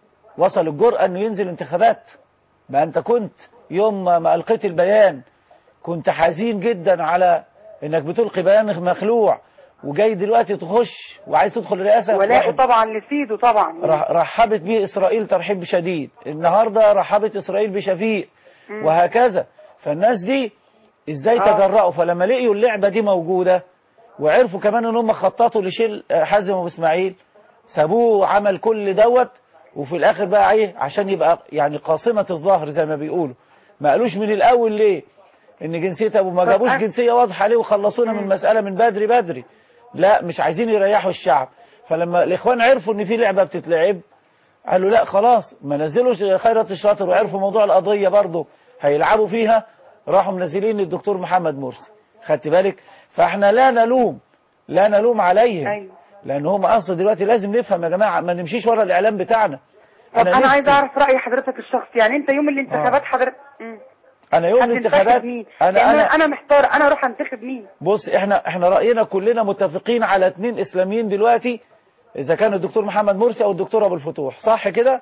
وصل الجرأة انه ينزل انتخابات ما انت كنت يوم ما ما القيت البيان كنت حزين جدا على انك بتلقي بيان مخلوع وجاي دلوقتي تخش وعايز تدخل الرئاسه ولاءه واحد طبعا لسيده طبعا رح- رحبت به إسرائيل ترحيب شديد النهاردة رحبت إسرائيل بشفيق مم. وهكذا فالناس دي إزاي آه. تجرأوا فلما لقيوا اللعبة دي موجودة وعرفوا كمان ان هم خططوا لشيل آه، حازم ابو اسماعيل سابوه وعمل كل دوت وفي الاخر بقى ايه عشان يبقى يعني قاصمة الظهر زي ما بيقولوا ما قالوش من الاول ليه ان جنسية ابو ما طب جابوش أنا- جنسية واضحة ليه وخلصونا من المسألة من بدري بدري لا مش عايزين يريحوا الشعب فلما الاخوان عرفوا ان في لعبة بتتلعب قالوا لا خلاص ما نزلوش خيرة الشاطر وعرفوا موضوع القضية برضه هيلعبوا فيها راحوا منزلين الدكتور محمد مرسي خدت بالك فاحنا لا نلوم لا نلوم عليهم ايوه لان هم اصلا دلوقتي لازم نفهم يا جماعة ما نمشيش ورا الاعلام بتاعنا طب انا, نفسي- عايزه اعرف راي حضرتك الشخصي يعني انت يوم الانتخابات حضرتك مم. انا يوم هتنتخب الانتخابات مين انا يعني انا انا محتار انا اروح انتخب مين بص احنا احنا راينا كلنا متفقين على اتنين اسلاميين دلوقتي اذا كان الدكتور محمد مرسي او الدكتور ابو الفتوح صح كده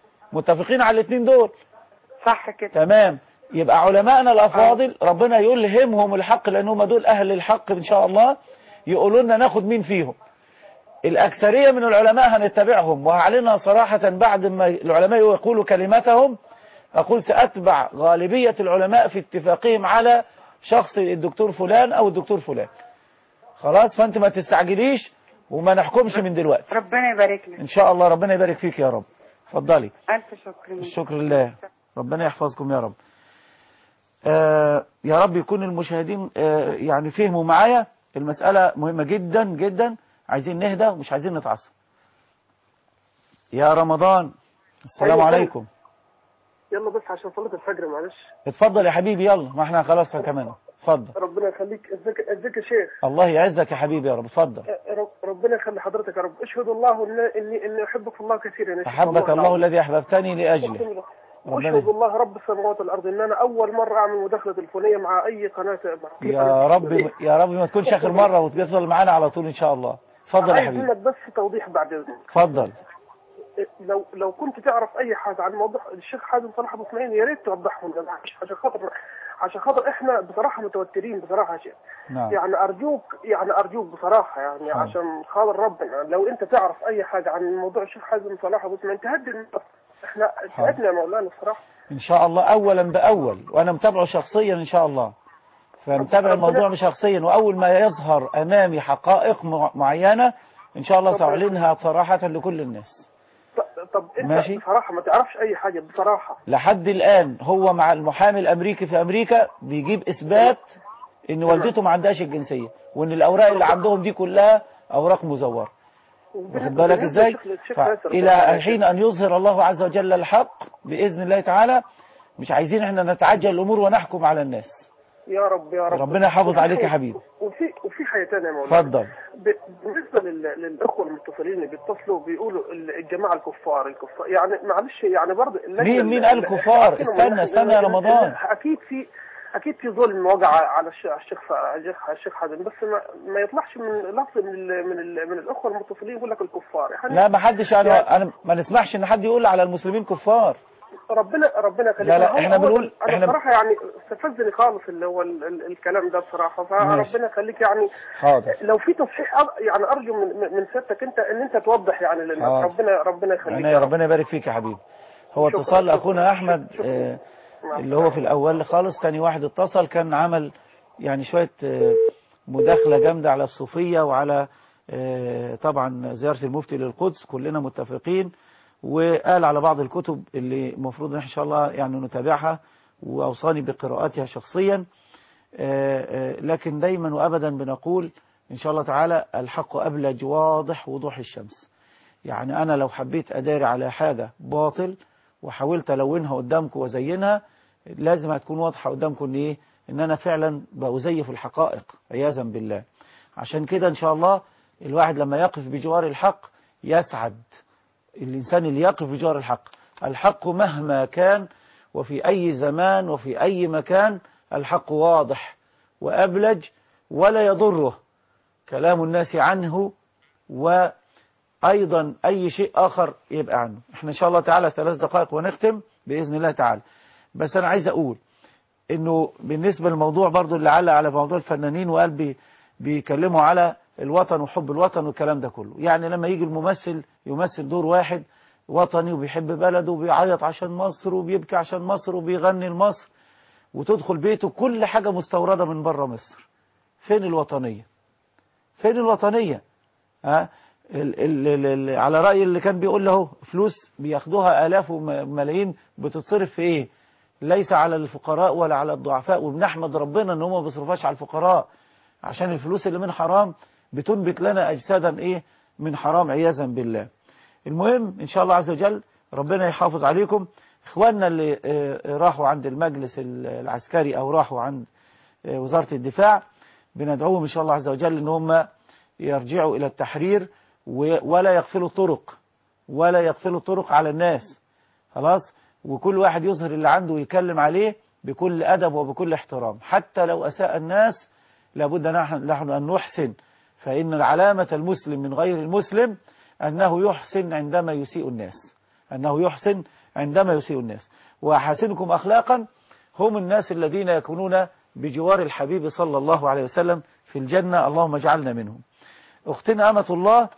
متفقين على الاتنين دول صح كده تمام يبقى علمائنا الافاضل ربنا يلهمهم الحق لان هم دول اهل الحق ان شاء الله يقولوا لنا ناخد مين فيهم الاكثريه من العلماء هنتبعهم وهعلنها صراحه بعد ما العلماء يقولوا كلمتهم اقول ساتبع غالبيه العلماء في اتفاقهم على شخص الدكتور فلان او الدكتور فلان خلاص فانت ما تستعجليش وما نحكمش من دلوقتي ربنا يبارك لك ان شاء الله ربنا يبارك فيك يا رب اتفضلي الف شكر لك. الشكر لله ربنا يحفظكم يا رب آه يا رب يكون المشاهدين آه يعني فهموا معايا المسألة مهمة جدا جدا عايزين نهدى ومش عايزين نتعصب يا رمضان السلام أيوة. عليكم يلا بس عشان صلاة الفجر معلش اتفضل يا حبيبي يلا ما احنا خلاص كمان اتفضل ربنا يخليك ازيك ازيك يا شيخ الله يعزك يا حبيبي يا رب اتفضل رب- ربنا يخلي حضرتك يا رب اشهد الله إن- اني اني احبك في الله كثيرا يا شيخ أحبك الله العظيم. الذي أحببتني لأجله أقسم بالله. ربنا واشهد الله رب السماوات والارض ان انا اول مره اعمل مداخله تليفونيه مع اي قناه مع أي يا قناة رب تلفزيونية. يا رب ما تكونش آخر مرة وتفضل معانا على طول إن شاء الله اتفضل يا عايز حبيبي منك بس توضيح بعد اذنك اتفضل لو لو كنت تعرف اي حاجه عن موضوع الشيخ حازم صلاح ابو اسماعيل يا ريت توضحهم لنا عشان خاطر عشان خاطر احنا بصراحه متوترين بصراحه يا شيخ نعم يعني ارجوك يعني ارجوك بصراحه يعني حاضر. عشان خاطر ربنا لو انت تعرف اي حاجه عن موضوع الشيخ حازم صلاح ابو اسماعيل تهدي النفس. احنا حاضر. تعبنا يا مولانا الصراحه إن شاء الله أولا بأول وأنا متابعه شخصيا إن شاء الله فمتابع الموضوع شخصيا وأول ما يظهر أمامي حقائق مع- معينة إن شاء الله سأعلنها صراحة لكل الناس ط- طب انت ماشي. بصراحه ما تعرفش اي حاجه بصراحه لحد الآن هو مع المحامي الأمريكي في أمريكا بيجيب إثبات إن والدته ما عندهاش الجنسية وإن الأوراق اللي عندهم دي كلها أوراق مزورة واخد بالك إزاي فإلى حين أن يظهر الله عز وجل الحق بإذن الله تعالى مش عايزين إحنا نتعجل الأمور ونحكم على الناس يا رب يا رب ربنا يحافظ وفي عليك يا حاجة- حبيبي وفي وفي حاجه ثانيه يا مولانا اتفضل ب- بالنسبه لل- للاخوه المتصلين اللي بيتصلوا بيقولوا ال- الجماعه الكفار الكفار يعني معلش يعني برضه اللجنة مين- ال- مين قال ال- كفار؟ عارفين استنى- إن- استنى يا إن- رمضان. إن- اكيد في اكيد في ظلم وجع على الش- على الشيخ ف- الشيخ الشيخ حازم بس ما, ما يطلعش من لفظ من ال من, ال من الاخوه المتصلين يقول لك الكفار يعني لا ما حدش يعني انا ما نسمحش ان حد يقول على المسلمين كفار ربنا ربنا يخليك لا، لا، هو- إحنا هو بنقول- انا إحنا- بصراحه يعني استفزني خالص اللي هو ال- ال- الكلام ده بصراحه ماشي. فربنا يخليك يعني حاضر لو في تصحيح أر- يعني ارجو من من من سيادتك انت ان انت توضح يعني للناس حاضر. ربنا ربنا يخليك انا يا ربنا يبارك فيك يا حبيبي هو شكراً، اتصال شكراً، اخونا احمد آه، اللي هو في الاول خالص تاني واحد اتصل كان عمل يعني شويه آه، مداخله جامده على الصوفيه وعلى آه، طبعا زياره المفتي للقدس كلنا متفقين وقال على بعض الكتب اللي المفروض ان شاء الله يعني نتابعها واوصاني بقراءتها شخصيا آه، آه، لكن دايما وابدا بنقول ان شاء الله تعالى الحق ابلج واضح وضوح الشمس يعني انا لو حبيت اداري على حاجه باطل وحاولت الونها قدامكم وازينها لازم هتكون واضحه قدامكم ان ايه ان انا فعلا بزيف الحقائق عياذا بالله عشان كده ان شاء الله الواحد لما يقف بجوار الحق يسعد الانسان اللي يقف بجوار الحق الحق مهما كان وفي اي زمان وفي اي مكان الحق واضح وابلج ولا يضره كلام الناس عنه وأيضا أي شيء آخر يبقى عنه احنا إن شاء الله تعالى ثلاث دقائق ونختم بإذن الله تعالى بس أنا عايز أقول إنه بالنسبة للموضوع برضو اللي علق على موضوع الفنانين وقال بي بيكلموا على الوطن وحب الوطن والكلام ده كله يعني لما يجي الممثل يمثل دور واحد وطني وبيحب بلده وبيعيط عشان مصر وبيبكي عشان مصر وبيغني لمصر وتدخل بيته كل حاجة مستوردة من بره مصر فين الوطنية فين الوطنية ها ال ال ال ال على رأي اللي كان بيقول له فلوس بياخدوها آلاف وملايين بتتصرف في ايه ليس على الفقراء ولا على الضعفاء وبنحمد ربنا ان هم ما بيصرفوهاش على الفقراء عشان الفلوس اللي من حرام بتنبت لنا اجسادا ايه من حرام عياذا بالله المهم ان شاء الله عز وجل ربنا يحافظ عليكم اخواننا اللي آه، راحوا عند المجلس العسكري او راحوا عند آه، وزارة الدفاع بندعوهم ان شاء الله عز وجل ان هم يرجعوا الى التحرير و- ولا يغفلوا الطرق ولا يغفلوا الطرق على الناس خلاص وكل واحد يظهر اللي عنده ويكلم عليه بكل أدب وبكل احترام حتى لو أساء الناس لابد نحن نحن أن نحسن فإن العلامة المسلم من غير المسلم أنه يحسن عندما يسيء الناس أنه يحسن عندما يسيء الناس وأحاسنكم أخلاقا هم الناس الذين يكونون بجوار الحبيب صلى الله عليه وسلم في الجنة اللهم اجعلنا منهم أختنا أمة الله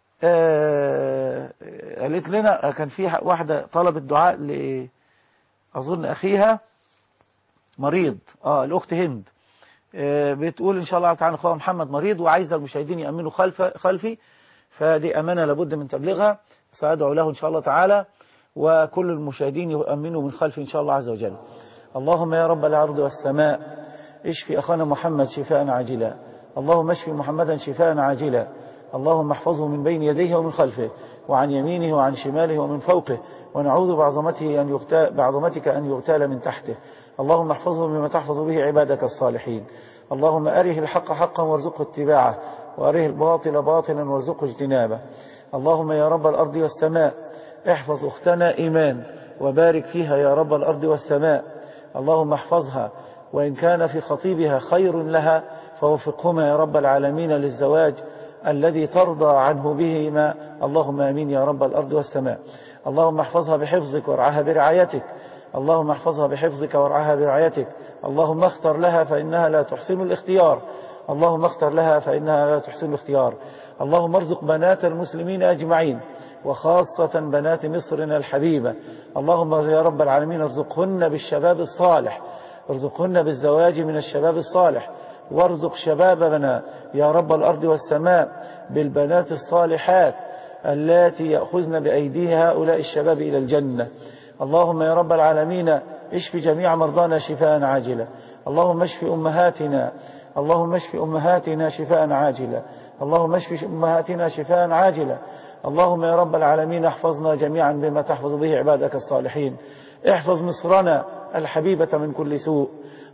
آه، قالت لنا كان في واحدة طلبت دعاء ل أظن أخيها مريض اه الأخت هند آه، بتقول إن شاء الله تعالى أخوها محمد مريض وعايزة المشاهدين يأمنوا خلف خلفي فدي أمانة لابد من تبليغها سأدعو له إن شاء الله تعالى وكل المشاهدين يؤمنوا من خلفي إن شاء الله عز وجل اللهم يا رب الأرض والسماء اشفي أخانا محمد شفاء عاجلا اللهم اشفي محمدا شفاء عاجلا اللهم احفظه من بين يديه ومن خلفه وعن يمينه وعن شماله ومن فوقه ونعوذ بعظمته أن يغتال بعظمتك أن يغتال من تحته اللهم احفظه بما تحفظ به عبادك الصالحين اللهم أره الحق حقا وارزقه اتباعه وأره الباطل باطلا وارزقه اجتنابه اللهم يا رب الأرض والسماء احفظ أختنا إيمان وبارك فيها يا رب الأرض والسماء اللهم احفظها وإن كان في خطيبها خير لها فوفقهما يا رب العالمين للزواج الذي ترضى عنه بهما اللهم امين يا رب الارض والسماء اللهم احفظها بحفظك وارعاها برعايتك اللهم احفظها بحفظك وارعاها برعايتك اللهم اختر لها فانها لا تحسن الاختيار اللهم اختر لها فانها لا تحسن الاختيار اللهم ارزق بنات المسلمين اجمعين وخاصة بنات مصرنا الحبيبة اللهم يا رب العالمين ارزقهن بالشباب الصالح ارزقهن بالزواج من الشباب الصالح وارزق شبابنا يا رب الأرض والسماء بالبنات الصالحات التي يأخذن بأيدي هؤلاء الشباب إلى الجنة اللهم يا رب العالمين اشف جميع مرضانا شفاء عاجلا اللهم اشف أمهاتنا اللهم اشف أمهاتنا شفاء عاجلا اللهم اشف أمهاتنا شفاء عاجلا اللهم يا رب العالمين احفظنا جميعا بما تحفظ به عبادك الصالحين احفظ مصرنا الحبيبة من كل سوء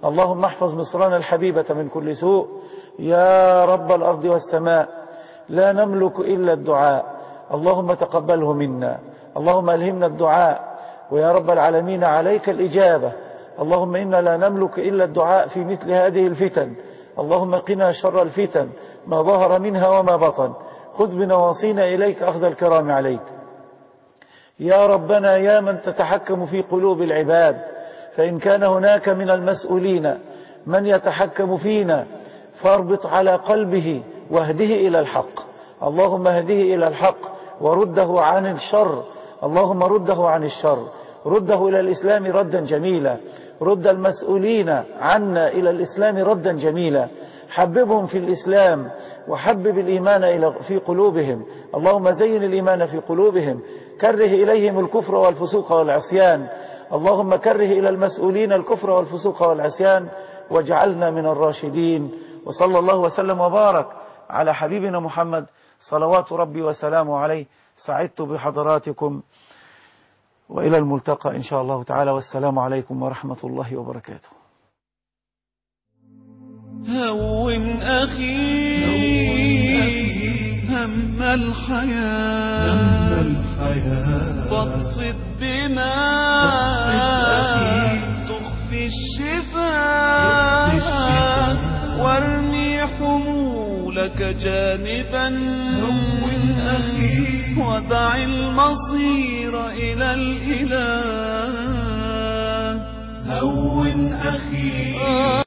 اللهم احفظ مصرنا الحبيبة من كل سوء يا رب الأرض والسماء لا نملك إلا الدعاء اللهم تقبله منا اللهم ألهمنا الدعاء ويا رب العالمين عليك الإجابة اللهم إنا لا نملك إلا الدعاء في مثل هذه الفتن اللهم قنا شر الفتن ما ظهر منها وما بطن خذ بنواصينا إليك أخذ الكرام عليك يا ربنا يا من تتحكم في قلوب العباد فإن كان هناك من المسؤولين من يتحكم فينا فاربط على قلبه واهده إلى الحق اللهم اهده إلى الحق ورده عن الشر اللهم رده عن الشر رده إلى الإسلام ردا جميلا رد المسؤولين عنا إلى الإسلام ردا جميلا حببهم في الإسلام وحبب الإيمان إلى في قلوبهم اللهم زين الإيمان في قلوبهم كره إليهم الكفر والفسوق والعصيان اللهم كره إلى المسؤولين الكفر والفسوق والعصيان واجعلنا من الراشدين وصلى الله وسلم وبارك على حبيبنا محمد صلوات ربي وسلامه عليه سعدت بحضراتكم وإلى الملتقى إن شاء الله تعالى والسلام عليكم ورحمة الله وبركاته هون أخي هم الحياة فاقصد بما تخفي الشفاء وارمي حمولك جانبا هون أخي ودع المصير إلى الإله هون أخي